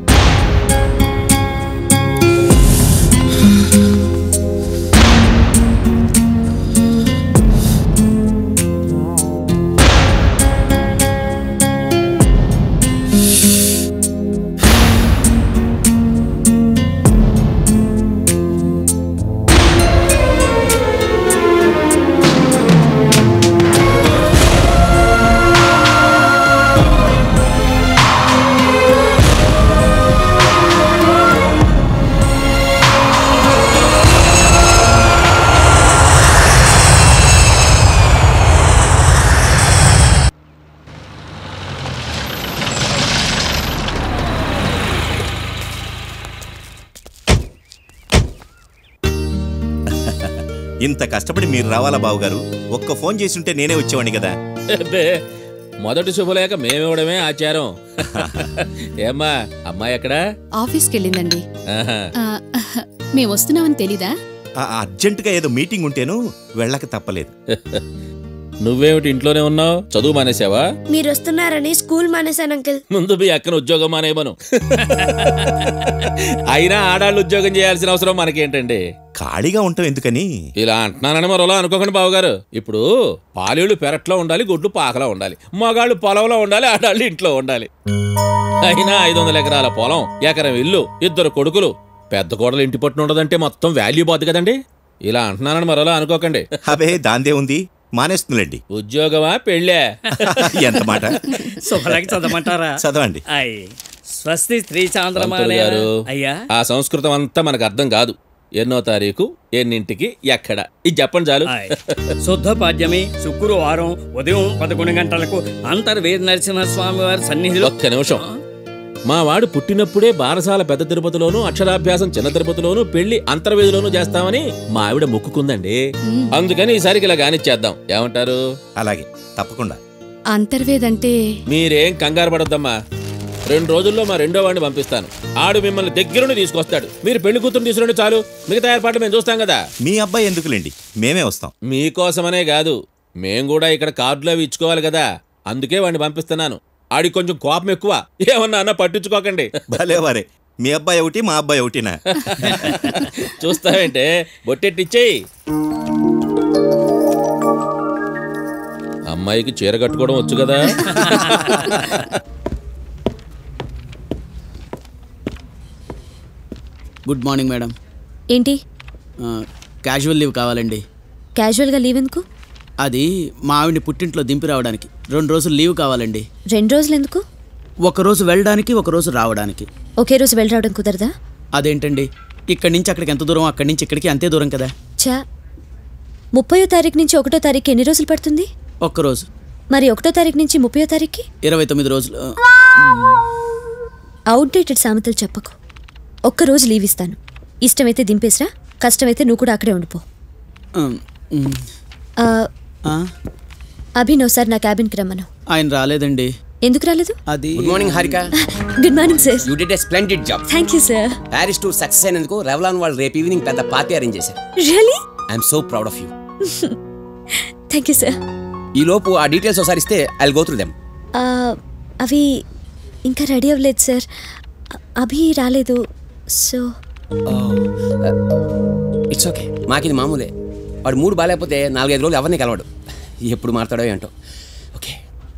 ఇంత కష్టపడి మీరు రావాలా బావగారు ఒక్క ఫోన్ చేసి ఉంటే నేనే వచ్చేవాడిని కదా అబ్బే మొదటి శుభలేఖ మేమివ్వడమే ఆచారం ఏమ్మా అమ్మాయి ఎక్కడా ఆఫీస్కి వెళ్ళిందండి ఆహా. ఆ, మేము వస్తున్నామని తెలీదా ఆ, అర్జెంటుగా ఏదో మీటింగ్ ఉంటేను వెళ్ళక తప్పలేదు నువ్వేమిటి ఇంట్లోనే ఉన్నావు చదువు మానేసావా మీరు వస్తున్నారని స్కూల్ మానేశాను అంకిల్ ముందు మీ అక్కన ఉద్యోగం మానేయమను అయినా ఆడాళ్ళు ఉద్యోగం చేయాల్సిన అవసరం మనకేంటండి ఖాళీగా ఉంటాం ఎందుకని ఇలా అంటున్నానని మరోలా అనుకోకండి బావగారు ఇప్పుడు పాలేళ్ళు పెరట్లో ఉండాలి గుడ్లు పాకలో ఉండాలి మగాళ్ళు పొలంలో ఉండాలి ఆడాళ్ళు ఇంట్లో ఉండాలి అయినా ఐదు వందల ఎకరాల పొలం ఎకరం ఇల్లు ఇద్దరు కొడుకులు పెద్ద కోడలు ఇంటి పట్టున ఉండదంటే మొత్తం వాల్యూ పోద్ది కదండి ఇలా అంటున్నానని మరోలా అనుకోకండి అబే దాందే ఉంది మానేస్తుందిలేండి ఉద్యోగమా పెళ్ళే ఎంత మాట శుభలేఖ చదవమంటారా చదవండి అయ్ స్వస్తి స్త్రీ పంతులు చాంద్రమాలయ గారు అయ్యా ఆ సంస్కృతం అంతా మనకు అర్థం కాదు ఎన్నో తారీఖు ఎన్నింటికి ఎక్కడ ఇది చెప్పండి చాలు శుద్ధ పాడ్యమి శుక్రవారం ఉదయం పదకొండు గంటలకు అంతర్వేద నరసింహస్వామి వారి సన్నిధిలో ఒక్క నిమిషం మా వాడు పుట్టినప్పుడే బారసాల పెద్ద తిరుపతిలోను అక్షరాభ్యాసం చిన్న తిరుపతిలోను పెళ్లి అంతర్వేదిలోను చేస్తామని మా ఆవిడ మొక్కుకుందండి అందుకని ఈసారికి ఇలా కానిచ్చేద్దాం ఏమంటారు అలాగే తప్పకుండా అంతర్వేదంటే మీరేం కంగారు పడొద్దమ్మా రెండు రోజుల్లో మా రెండో వాడిని పంపిస్తాను ఆడు మిమ్మల్ని దగ్గరుండి తీసుకొస్తాడు మీరు పెళ్లి కూతురు తీసుకురండి చాలు మిగతా ఏర్పాటు మేము చూస్తాం కదా మీ అబ్బాయి ఎందుకులేండి మేమే వస్తాం మీకోసమనే కాదు మేం కూడా ఇక్కడ కార్డులో అవి ఇచ్చుకోవాలి కదా అందుకే వాడిని పంపిస్తున్నాను ఆడికి కొంచెం కోపం ఎక్కువ ఏమన్నా అన్న పట్టించుకోకండి భలే వారే మీ అబ్బాయి ఒకటి మా అబ్బాయి ఒకటినా చూస్తావేంటే బొట్టెట్టిచ్చేయి అమ్మాయికి చీర కట్టుకోవడం వచ్చు కదా గుడ్ మార్నింగ్ మేడం ఏంటి క్యాజువల్ లీవ్ కావాలండి క్యాజువల్గా లీవ్ ఎందుకు అది మా ఆవిడని పుట్టింట్లో దింపి రావడానికి రెండు రోజులు లీవ్ కావాలండి రెండు రోజులు ఎందుకు ఒక రోజు వెళ్ళడానికి ఒక రోజు రావడానికి ఒకే రోజు వెళ్ళి రావడం కుదరదా అదేంటండి ఇక్కడి నుంచి అక్కడికి ఎంత దూరం అక్కడి నుంచి ఇక్కడికి అంతే దూరం కదా చా ముప్పయో తారీఖు నుంచి ఒకటో తారీఖు ఎన్ని రోజులు పడుతుంది ఒక్క రోజు మరి ఒకటో తారీఖు నుంచి ముప్పయో తారీఖుకి ఇరవై తొమ్మిది రోజులు అవుట్డేటెడ్ సామెతలు చెప్పకు ఒక్క రోజు లీవ్ ఇస్తాను ఇష్టమైతే దింపేసిరా కష్టమైతే నువ్వు కూడా అక్కడే ఉండిపో ఉమ్, ఉమ్. ఆ, ఆ, అభిన్ ఒకసారి నా క్యాబిన్కి రమ్మను ఆయన రాలేదండి ఎందుకు రాలేదు అది good morning Harika good morning sir you did a splendid job thank you sir Paris tour success అయినందుకు రెవలాన్ వాళ్ళు రేపు ఈవినింగ్ పెద్ద పార్టీ అరేంజ్ చేశారు really I'm so proud of you thank you sir ఈ లోపు ఆ డీటెయిల్స్ ఒకసారి ఇస్తే ఐ గో త్రూ దెమ్ అవి ఇంకా రెడీ అవ్వలేదు సార్ అ- అభి రాలేదు సో ఇట్స్ ఓకే మాకిది మామూలే వాడు మూడు బాగాలేకపోతే నాలుగైదు రోజులు ఎవరిని కలవాడు ఎప్పుడు మాట్లాడో ఏంటో ఓకే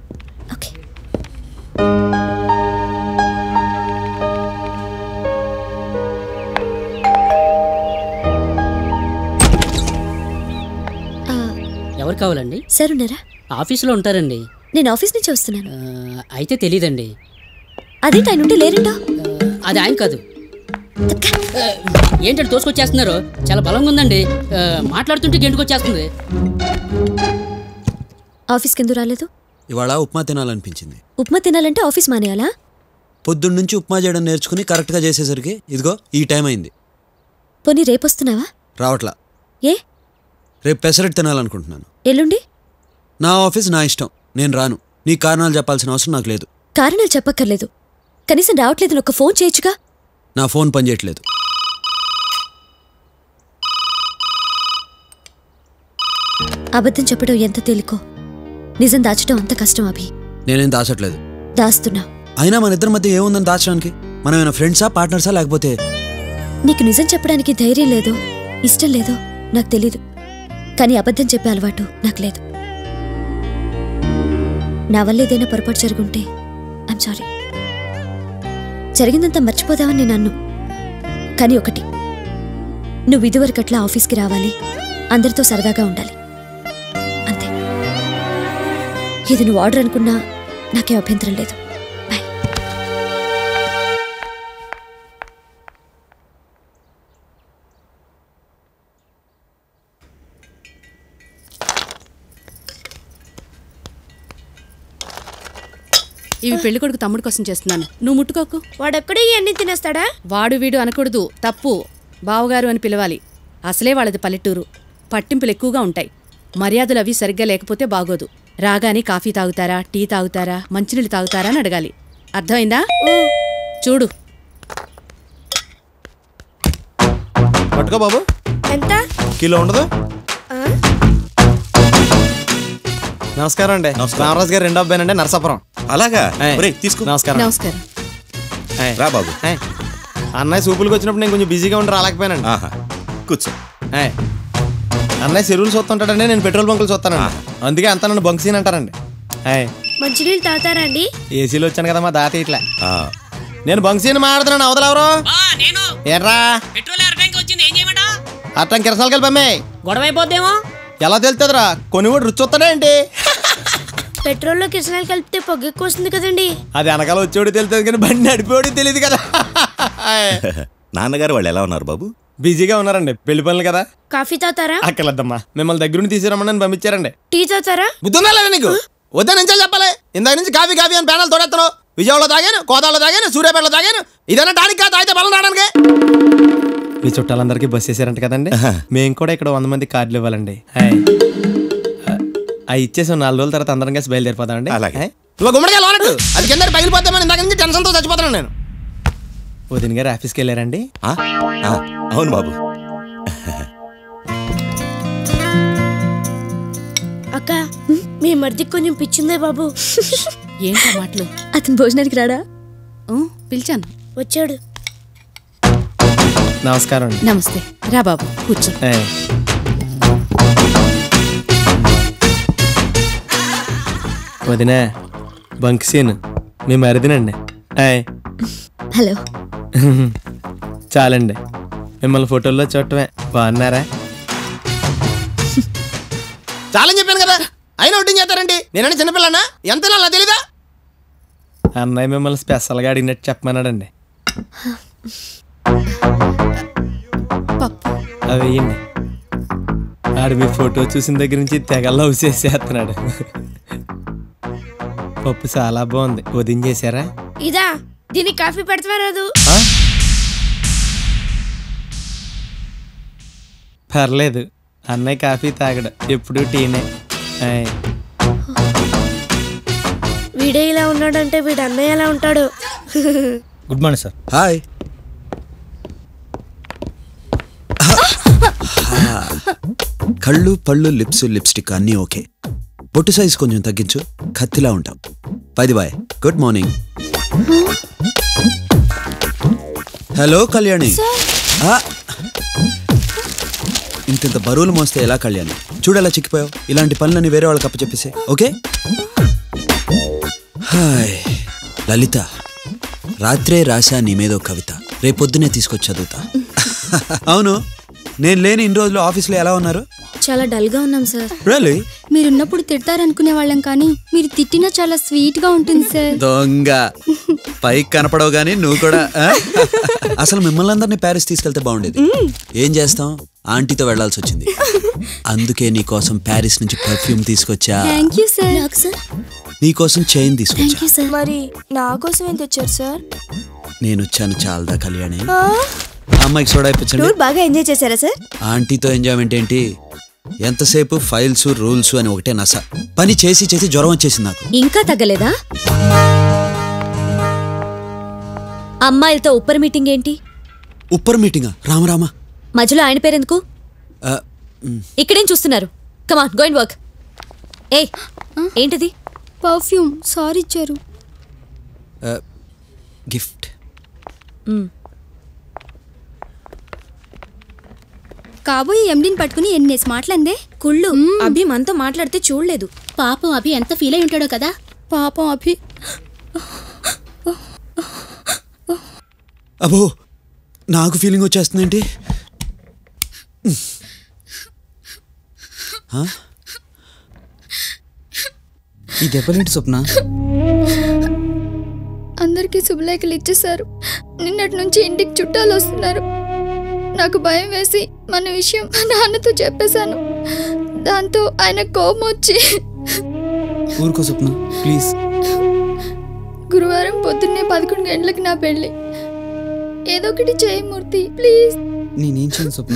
ఎవరు కావాలండి సార్ ఉన్నారా ఆఫీసులో ఉంటారండి నేను ఆఫీస్ నుంచి వస్తున్నాను ఆ, అయితే తెలీదండి అదేంటి ఆయన ఉంటే లేరంట అది ఆయన కాదు ఆ, ఏంటంటే తోసుకొచ్చేస్తున్నారు చాలా బలంగా ఉందండి ఆ, మాట్లాడుతుంటే గెంటుకొచ్చేస్తుంది ఆఫీస్కి ఎందుకు రాలేదు ఇవాళ ఉప్మా తినాలనిపించింది ఉప్మా తినాలంటే ఆఫీస్ మానేయాలా పొద్దున్న నుంచి ఉప్మా చేయడం నేర్చుకుని కరెక్ట్గా చేసేసరికి ఇదిగో ఈ టైం అయింది పోనీ రేపు వస్తున్నావా రావట్లా ఏ రేపు పెసరట్టు తినాలనుకుంటున్నాను ఎల్లుండి నా ఆఫీస్ నా ఇష్టం నేను రాను నీ కారణాలు చెప్పాల్సిన అవసరం నాకు లేదు కారణాలు చెప్పక్కర్లేదు కనీసం రావట్లేదని ఒక ఫోన్ చేయొచ్చుగా నా ఫోన్ పనిచేయట్లేదు అబద్ధం చెప్పడం ఎంత తేలికో నిజం దాచడం అంత కష్టం అభి నేనేం దాచట్లేదు దాస్తున్నా అయినా మన ఇద్దరి మధ్య ఏముందని దాచడానికి మనం ఏమైనా ఫ్రెండ్సా పార్ట్నర్సా లేకపోతే నీకు నిజం చెప్పడానికి ధైర్యం లేదో ఇష్టం లేదో నాకు తెలీదు కానీ అబద్ధం చెప్పే అలవాటు నాకు లేదు నా వల్ల ఏదైనా పొరపాటు జరుగుంటే ఐమ్ సారీ జరిగిందంతా మర్చిపోదామని నేను అన్ను కానీ ఒకటి నువ్వు ఇదివరకట్లా ఆఫీస్కి రావాలి అందరితో సరదాగా ఉండాలి అంతే ఇది నువ్వు ఆర్డర్ అనుకున్నా నాకే అభ్యంతరం లేదు ఇవి పెళ్లి కొడుకు తమ్ముడు కోసం చేస్తున్నాను నువ్వు ముట్టుకోకు వాడెక్కడే ఇవన్నీ తినేస్తాడా వాడు వీడు అనకూడదు తప్పు బావగారు అని పిలవాలి అసలే వాళ్ళది పల్లెటూరు పట్టింపులు ఎక్కువగా ఉంటాయి మర్యాదలు అవి సరిగ్గా లేకపోతే బాగోదు రాగానే కాఫీ తాగుతారా టీ తాగుతారా మంచినీళ్ళు తాగుతారా అని అడగాలి అర్థమైందా చూడు పట్టుకో బాబు ఎంత కిలో ఉండదు నమస్కారం అండి రామరాజు గారు రెండో అబ్బాయినండి నరసాపురం అలాగా ఏయ్, ఒరేయ్, తీసుకో. నమస్కారం నమస్కారం ఏయ్, రా బాబు ఏయ్, అన్నయ్య సూపులకు వచ్చినప్పుడు నేను కొంచెం బిజీగా ఉండి రాలేకపోయానండి కూర్చో ఏయ్, అన్నయ్య చెరువులు చూస్తుంటాడండి నేను పెట్రోల్ బంకులు చూస్తానండి అందుకే అంతా నన్ను బంక్ సీన్ అంటారండి ఏయ్, మంచినీళ్ళు తాగుతారా అండి ఏసీలో వచ్చాను కదా మా దాత ఇట్లా నేను బంక్ సీన్ మాట్లాడుతున్నాను అవతల ఎవరు ఎర్రా అట్టం కిరసాలు కలిపి అమ్మాయి గొడవ అయిపోద్దేమో ఎలా తెలుతుందిరా కొన్ని కూడా రుచి వస్తాడా ఏంటి పెట్రోల్లో కిరసనాలు కలిపితే పొగ ఎక్కువ వస్తుంది కదండి అది వెనకాల వచ్చేవాడు తెలుస్తుంది కానీ బండి నడిపేవాడు తెలియదు కదా నాన్నగారు వాళ్ళు ఎలా ఉన్నారు బాబు బిజీగా ఉన్నారండి పెళ్లి పనులు కదా కాఫీ తాగుతారా అక్కర్లేద్దమ్మా మిమ్మల్ని దగ్గర నుండి తీసుకురమ్మని నన్ను పంపించారండి టీ తాగుతారా బుద్ధుందా లేదా నీకు వద్దా నుంచే చెప్పాలి ఇందాక నుంచి కాఫీ కాఫీ అని ప్యానల్ తోడెత్తను విజయవాడలో తాగాను కోదాలో తాగాను సూర్యాపేటలో తాగాను ఇదైనా టానిక్ కాదు తాగితే బలం రావడానికి మీ చుట్టాలందరికీ బస్ చేశారంట కదండి మేము కూడా ఇక్కడ వంద మంది కార్డులు ఇవ్వాలండి హాయ్. ఆ ఇచ్చేసాం నాలుగు రోజుల తర్వాత అందరం కలిసి బయలుదేరిపోతామండి అలాగే గుమ్మడికాయ లోనట్టు అది కింద పగిలిపోతామని ఇందాక నుంచి టెన్షన్తో చచ్చిపోతున్నాను నేను వదిన గారు ఆఫీస్కి వెళ్ళారండి అవును బాబు అక్క మీ మరిదికి కొంచెం పిచ్చిందే బాబు ఏంటా మాటలు అతను భోజనానికి రాడా పిలిచాను వచ్చాడు నమస్కారం అండి నమస్తే రా బాబు కూర్చో ఏయ్. వదినా బంక్ సీన్ మీ మరిదినండి ఏయ్. హలో చాలండి మిమ్మల్ని ఫోటోల్లో చూడటమే బాగున్నారా చాలని చెప్పాను కదా అయినా ఒడ్డింగ్ చేస్తారండి నేనంటే చిన్నపిల్లనా ఎంత అలా తెలీదా అన్నయ్య మిమ్మల్ని స్పెషల్గా అడిగినట్టు చెప్పమన్నాడండి అవి వేయండి ఆడు మీ ఫోటో చూసిన దగ్గర నుంచి తెగ లవ్ చేసేస్తున్నాడు పప్పు చాలా బాగుంది ఉదయం చేశారా ఇదా దీనికి కాఫీ పెడతా రాదు పర్లేదు అన్నయ్య కాఫీ తాగడు ఎప్పుడు టీనే ఆయ్. వీడే ఇలా ఉన్నాడంటే వీడు అన్నయ్య ఎలా ఉంటాడు గుడ్ మార్నింగ్ సార్ హాయ్ కళ్ళు పళ్ళు లిప్స్ లిప్స్టిక్ అన్నీ ఓకే బొట్టు సైజ్ కొంచెం తగ్గించు కత్తిలా ఉంటాం పది bye good morning hello Kalyani ఆ, ఇంతింత బరువులు మోస్తే ఎలా కళ్యాణి చూడలా చిక్కిపోయావు ఇలాంటి పనులని వేరే వాళ్ళకి అప్పచెప్పేసే ఓకే హాయ్ లలిత రాత్రే రాశా నీ మీద ఒక కవిత రేపొద్దునే తీసుకొచ్చి చదువుతా అవును నేను లేని ఇన్ని రోజులు ఆఫీస్లో ఎలా ఉన్నారు చాలా డల్ గా ఉన్నాం సార్ రియలీ మీరున్నప్పుడు తిడతారనుకునే వాళ్ళం కానీ మీరు తిట్టినా చాలా స్వీట్ గా ఉంటుంది సార్ దొంగ పైకి కనపడవు గానీ నువ్వు కూడా ఆ? అసలు మిమ్మల్ని అందరినీ ప్యారిస్ తీసుకెళ్తే బాగుండేది ఏం చేస్తాం ఆంటీతో వెళ్లాల్సి వచ్చింది అందుకే నీ కోసం ప్యారిస్ నుంచి పర్ఫ్యూమ్ తీసుకొచ్చా థ్యాంక్ యూ సార్ నాకు సార్ నీకోసం చైన్ తీసుకొచ్చా థ్యాంక్ యూ సార్ మరి నా కోసం ఏం తెచ్చారు సార్ నేను వచ్చాను చాలదా కళ్యాణి అమ్మాయికి సోడా ఇప్పించండి టూర్ బాగా ఎంజాయ్ చేశారా సార్ ఆంటీతో ఎంజాయ్మెంట్ ఏంటి ఎంతసేపు ఫైల్స్ రూల్స్ అని ఒకటే నస పని చేసి చేసి జ్వరం వచ్చేసింది నాకు ఇంకా తగ్గలేదా అమ్మాయిలతో ఉప్పర్ మీటింగ్ ఏంటి ఉప్పర్ మీటింగా రామరామ మధ్యలో ఆయన పేరెందుకు ఆ, ఇక్కడేం చూస్తున్నారు కమాన్ గోయిన్ వర్క్ ఏ ఏంటిది పర్ఫ్యూమ్ సారీ ఇచ్చారు ఆ, గిఫ్ట్ కాబోయే ఎండిని పట్టుకుని ఎన్నేసి మాటలందే కుళ్ళు అభి మనతో మాట్లాడితే చూడలేదు పాపం అభి ఎంత ఫీల్ అయి ఉంటాడో కదా పాపం అభి అబ్బో నాకు ఫీలింగ్ వచ్చేస్తుందేంటి ఆ? ఈ దెబ్బలేంటి స్వప్న అందరికీ శుభలేఖలు ఇచ్చేశారు నిన్నటి నుంచి ఇంటికి చుట్టాలు వస్తున్నారు నాకు భయం వేసి మన విషయం మా నాన్నతో చెప్పేశాను దాంతో ఆయన కోపం వచ్చి ఊరుకో స్వప్న ప్లీజ్ గురువారం పొద్దున్నే పదకొండు గంటలకు నా పెళ్ళి ఏదో ఒకటి చేయి మూర్తి ప్లీజ్ నేనేం చేయను స్వప్న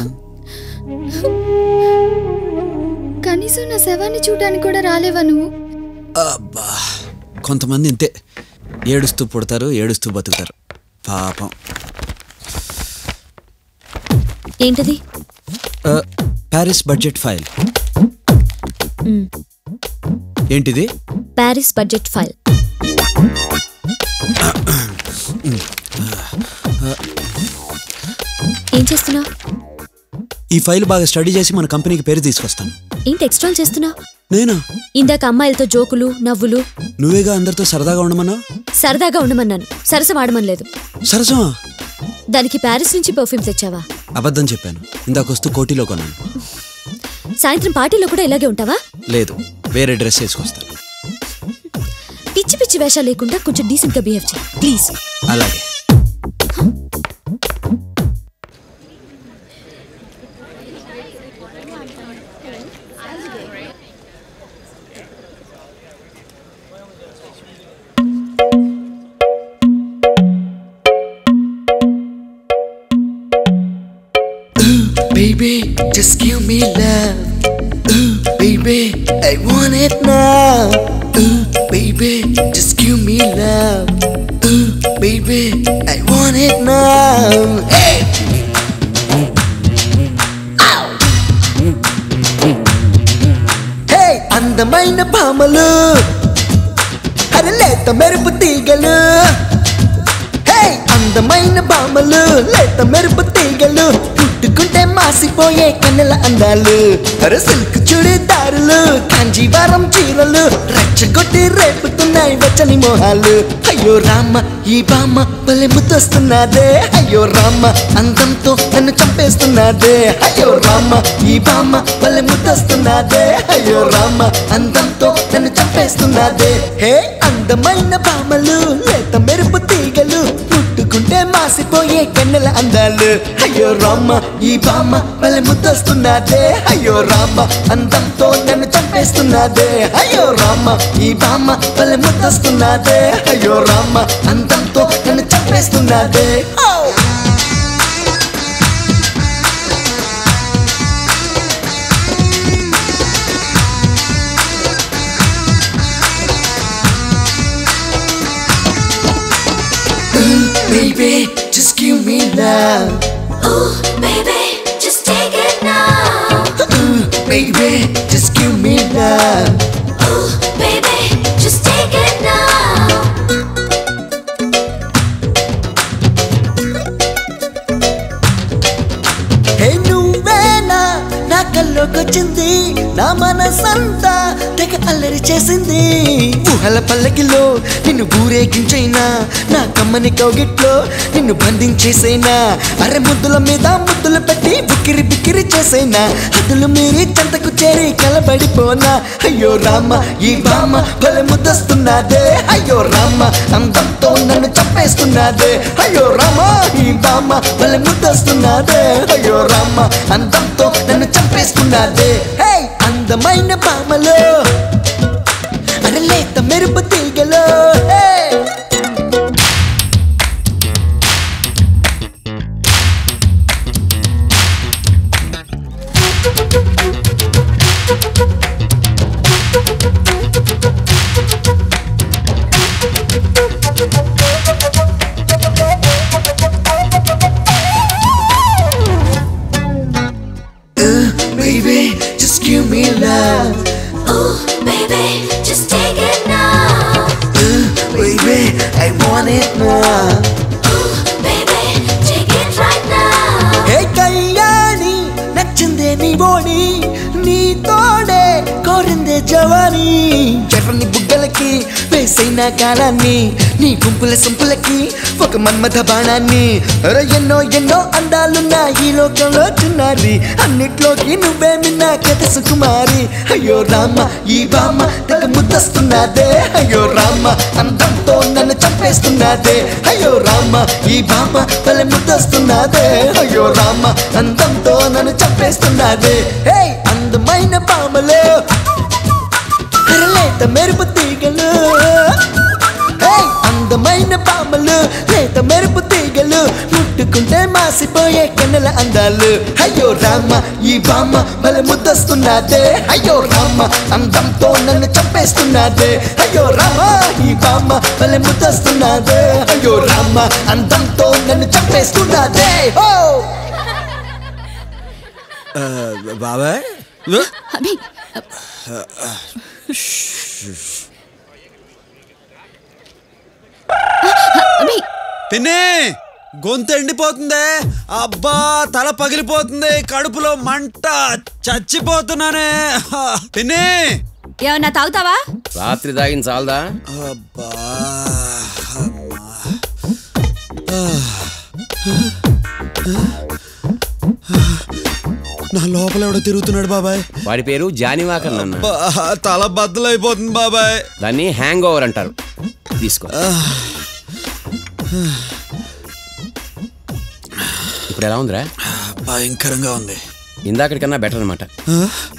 కనీసం నా శవాన్ని చూడడానికి కూడా రాలేవా నువ్వు అబ్బా కొంతమంది ఇంతే ఏడుస్తూ పుడతారు ఏడుస్తూ బతుకుతారు పాపం ఏంటది ఆ, ప్యారిస్ బడ్జెట్ ఫైల్ మ్, ఏంటిది ప్యారిస్ బడ్జెట్ ఫైల్ ఏం చేస్తున్నావు ఈ ఫైల్ బాగా స్టడీ చేసి మన కంపెనీకి పేరు తీసుకొస్తాను ఏంటి ఎక్స్ట్రాల్ చేస్తున్నావు నేనా ఇందాక అమ్మాయిలతో జోకులు నవ్వులు నువ్వేగా అందరితో సరదాగా ఉండమన్నా సరదాగా ఉండమన్నాను సరస వాడమనలేదు సరసమా దానికి ప్యారిస్ నుంచి పర్ఫ్యూమ్ తెచ్చావా అబద్ధం చెప్పాను ఇందాకొస్తూ కోటిలో కొన్నాను సాయంత్రం పార్టీలో కూడా ఇలాగే ఉంటావా లేదు వేరే డ్రెస్ వేసుకొస్తాను పిచ్చి పిచ్చి వేషాలు లేకుండా కొంచెం డీసెంట్ గా బిహేవ్ చేయి ప్లీజ్ అలాగే Baby, just give me love. Ooh, baby, I want it now. Ooh, baby, just give me love. Ooh, baby, I want it now. Hey! హే అందమైన భామలు అరే లేత మెరుపు తీగలు హే అందమైన భామలు లేత మెరుపు తీగలు పుట్టుకుంటే మాసిపోయే కన్నెల అందాలు అరే సిల్క్ చుడిదారులు కాంజీవరం చీరలు రెచ్చగొట్టి రేపుతున్నాయి వచ్చని మోహాలు అయ్యో రామ ఈ బామ్మ భలే ముద్దొస్తున్నదే అయ్యో రామ అందంతో నన్ను చంపేస్తున్నదే అయ్యో రామ ఈ బామ్మ భలే ముద్దొస్తున్నదే అయ్యో రామ అందంతో నన్ను చంపేస్తున్నదే హే అందమైన బామలు లేత మెరుపు తీగలు పుట్టుకుంటే మాసిపోయే కన్నెల అందాలు అయ్యో రామ ఈ బామ్మ భలే ముద్దొస్తున్నదే అయ్యో రామ అందంతో నన్ను చంపేస్తున్నదే అయ్యో రామ ఈ బామ్మ భలే ముద్దొస్తున్నదే అయ్యో రామ అందంతో నన్ను చంపేస్తున్నదే ఓ Baby, just give me love. Ooh, baby, just take it now. Ooh, baby, just give me love. Ooh, baby, just take it now. హే నువ్వేనా నా కల్లోకొచ్చింది నా మనసంతా తెగ అల్లరి చేసింది ఊహల పల్లకిలో నిన్ను ఊరేగించైనా నా కమ్మని కౌగిట్లో నిన్ను బంధించేసైనా అరె ముద్దుల మీద ముద్దులు పెట్టి బిక్కిరి బిక్కిరి చేసైనా హద్దులు మీరి చెంతకు చేరి కలబడిపోనా అయ్యో రామ ఈ బామ్మ భలే ముద్దొస్తున్నదే అయ్యో రామ అందంతో నన్ను చంపేస్తున్నదే అయ్యో రామ ఈ బామ్మ భలే ముద్దొస్తున్నదే అయ్యో రామ అందంతో నన్ను చంపేస్తున్నదే హే అందమైన బామలో అరే లేత మెరుపు తీగలో హే I want it now. Baby, take it right now. ఏ కళ్యాణి నచ్చిందే నీ బోడి నీ తోడే కోరిందే జవాని ఎర్రని బుగ్గలకి వేసైన కాలాన్ని నీ గుంపుల సొంపులకి ఒక మన్మథ బాణాన్ని అరే ఎన్నో ఎన్నో అందాలున్న ఈ లోకంలో చిన్నారి అన్నిట్లోకి నువ్వే మిన్నా కథ సుకుమారి అయ్యో రామ ఈ బామ్మ తెగ ముద్దస్తున్నదే అయ్యో రామ అందంతో నన్ను చంపేస్తున్నదే అయ్యో రామ ఈ బామ్మ తల ముద్దస్తున్నదే అయ్యో రామ అందంతో నన్ను చంపేస్తున్నదే హే అందమైన బామలో లేత మెరుపు తీగలు హే అందమైన బామలు లేత మెరుపు తీగలు ముట్టుకుంటే మాసిపోయే కన్నుల అందాలు అయ్యో రామ ఈ బామ్మ భలే ముద్దస్తున్నదే అయ్యో రామ అందంతో నన్ను చంపేస్తున్నదే అయ్యో రామ ఈ బామ్మ భలే ముద్దస్తున్నదే అయ్యో రామ అందంతో నన్ను చంపేస్తున్నదే హో బాబాయ్ అభి అభి పిన్ని గొంతు ఎండిపోతుంది అబ్బా తల పగిలిపోతుంది కడుపులో మంట చచ్చిపోతున్నానే పిన్ని ఏమన్నా తాగుతావా రాత్రి తాగిన చాలదా అబ్బా నా లోపల ఎవడో తిరుగుతున్నాడు బాబాయ్ వాడి పేరు జానివాకర్ నన్న అబ్బా, తల బద్దలైపోతుంది బాబాయ్ దాన్ని హ్యాంగ్ ఓవర్ అంటారు తీసుకో ఇప్పుడు ఎలా ఉందిరా భయంకరంగా ఉంది ఇందాకటి కన్నా బెటర్ అనమాట ఆ?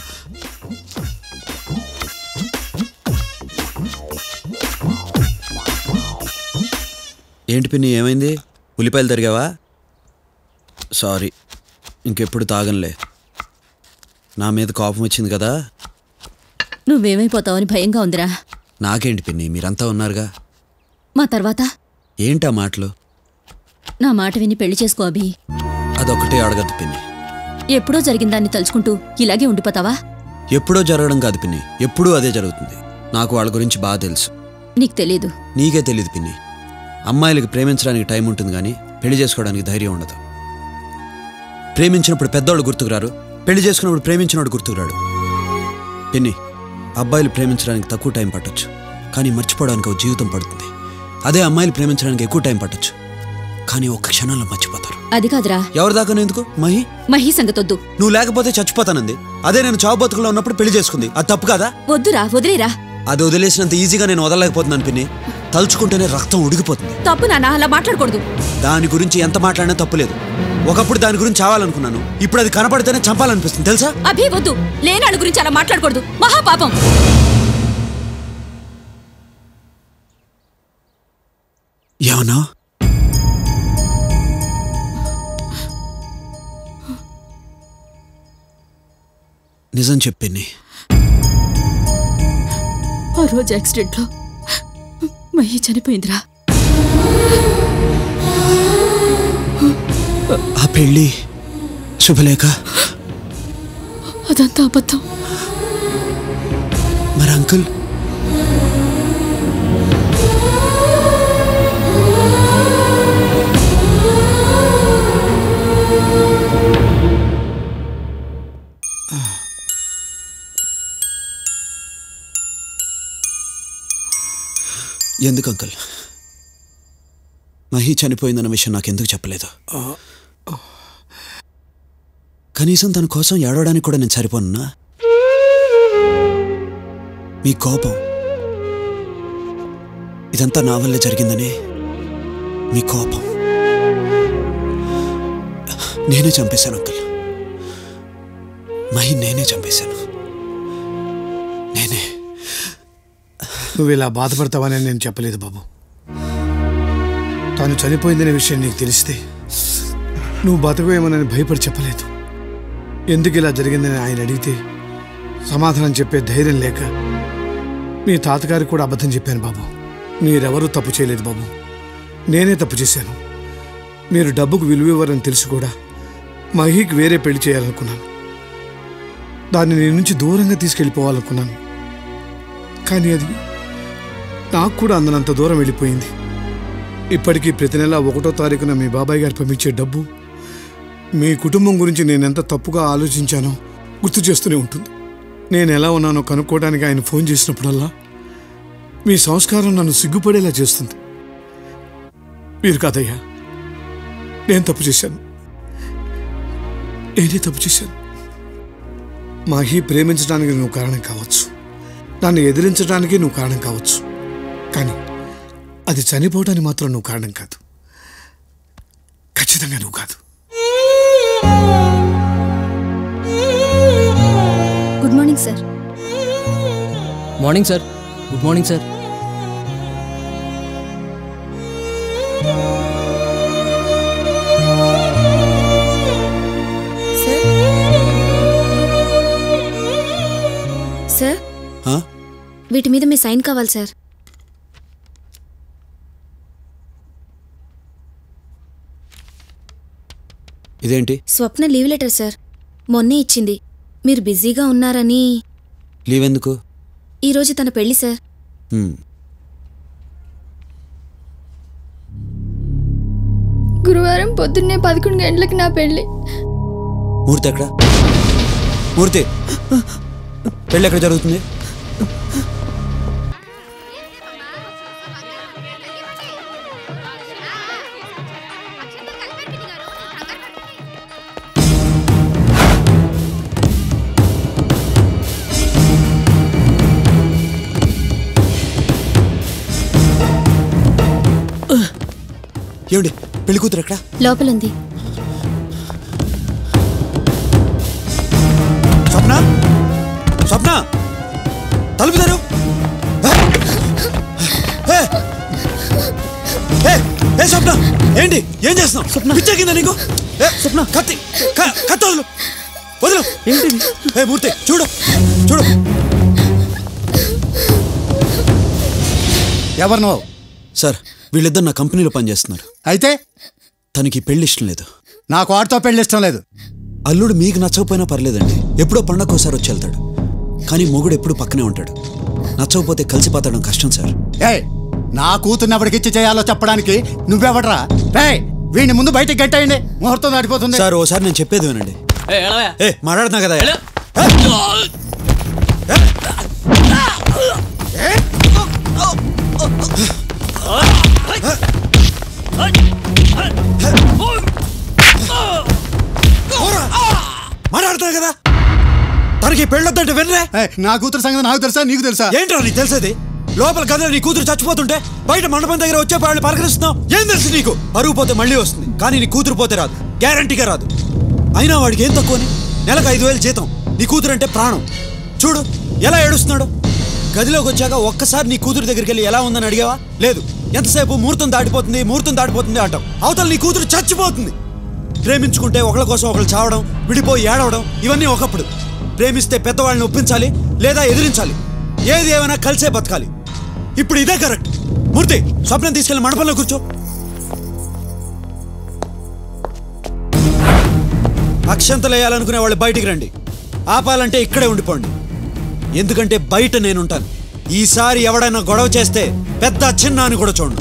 ఏంటి పిన్ని ఏమైంది ఉల్లిపాయలు తరిగావా సారీ ఇంకెప్పుడు తాగనులే నా మీద కోపం వచ్చింది కదా నువ్వేమైపోతావని భయంగా ఉందిరా నాకేంటి పిన్ని మీరంతా ఉన్నారుగా మా తర్వాత ఏంటా మాటలు నా మాట విని పెళ్లి చేసుకో అభి అదొకటే అడగద్దు పిన్ని ఎప్పుడో జరిగిన దాన్ని తలుచుకుంటూ ఇలాగే ఉండిపోతావా ఎప్పుడో జరగడం కాదు పిన్ని ఎప్పుడూ అదే జరుగుతుంది నాకు వాళ్ళ గురించి బాగా తెలుసు నీకు తెలీదు నీకే తెలియదు పిన్ని అమ్మాయిలకి ప్రేమించడానికి టైం ఉంటుంది కానీ పెళ్లి చేసుకోవడానికి ధైర్యం ఉండదు ప్రేమించినప్పుడు పెద్దోళ్ళు గుర్తుకురారు పెళ్లి చేసుకున్నప్పుడు ప్రేమించినోడు గుర్తుకురాడు పిన్ని అబ్బాయిలు ప్రేమించడానికి తక్కువ టైం పట్టొచ్చు కానీ మర్చిపోవడానికి ఒక జీవితం పడుతుంది అదే అమ్మాయిలు ప్రేమించడానికి ఎక్కువ టైం పట్టొచ్చు కానీ ఒక్క క్షణంలో మర్చిపోతారు అది కాదురా ఎవరి దాకా ఎందుకు మహి మహి సంగతొద్దు నువ్వు లేకపోతే చచ్చిపోతానంది అదే నేను చావు బతుకులో ఉన్నప్పుడు పెళ్లి చేసుకుంది అది తప్పు కదా వద్దురా వదిలేరా అది వదిలేసినంత ఈజీగా నేను వదలలేకపోతున్నాను పిన్ని తలుచుకుంటేనే రక్తం ఉడికిపోతుంది తప్పు నాన్న అలా మాట్లాడకూడదు దాని గురించి ఎంత మాట్లాడినా తప్పులేదు ఒకప్పుడు దాని గురించి చావాలనుకున్నాను ఇప్పుడు అది కనపడితేనే చంపాలనిపిస్తుంది తెలుసా అభి వద్దు లేనాళ్ళ గురించి అలా మాట్లాడకూడదు మహాపాపం ఏమన్నా నిజం చెప్పింది ఆ రోజు యాక్సిడెంట్లో మహి చనిపోయిందిరా ఆ పెళ్ళి శుభలేఖ అదంతా అబద్ధం మరి అంకుల్ ఎందుకు అంకుల్ మహి చనిపోయిందన్న విషయం నాకెందుకు చెప్పలేదు కనీసం తన కోసం ఏడవడానికి కూడా నేను సరిపోనున్నా మీ కోపం ఇదంతా నా వల్లే జరిగిందని మీ కోపం నేనే చంపేశాను అంకుల్ మహి నేనే చంపేశాను నేనే నువ్వు ఇలా బాధపడతావని నేను చెప్పలేదు బాబు తాను చనిపోయిందనే విషయం నీకు తెలిస్తే నువ్వు బతకవేమోనని భయపడి చెప్పలేదు ఎందుకు ఇలా జరిగిందని ఆయన అడిగితే సమాధానం చెప్పే ధైర్యం లేక మీ తాతగారికి కూడా అబద్ధం చెప్పాను బాబు మీరెవరూ తప్పు చేయలేదు బాబు నేనే తప్పు చేశాను మీరు డబ్బుకు విలువ ఇవ్వరని తెలిసి కూడా మహికి వేరే పెళ్లి చేయాలనుకున్నాను దాన్ని నీ నుంచి దూరంగా తీసుకెళ్ళిపోవాలనుకున్నాను కానీ అది నాకు కూడా అందనంత దూరం వెళ్ళిపోయింది ఇప్పటికీ ప్రతి నెల ఒకటో తారీఖున మీ బాబాయ్ గారు పంపించే డబ్బు మీ కుటుంబం గురించి నేను ఎంత తప్పుగా ఆలోచించానో గుర్తు చేస్తూనే ఉంటుంది నేను ఎలా ఉన్నానో కనుక్కోవడానికి ఆయన ఫోన్ చేసినప్పుడల్లా మీ సంస్కారం నన్ను సిగ్గుపడేలా చేస్తుంది మీరు కాదయ్యా నేను తప్పు చేశాను నేనే తప్పు చేశాను మాహి ప్రేమించడానికి నువ్వు కారణం కావచ్చు నన్ను ఎదిరించడానికి నువ్వు కారణం కావచ్చు కానీ అది చనిపోవడానికి మాత్రం నువ్వు కారణం కాదు ఖచ్చితంగా నువ్వు కాదు good morning sir morning sir good morning sir sir ఆ? వీటి మీద మీ సైన్ కావాలి సార్ ఇదేంటి స్వప్న లీవ్ లెటర్ సార్ మొన్నే ఇచ్చింది మీరు బిజీగా ఉన్నారని లీవ్ ఎందుకు ఈరోజు తన పెళ్లి సార్ హ్మ్. గురువారం పొద్దున్నే పదకొండు గంటలకు నా పెళ్లి మూర్తి ఎక్కడ మూర్తి పెళ్ళి ఎక్కడ జరుగుతుంది ఏమిటి పెళ్లి కూతురు ఎక్కడ లోపలుంది స్వప్న స్వప్న తలుపు తెరు ఏ! ఏ! ఏ స్వప్న ఏంటి ఏం చేస్తున్నావు స్వప్న పిచ్చెక్కిందా నీకు ఏ స్వప్న కత్తి క- కత్తి వదులు వదులు ఏంటి ఏ మూర్తి చూడు చూడు ఎవరు నువ్వు సార్ వీళ్ళిద్దరు నా కంపెనీలో పనిచేస్తున్నారు అయితే తనకి పెళ్లి ఇష్టం లేదు నాకు వాడితో పెళ్లి ఇష్టం లేదు అల్లుడు మీకు నచ్చకపోయినా పర్లేదండి ఎప్పుడో పండగకోసారి వచ్చి వెళ్తాడు కానీ మొగుడు ఎప్పుడు పక్కనే ఉంటాడు నచ్చకపోతే కలిసి పాతడం కష్టం సార్ ఏ నా కూతుర్ని ఎవరికిచ్చి చేయాలో చెప్పడానికి నువ్వెవడరా రే వీడిని ముందు బయటికి గట్టేయండి ముహూర్తం దాటిపోతుంది సార్ ఓసారి నేను చెప్పేది వినండి ఏ మాట్లాడుతున్నా కదా మాట్లాడుతున్నా కదా తనకి పెళ్ళొద్దంటే వినరే నా కూతురు సంగతి నాకు తెలుసా నీకు తెలుసా ఏంట్రా నీకు తెలిసేది లోపల గదిలో నీ కూతురు చచ్చిపోతుంటే బయట మండపం దగ్గర వచ్చే వాళ్ళని పలకరిస్తున్నావు ఏం తెలుసు నీకు పరుగు పోతే మళ్ళీ వస్తుంది కానీ నీ కూతురు పోతే రాదు గ్యారంటీగా రాదు అయినా వాడికి ఏం తక్కువని నెలకు ఐదు వేలు జీతం నీ కూతురు అంటే ప్రాణం చూడు ఎలా ఏడుస్తున్నాడు గదిలోకి వచ్చాక ఒక్కసారి నీ కూతురు దగ్గరికి వెళ్ళి ఎలా ఉందని అడిగావా లేదు ఎంతసేపు ముహూర్తం దాటిపోతుంది ముహూర్తం దాటిపోతుంది అంటాం అవతల నీ కూతురు చచ్చిపోతుంది ప్రేమించుకుంటే ఒకళ్ళ కోసం ఒకళ్ళు చావడం విడిపోయి ఏడవడం ఇవన్నీ ఒకప్పుడు ప్రేమిస్తే పెద్దవాళ్ళని ఒప్పించాలి లేదా ఎదిరించాలి ఏది ఏమైనా కలిసే బతకాలి ఇప్పుడు ఇదే కరెక్ట్ మూర్తి స్వప్నం తీసుకెళ్లి మండపంలో కూర్చో అక్షంతలు వేయాలనుకునే వాళ్ళు బయటికి రండి ఆపాలంటే ఇక్కడే ఉండిపోండి ఎందుకంటే బయట నేనుంటాను ఈసారి ఎవడైనా గొడవ చేస్తే పెద్ద చిన్న అని కూడా చూడండి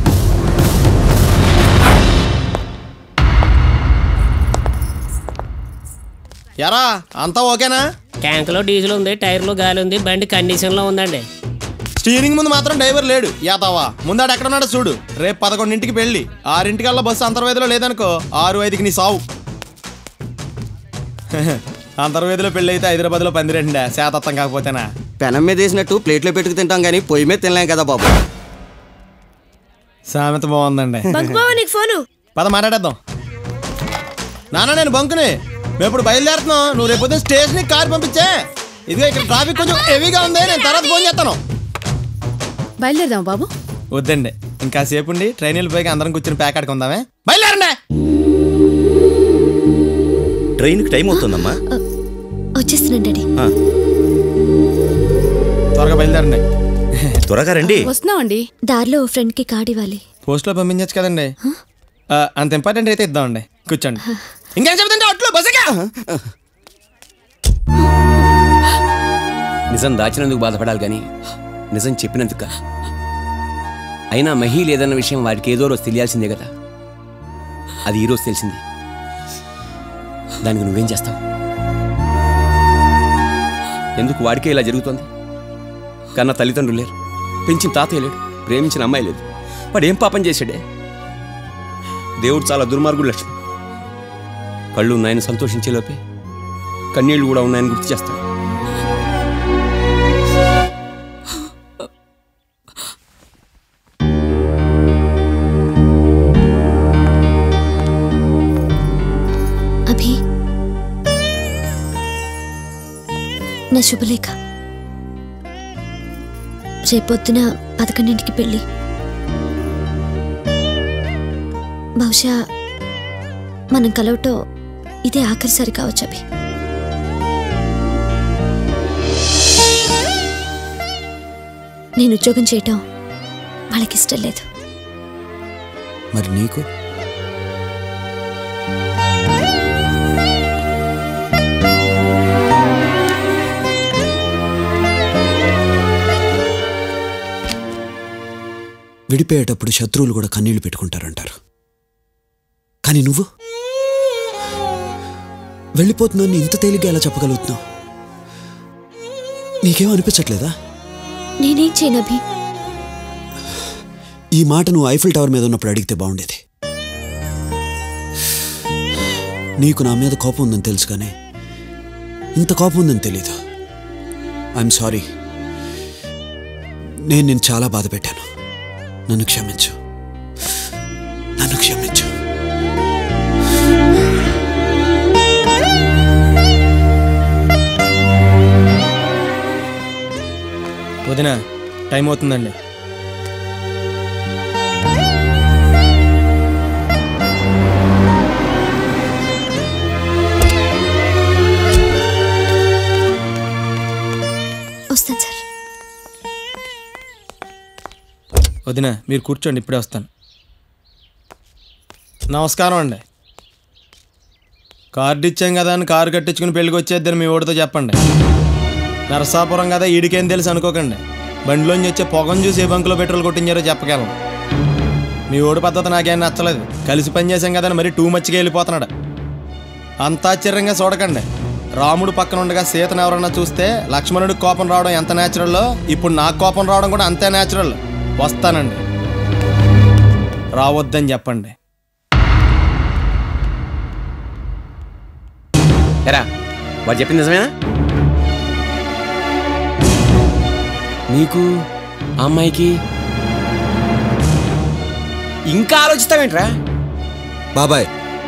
ఎరా అంతా ఓకేనా ట్యాంకులో డీజిల్ ఉంది టైర్లో గాలి ఉంది బండి కండిషన్లో ఉందండి స్టీరింగ్ ముందు మాత్రం డ్రైవర్ లేడు యాతావా ముందాడు ఎక్కడున్నాడో చూడు రేపు పదకొండింటికి పెళ్ళి ఆరింటికల్లా బస్సు అంతర్వేదిలో లేదనుకో ఆరు ఐదుకి నీ సావు అంతర్వేదిలో పెళ్ళి అయితే హైదరాబాద్లో పందిరేండా శాతత్వం కాకపోతేనా పెనం మీద వేసినట్టు ప్లేట్లో పెట్టుకు తింటాం కానీ పొయ్యి మీద తినలేం కదా బాబు సామెత బాగుందండి బంకుబావ నీకు ఫోను పద మాట్లాడేద్దాం నాన్న నేను బంకుని మేము ఇప్పుడు బయలుదేరుతున్నాం నువ్వు రేపు పొద్దున్న స్టేషన్కి కారు పంపించే ఇదిగో ఇక్కడ ట్రాఫిక్ కొంచెం హెవీగా ఉంది నేను తర్వాత ఫోన్ చేస్తాను బయలుదేరదాం బాబు వద్దండి ఇంకా సేపు ఉండి ట్రైన్ వెళ్ళిపోయి అందరం కూర్చొని ప్యాక్ ఆడుకుందామే బయలుదేరండి ట్రైన్కి టైం అవుతుందమ్మా వచ్చేస్తున్నాను డాడీ ఆ, త్వరగా బయలుదేరండి త్వరగా రండి వస్తున్నామండి దారిలో ఓ ఫ్రెండ్కి కార్డు ఇవ్వాలి పోస్ట్లో పంపించచ్చు కదండి ఆ, అంత ఇంపార్టెంట్ అయితే ఇద్దామండి కూర్చోండి ఇంకేం చెబుతుంటే అట్లు బస్సుగా నిజం దాచినందుకు బాధపడాలి కానీ నిజం చెప్పినందుకు కాదు. అయినా మహి లేదన్న విషయం వాడికి ఏదో రోజు తెలియాల్సిందే కదా అది ఈరోజు తెలిసింది దానికి నువ్వేం చేస్తావు ఎందుకు వాడికే ఇలా జరుగుతోంది కన్నా తల్లిదండ్రులు లేరు పెంచిన తాతయ్య లేడు ప్రేమించిన అమ్మాయి లేదు వాడు ఏం పాపం చేశాడే దేవుడు చాలా దుర్మార్గుడు లక్ష్మి కళ్ళు ఉన్నాయని సంతోషించే లోపే కన్నీళ్లు కూడా ఉన్నాయని గుర్తు చేస్తాడు అభి నా శుభలేఖ రేపొద్దున పదకొండింటికి పెళ్ళి బహుశా మనం కలవటం ఇదే ఆఖరిసారి కావచ్చు అభి నేను ఉద్యోగం చేయటం వాళ్ళకి ఇష్టం లేదు మరి నీకు విడిపోయేటప్పుడు శత్రువులు కూడా కన్నీళ్లు పెట్టుకుంటారంటారు కానీ నువ్వు వెళ్ళిపోతున్నాను ఇంత తేలిగ్గా ఎలా చెప్పగలుగుతున్నావు నీకేం అనిపించట్లేదా నేనేం చేయను అభి ఈ మాట నువ్వు ఐఫిల్ టవర్ మీద ఉన్నప్పుడు అడిగితే బాగుండేది నీకు నా మీద కోపం ఉందని తెలుసు కానీ ఇంత కోపం ఉందని తెలీదు ఐఎమ్ సారీ నేను నేను చాలా బాధ పెట్టాను నన్ను క్షమించు నన్ను క్షమించు వదిన టైం అవుతుందండి వస్తాను సార్ వదిన మీరు కూర్చోండి ఇప్పుడే వస్తాను నమస్కారం అండి కార్డు ఇచ్చాం కదా అని కారు కట్టించుకుని పెళ్ళికి వచ్చేద్దని మీ ఓడితో చెప్పండి నరసాపురం కదా ఈడికేం తెలుసు అనుకోకండి బండిలోంచి వచ్చే పొగను చూసి ఏ బంకులో పెట్రోల్ కొట్టించారో చెప్పగలను మీ ఓడి పద్ధతి నాకేం నచ్చలేదు కలిసి పని చేసాం కదా అని మరీ టూ మచ్గా వెళ్ళిపోతున్నాడు అంత ఆశ్చర్యంగా చూడకండి రాముడు పక్కన ఉండగా సీతను ఎవరన్నా చూస్తే లక్ష్మణుడికి కోపం రావడం ఎంత న్యాచురల్లో ఇప్పుడు నాకు కోపం రావడం కూడా అంతే న్యాచురల్ వస్తానండి రావద్దని చెప్పండి ఎరా వాడు చెప్పింది నిజమేనా నీకు ఆ అమ్మాయికి ఇంకా ఆలోచిస్తావేంట్రా బాబాయ్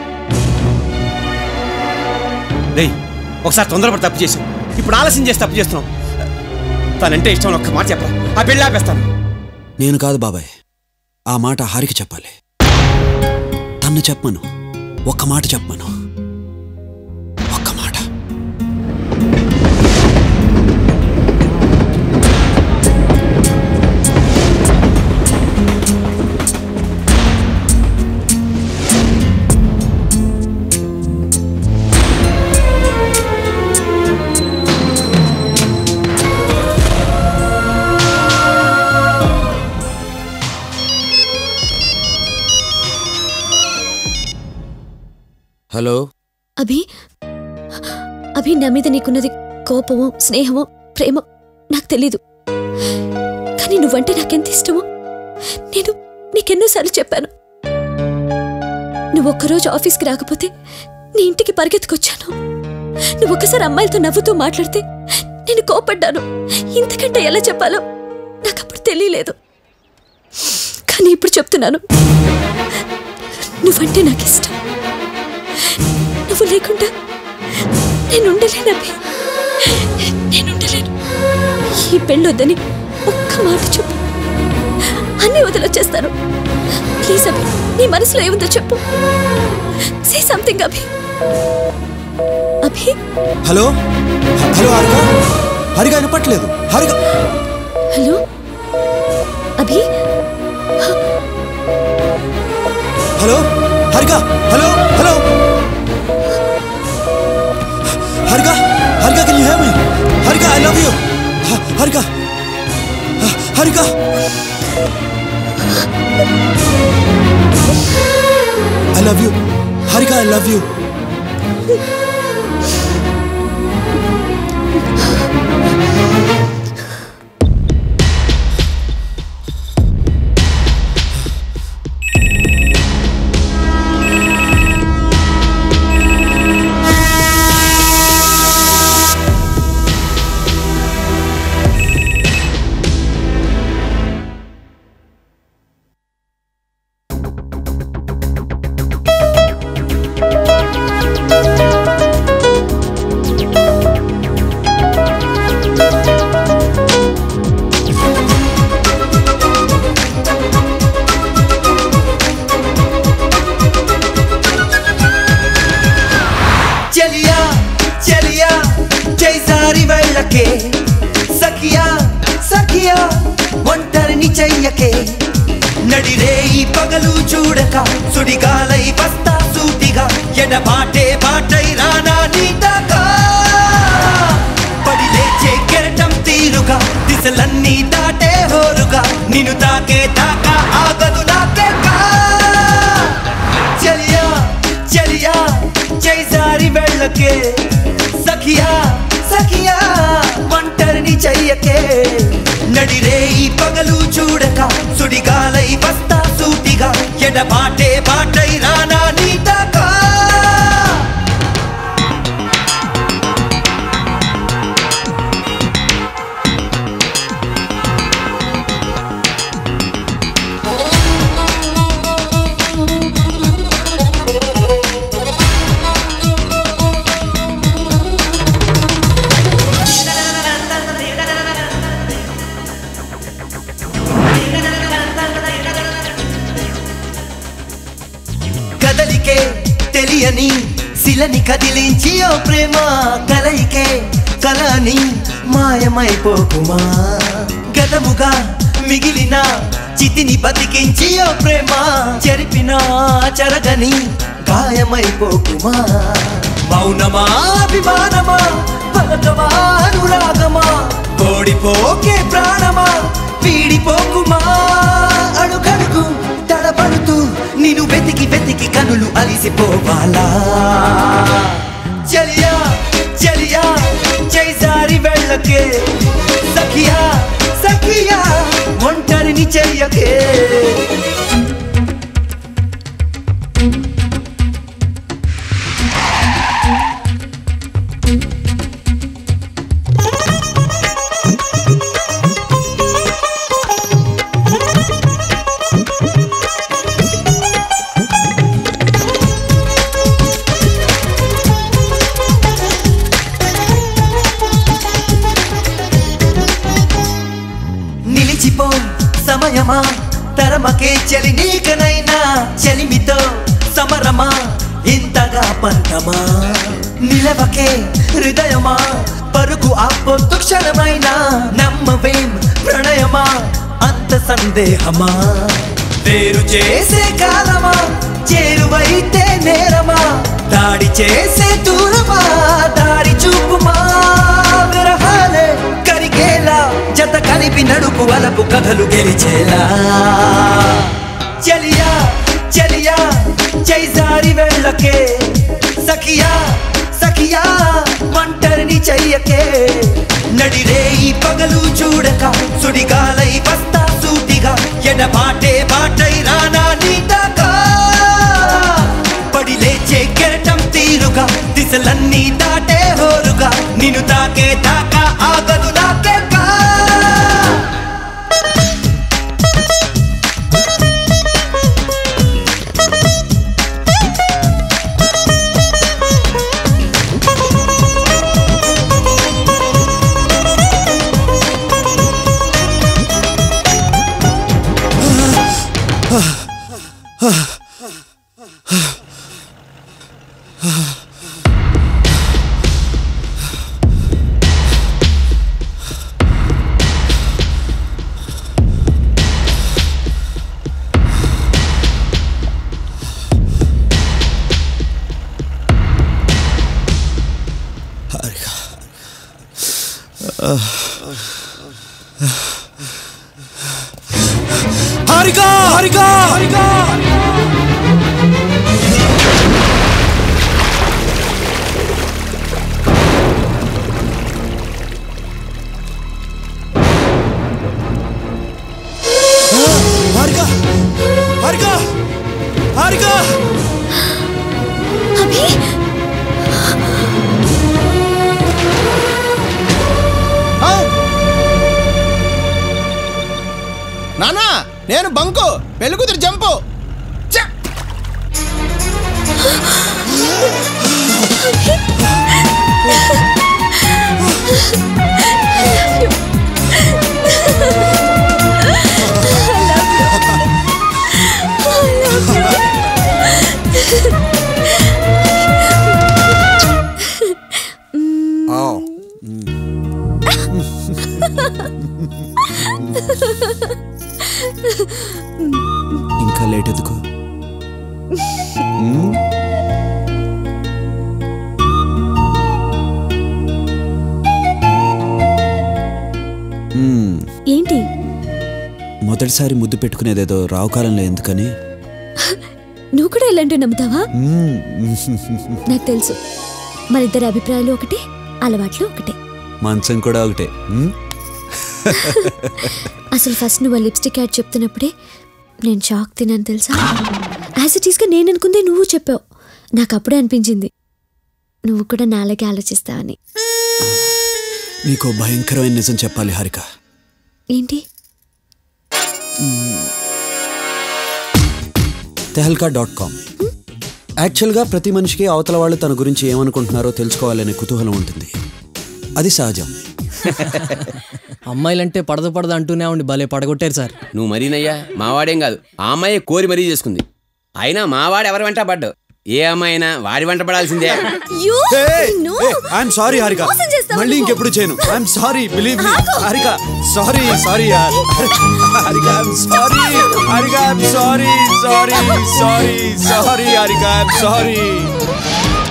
రేయ్ ఒకసారి తొందరపడి తప్పు చేసావు ఇప్పుడు ఆలస్యం చేసి తప్పు చేస్తున్నావు తనంటే ఇష్టం ఒక్క మాట చెప్పరా ఆ పెళ్ళి ఆపేస్తాను నేను కాదు బాబాయ్ ఆ మాట హారికి చెప్పాలి తన్ను చెప్పమను ఒక్క మాట చెప్పమను ఒక్క మాట హలో అభి అభి నా మీద నీకున్నది కోపమో స్నేహమో ప్రేమో నాకు తెలీదు కానీ నువ్వంటే నాకెంత ఇష్టమో నేను నీకెన్నోసార్లు చెప్పాను నువ్వు ఒక్కరోజు ఆఫీస్కి రాకపోతే నీ ఇంటికి పరిగెత్తుకొచ్చాను నువ్వు ఒక్కసారి అమ్మాయిలతో నవ్వుతూ మాట్లాడితే నేను కోపడ్డాను ఇంతకంటే ఎలా చెప్పాలో నాకు అప్పుడు తెలియలేదు కానీ ఇప్పుడు చెప్తున్నాను నువ్వంటే నాకు ఇష్టం నువ్వు లేకుండా నేను ఉండలేను అభి నేను ఉండలేను ఈ పెళ్ళొద్దని ఒక్క మాట చెప్పు అన్నీ వదిలొచ్చేస్తాను ప్లీజ్ అభి నీ మనసులో ఏముందో చెప్పు say something Abhi Abhi hello హ- హలో హారిక హరిగా వినపట్లేదు హరిగా hello Abhi hello Harika hello hello Harika Harika can you hear me Harika I love you Harika Harika I love you Harika I love you చెలియా చెలియా చేసారి వెళ్ళకే సఖియా సఖియా ఒంటరిని చెయ్యకే నడిరే ఈ పగలు చూడక సుడిగాలై వస్తా సూటిగా ఎడబాటే బాటై రానా నీదాకా పడి లేచే కెరటం తీరుగా దిశలన్నీ దాటే హోరుగా నిన్ను తాకే దాకా ఆగదు నాకే కా చెలియా చెలియా చేసారి వెళ్ళకే సఖియా సఖియా ఒంటరిని చెయ్యకే నడిరే ఈ పగలు చూడక సుడిగాలై వస్తా సూటిగా ఎడబాటే బాటై రానా నీదాకా కదలికే తెలియని శిలని కదిలించి ఓ ప్రేమ కలయికే కలని మాయమైపోకుమా గతముగా మిగిలిన చితిని బతికించి ఓ ప్రేమ చెరిపిన చెరగని గాయమైపోకుమా మౌనమా అభిమానమా పలకమా అనురాగమా ఓడిపోకే ప్రాణమా వీడిపోకుమా అడుగడుగు తడబడుతూ నిన్ను వెతికి వెతికి కనులు అలిసిపోవాలా చలియా చలియా చేసారి వెళ్ళకే సఖియా సఖియా ఒంటరిని చెయ్యకే నిలిచిపో సమయమా తరమకే చలి నీకనైనా చలిమితో సమరమా ఇంతగా పంతమా నిలవకే హృదయమా పరుగు ఆపొద్దు క్షణమైనా నమ్మవేం ప్రణయమా అంత సందేహమా వేరు చేసే కాలమా చేరువైతే నేరమా దాడి చేసే దూరమా దారి చూపుమా విరహాలే కరిగేలా జత కలిపి నడుపు వలపు కథలు గెలిచేలా చలియా చలియా చైజారి వెళ్ళకే సఖియా సఖియా ఒంటరిని చెయ్యకే నడిరే ఈ పగలు చూడక సుడిగాలై వస్తా సూటిగా ఎడబాటే బాటై రానా నీదాకా పడి లేచే కెరటం తీరుగా దిశలన్నీ దాటే హోరుగా నిన్ను తాకే దాకా ఆగదు నాకే కా హారిక హారిక హారిక పెళ్లి కూతురు జంపు చ్చ! ఇంకా లేట్ ఎందుకు మ్మ్? మ్మ్. ఏంటి మొదటిసారి ముద్దు పెట్టుకునేదేదో రావుకాలంలో ఎందుకని నువ్వు కూడా ఇలాంటివి నమ్ముతావా మ్మ్. నాకు తెలుసు మన ఇద్దరి అభిప్రాయాలు ఒకటే అలవాట్లు ఒకటే మంచం కూడా ఒకటే మ్మ్? అసలు ఫస్ట్ నువ్వు ఆ లిప్స్టిక్ యాడ్ చెప్తున్నప్పుడే నేను షాక్ తిన్నాను తెలుసా యాజ్ ఇట్ ఈస్గా నేను అనుకుందే నువ్వు చెప్పావు నాకు అప్పుడే అనిపించింది నువ్వు కూడా నాలాగే ఆలోచిస్తావని నీకో భయంకరమైన నిజం చెప్పాలి హారిక ఏంటి తెహల్కా డాట్ కామ్ యాక్చువల్గా ప్రతి మనిషికి అవతల వాళ్ళు తన గురించి ఏమనుకుంటున్నారో తెలుసుకోవాలనే కుతూహలం ఉంటుంది అది సహజం అమ్మాయిలంటే పడదు పడదు అంటూనే ఉండి భలే పడగొట్టారు సార్ నువ్వు మరీనయ్యా మావాడేం కాదు ఆ అమ్మాయి కోరి మరీ చేసుకుంది అయినా మావాడు ఎవరి వెంట పడ్డు ఏ అమ్మాయి అయినా వాడి వెంట పడాల్సిందే ఐఎమ్ సారీ హారిక మోసం చేస్తావా మళ్ళీ నువ్వు? ఇంకెప్పుడు చేయను I'm sorry believe me Harika sorry sorry యార్ Harika I'm sorry Harika I'm sorry sorry sorry sorry Harika I'm sorry